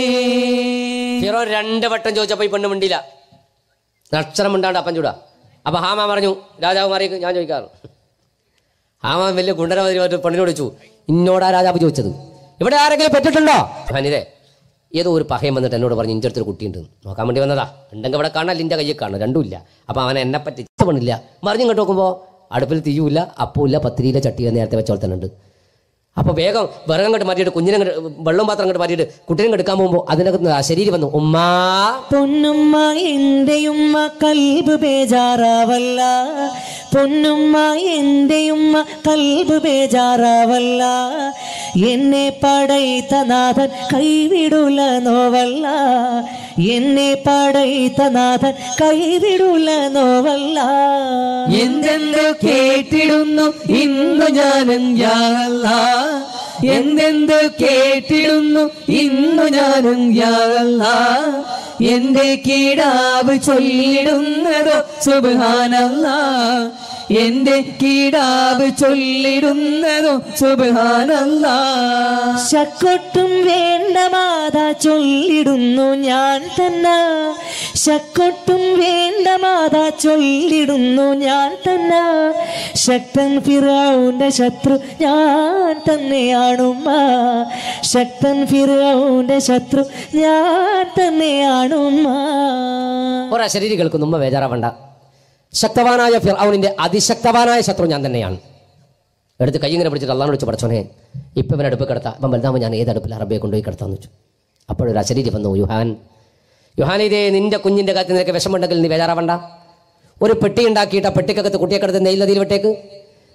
ഫിറോൻ രണ്ട് വട്ടം ചോദിച്ചപ്പോൾ ഈ പെണ്ണ് മിണ്ടില്ല അക്ഷരം മിണ്ടാണ്ട് അപ്പം ചൂടാ അപ്പൊ ഹാമ പറഞ്ഞു രാജാവുമാരേക്ക് ഞാൻ ചോദിക്കാറ് ഹാമ വലിയ ഗുണ്ടരവതി ഒരു പെണ്ണിനോട് ചോദിച്ചു ഇന്നോടാ രാജാവ് ചോദിച്ചത് ഇവിടെ ആരെങ്കിലും പെറ്റിട്ടുണ്ടോ അനിതേ ഏതോ ഒരു പഹയം വന്നിട്ട് എന്നോട് പറഞ്ഞു ഇൻ്റെ അടുത്തൊരു കുട്ടിയുണ്ട് നോക്കാൻ വേണ്ടി വന്നതാ ഉണ്ടെങ്കിൽ ഇവിടെ കാണാൻ എൻ്റെ കയ്യിൽ കാണും രണ്ടുമില്ല അപ്പൊ അവൻ എന്നെ പറ്റി ഇഷ്ടപ്പെടില്ല മറിഞ്ഞു ഇങ്ങോട്ട് നോക്കുമ്പോൾ അടുപ്പിൽ തീയുമില്ല അപ്പമില്ല പത്തിരിയില്ല ചട്ടിയില്ല നേരത്തെ വെച്ചോൾ തന്നെ ഉണ്ട് അപ്പോൾ വേഗം വിറകം കണ്ട് മാറ്റിയിട്ട് കുഞ്ഞിനെ അങ്ങട് വെള്ളം പാത്രം കണ്ട് മാറ്റിയിട്ട് കുട്ടീനെ എടുക്കാൻ പോകുമ്പോൾ അതിനകത്ത് ആ ശരീരം വന്നു ഉമ്മാ
പൊന്നുമ്മ എന്റെയുമ്മ കൽബ് ബേജാറാവല്ല പൊന്നുമ്മ എന്റെയുമ്മ കൽബ് ബേജാറാവല്ല എന്നെ പടൈത്ത നാഥൻ കൈവിടുല നോവല്ല എന്നെ പടൈത്ത നാഥൻ കൈവിടുല നോവല്ല
എന്തെന്തോ കേട്ടിടുന്നു ഇന്നു ഞാനും യാല്ല എന്തെന്തോ കേട്ടിടുന്നു ഇന്നു ഞാനും യാല്ല എന്റെ കീടാവ് ചൊല്ലിടുന്നതോ സുബാനല്ല എന്റെ കീടാവ് ചൊല്ലിടുന്നതോ സുബാനല്ല
ശക്കൊട്ടും വേണ്ട മാത ചൊല്ലിടുന്നു ഞാൻ തന്നെ ശക്കൊട്ടും വേണ്ട മാത ചൊല്ലിടുന്നു ഞാൻ തന്നെ ശക്തൻ ഫിറൗന്റെ ശത്രു ഞാൻ തന്നെയാണുമ്മ ശക്തൻ ഫിറൗന്റെ ശത്രു ഞാൻ തന്നെയാണുമ്മ
ഒരാ ശരീരം കേൾക്കുന്നു ഉമ്മ ബേജാറാവണ്ട ശക്തവാനായ ഫിർഔനിന്റെ അതിശക്തവാനായ ശത്രു ഞാൻ തന്നെയാണ് എടുത്ത് കൈ ഇങ്ങനെ പിടിച്ചിട്ട് അള്ളാഹ് വിളിച്ച് പഠിച്ചോനെ ഇപ്പം ഇവൻ അടുപ്പ് കിടത്താം അപ്പം വലുതാകുമ്പോൾ ഞാൻ ഏത് അടുപ്പിൽ അറബിയെ കൊണ്ടുപോയി കിടത്താന്ന് വെച്ചു അപ്പോഴൊരു അശരീരി വന്നു യുഹാൻ യുഹാൻ ഇതേ നിന്റെ കുഞ്ഞിന്റെ കാര്യത്തിൽ നിനക്ക് വിഷമുണ്ടെങ്കിൽ നീ ബേജാറാവണ്ട ഒരു പെട്ടി ഉണ്ടാക്കിയിട്ട് ആ പെട്ടിക്കകത്ത് കുട്ടിയെ കിടത്ത് നെയ്യിൽ നദിയിൽ വിട്ടേക്ക്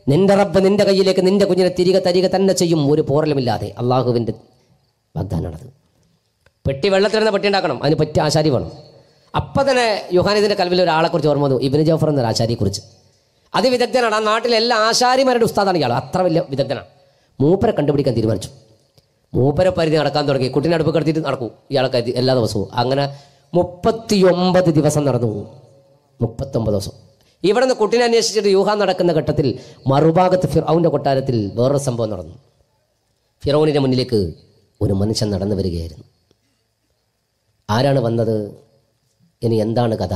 നിന്റെ റബ്ബ് നിന്റെ കയ്യിലേക്ക് നിന്റെ കുഞ്ഞിനെ തിരികെ തരിക തന്നെ ചെയ്യും ഒരു പോറലുമില്ലാതെ അള്ളാഹുവിൻ്റെ വാഗ്ദാനാണത് പെട്ടി വെള്ളത്തിലിരുന്ന പെട്ടി ഉണ്ടാക്കണം അതിന് പറ്റിയ ആശാരി വേണം അപ്പം തന്നെ യുഹാനിദിൻ്റെ കൽവിൽ ഒരാളെക്കുറിച്ച് ഓർമ്മ വന്നു ഇബിന് ജോഫർ എന്നൊരു ആശാരിയെക്കുറിച്ച് അതിവിദഗ്ധനാണ് ആ നാട്ടിലെ എല്ലാ ആശാരിമാരുടെ ഉസ്താദാണ് ഇയാൾ അത്ര വലിയ വിദഗ്ധനാണ് മൂപ്പരെ കണ്ടുപിടിക്കാൻ തീരുമാനിച്ചു മൂപ്പരെ പരിധി നടക്കാൻ തുടങ്ങി കുട്ടീനെ അടുപ്പ് കിടത്തിയിട്ട് നടക്കൂ ഇയാളെ കരുതി എല്ലാ ദിവസവും അങ്ങനെ മുപ്പത്തിയൊമ്പത് ദിവസം നടന്നു മുപ്പത്തൊമ്പത് ദിവസം ഇവിടെ നിന്ന് കുട്ടീനെ അന്വേഷിച്ചിട്ട് യൂഹാൻ നടക്കുന്ന ഘട്ടത്തിൽ മറുഭാഗത്ത് ഫിറൌൻ്റെ കൊട്ടാരത്തിൽ വേറൊരു സംഭവം നടന്നു ഫിറൌനിൻ്റെ മുന്നിലേക്ക് ഒരു മനുഷ്യൻ നടന്നു വരികയായിരുന്നു ആരാണ് വന്നത് ഇനി എന്താണ് കഥ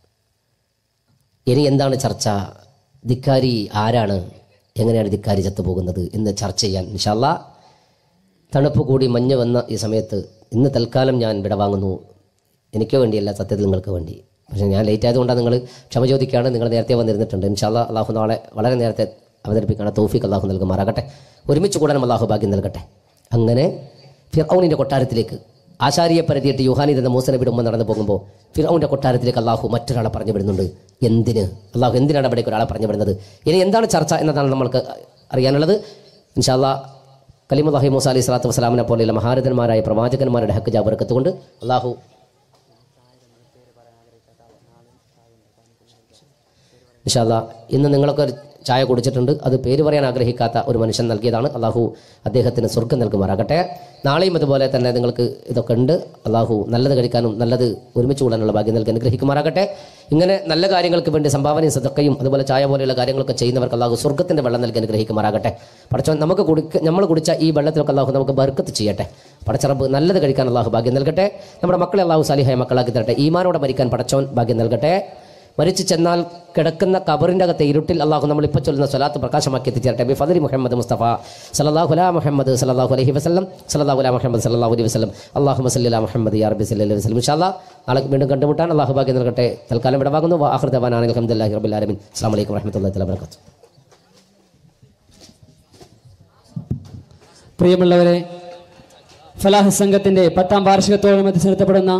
ഇനി എന്താണ് ചർച്ച ധിക്കാരി ആരാണ് എങ്ങനെയാണ് ധിക്കാരി ചത്തുപോകുന്നത് എന്ന് ചർച്ച ചെയ്യാൻ ഇൻഷാല്ല തണുപ്പ് കൂടി മഞ്ഞ് വന്ന ഈ സമയത്ത് ഇന്ന് തൽക്കാലം ഞാൻ വിട വാങ്ങുന്നു എനിക്ക് വേണ്ടിയല്ല സത്യത്തിൽ നിങ്ങൾക്ക് വേണ്ടി പക്ഷേ ഞാൻ ലേറ്റ് ആയതുകൊണ്ടാണ് നിങ്ങൾ ക്ഷമ ചോദിക്കുകയാണ് നിങ്ങൾ നേരത്തെ വന്നിരുന്നിട്ടുണ്ട് ഇൻഷാല്ല അള്ളാഹു നാളെ വളരെ നേരത്തെ അവതരിപ്പിക്കുകയാണ് തൗഫീഖ് അള്ളാഹു നൽകുമാറാകട്ടെ ഒരുമിച്ച് കൂടാനും അള്ളാഹു ഭാഗ്യം നൽകട്ടെ അങ്ങനെ ഫിറൌനിൻ്റെ കൊട്ടാരത്തിലേക്ക് ആശാരിയെ പരിധിയിട്ട് യുഹാനി എന്ന മൂസനബിയുടെ ഉമ്മ നടന്നു പോകുമ്പോൾ ഫിറൌൻ്റെ കൊട്ടാരത്തിലേക്ക് അള്ളാഹു മറ്റൊരാളെ പറഞ്ഞു വിടുന്നുണ്ട് എന്തിന് അള്ളാഹു എന്തിനാണ് അവിടേക്ക് ഒരാളെ പറഞ്ഞു വിടുന്നത് ഇനി എന്താണ് ചർച്ച എന്നതാണ് നമ്മൾക്ക് അറിയാനുള്ളത് ഇൻഷാല്ല കലിമുല്ലാഹി മൂസ അലി സ്വലാത്തു വസ്സലാമിനെ പോലെയുള്ള മഹാരഥന്മാരായ പ്രവാചകന്മാരുടെ ഹക്ക് ജാബർക്കത്ത് കൊണ്ട് അള്ളാഹു ഇൻഷാല്ല ഇന്ന് നിങ്ങളൊക്കെ ഒരു ചായ കുടിച്ചിട്ടുണ്ട് അത് പേര് പറയാൻ ആഗ്രഹിക്കാത്ത ഒരു മനുഷ്യൻ നൽകിയതാണ് അള്ളാഹു അദ്ദേഹത്തിന് സ്വർഗം നൽകുമാറാകട്ടെ നാളെയും അതുപോലെ തന്നെ നിങ്ങൾക്ക് ഇതൊക്കെ ഉണ്ട് അള്ളാഹു നല്ലത് കഴിക്കാനും നല്ലത് ഒരുമിച്ച് കൂടാനുള്ള ഭാഗ്യം നൽകി അനുഗ്രഹിക്കുമാറാകട്ടെ ഇങ്ങനെ നല്ല കാര്യങ്ങൾക്ക് വേണ്ടി സംഭാവനയും സദക്കയും അതുപോലെ ചായ പോലെയുള്ള കാര്യങ്ങളൊക്കെ ചെയ്യുന്നവർക്ക് അള്ളാഹു സ്വർഗത്തിൻ്റെ വെള്ളം നൽകി അനുഗ്രഹിക്കുമാറാകട്ടെ പടച്ചവൻ നമുക്ക് കുടിക്ക നമ്മൾ കുടിച്ച ഈ വെള്ളത്തിലൊക്കെ അള്ളാഹു നമുക്ക് ബർക്കത്ത് ചെയ്യട്ടെ പടച്ചറബ് നല്ലത് കഴിക്കാൻ അള്ളാഹു ഭാഗ്യം നൽകട്ടെ നമ്മുടെ മക്കളെ അള്ളാഹു സാലിഹായ മക്കളാക്കി തരട്ടെ ഈമാനോടെ മരിക്കാൻ പടച്ചവൻ ഭാഗ്യം നൽകട്ടെ മരിച്ചു ചെന്നാൽ കിടക്കുന്ന കബറിൻ്റെ അകത്തെ ഇരുട്ടിൽ അള്ളാഹു നമ്മൾ ഇപ്പോൾ ചൊല്ലുന്ന സ്വലാത്ത് പ്രകാശമാക്കി എത്തിച്ചേരട്ടെ ബി ഫദരി മുഹമ്മദ് മുസ്തഫ സലല്ലാഹു അലാ മുഹമ്മദ് സലല്ലാഹു അലൈഹി വസല്ലം സലല്ലാഹു അലാ മുഹമ്മദ് സലല്ലാഹു അലൈഹി വസല്ലം അള്ളാഹു മസല്ലാ മുഹമ്മദ് യാ റബ്ബി സല്ലല്ലാഹു അലൈഹി വസല്ലം ഇൻഷാല്ലാ നാളെ വീണ്ടും കണ്ടുമുട്ടാൻ അള്ളാഹു ഭാഗ്യം നൽകട്ടെ തൽക്കാലം വിടവാകുന്നു ആഹൃദവാൻ അലഹമുല്ലാഹി റബ്ബിൽ ആലമീൻ അസ്സാം വലൈക്കും വറഹമത്തുള്ളാഹി തആല വബറകാതുഹു
പ്രിയമുള്ളവരെ ഫലാഹ് സംഘത്തിന്റെ പത്താം വാർഷികത്തോടനുബന്ധിച്ച് നടത്തപ്പെടുന്ന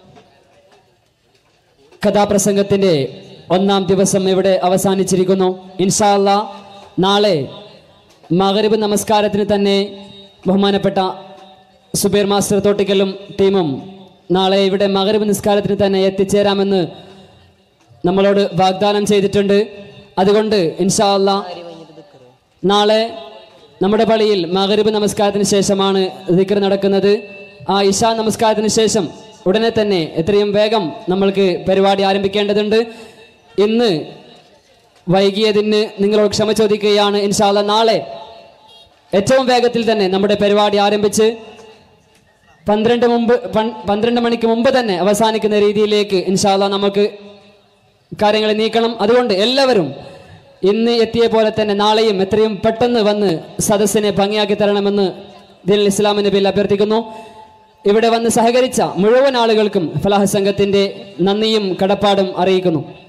കഥാപ്രസംഗത്തിന്റെ ഒന്നാം ദിവസം ഇവിടെ അവസാനിച്ചിരിക്കുന്നു ഇൻഷാല്ല നാളെ മകരബ് നമസ്കാരത്തിന് തന്നെ ബഹുമാനപ്പെട്ട സുബൈർ മാസ്റ്റർ തോട്ടിക്കലും ടീമും നാളെ ഇവിടെ മകരബ് നിസ്കാരത്തിന് തന്നെ എത്തിച്ചേരാമെന്ന് നമ്മളോട് വാഗ്ദാനം ചെയ്തിട്ടുണ്ട് അതുകൊണ്ട് ഇൻഷാല്ല നാളെ നമ്മുടെ പള്ളിയിൽ മകരബ് നമസ്കാരത്തിന് ശേഷമാണ് ദിക്കർ നടക്കുന്നത് ആ ഇഷാ നമസ്കാരത്തിന് ശേഷം ഉടനെ തന്നെ എത്രയും വേഗം നമ്മൾക്ക് പരിപാടി ആരംഭിക്കേണ്ടതുണ്ട് ഇന്ന് വൈകിയതിന് നിങ്ങളോട് ക്ഷമ ചോദിക്കുകയാണ് ഇൻഷാല്ല നാളെ ഏറ്റവും വേഗത്തിൽ തന്നെ നമ്മുടെ പരിപാടി ആരംഭിച്ച് പന്ത്രണ്ട് മുമ്പ് പൻ- പന്ത്രണ്ട് മണിക്ക് മുമ്പ് തന്നെ അവസാനിക്കുന്ന രീതിയിലേക്ക് ഇൻഷാല്ല നമുക്ക് കാര്യങ്ങൾ നീക്കണം അതുകൊണ്ട് എല്ലാവരും ഇന്ന് എത്തിയ പോലെ തന്നെ നാളെയും എത്രയും പെട്ടെന്ന് വന്ന് സദസ്സിനെ ഭംഗിയാക്കി തരണമെന്ന് ദിൽ ഇസ്ലാമിന്റെ പേരിൽ അഭ്യർത്ഥിക്കുന്നു ഇവിടെ വന്ന് സഹകരിച്ച മുഴുവൻ ആളുകൾക്കും ഫലാഹ് സംഘത്തിന്റെ നന്ദിയും കടപ്പാടും അറിയിക്കുന്നു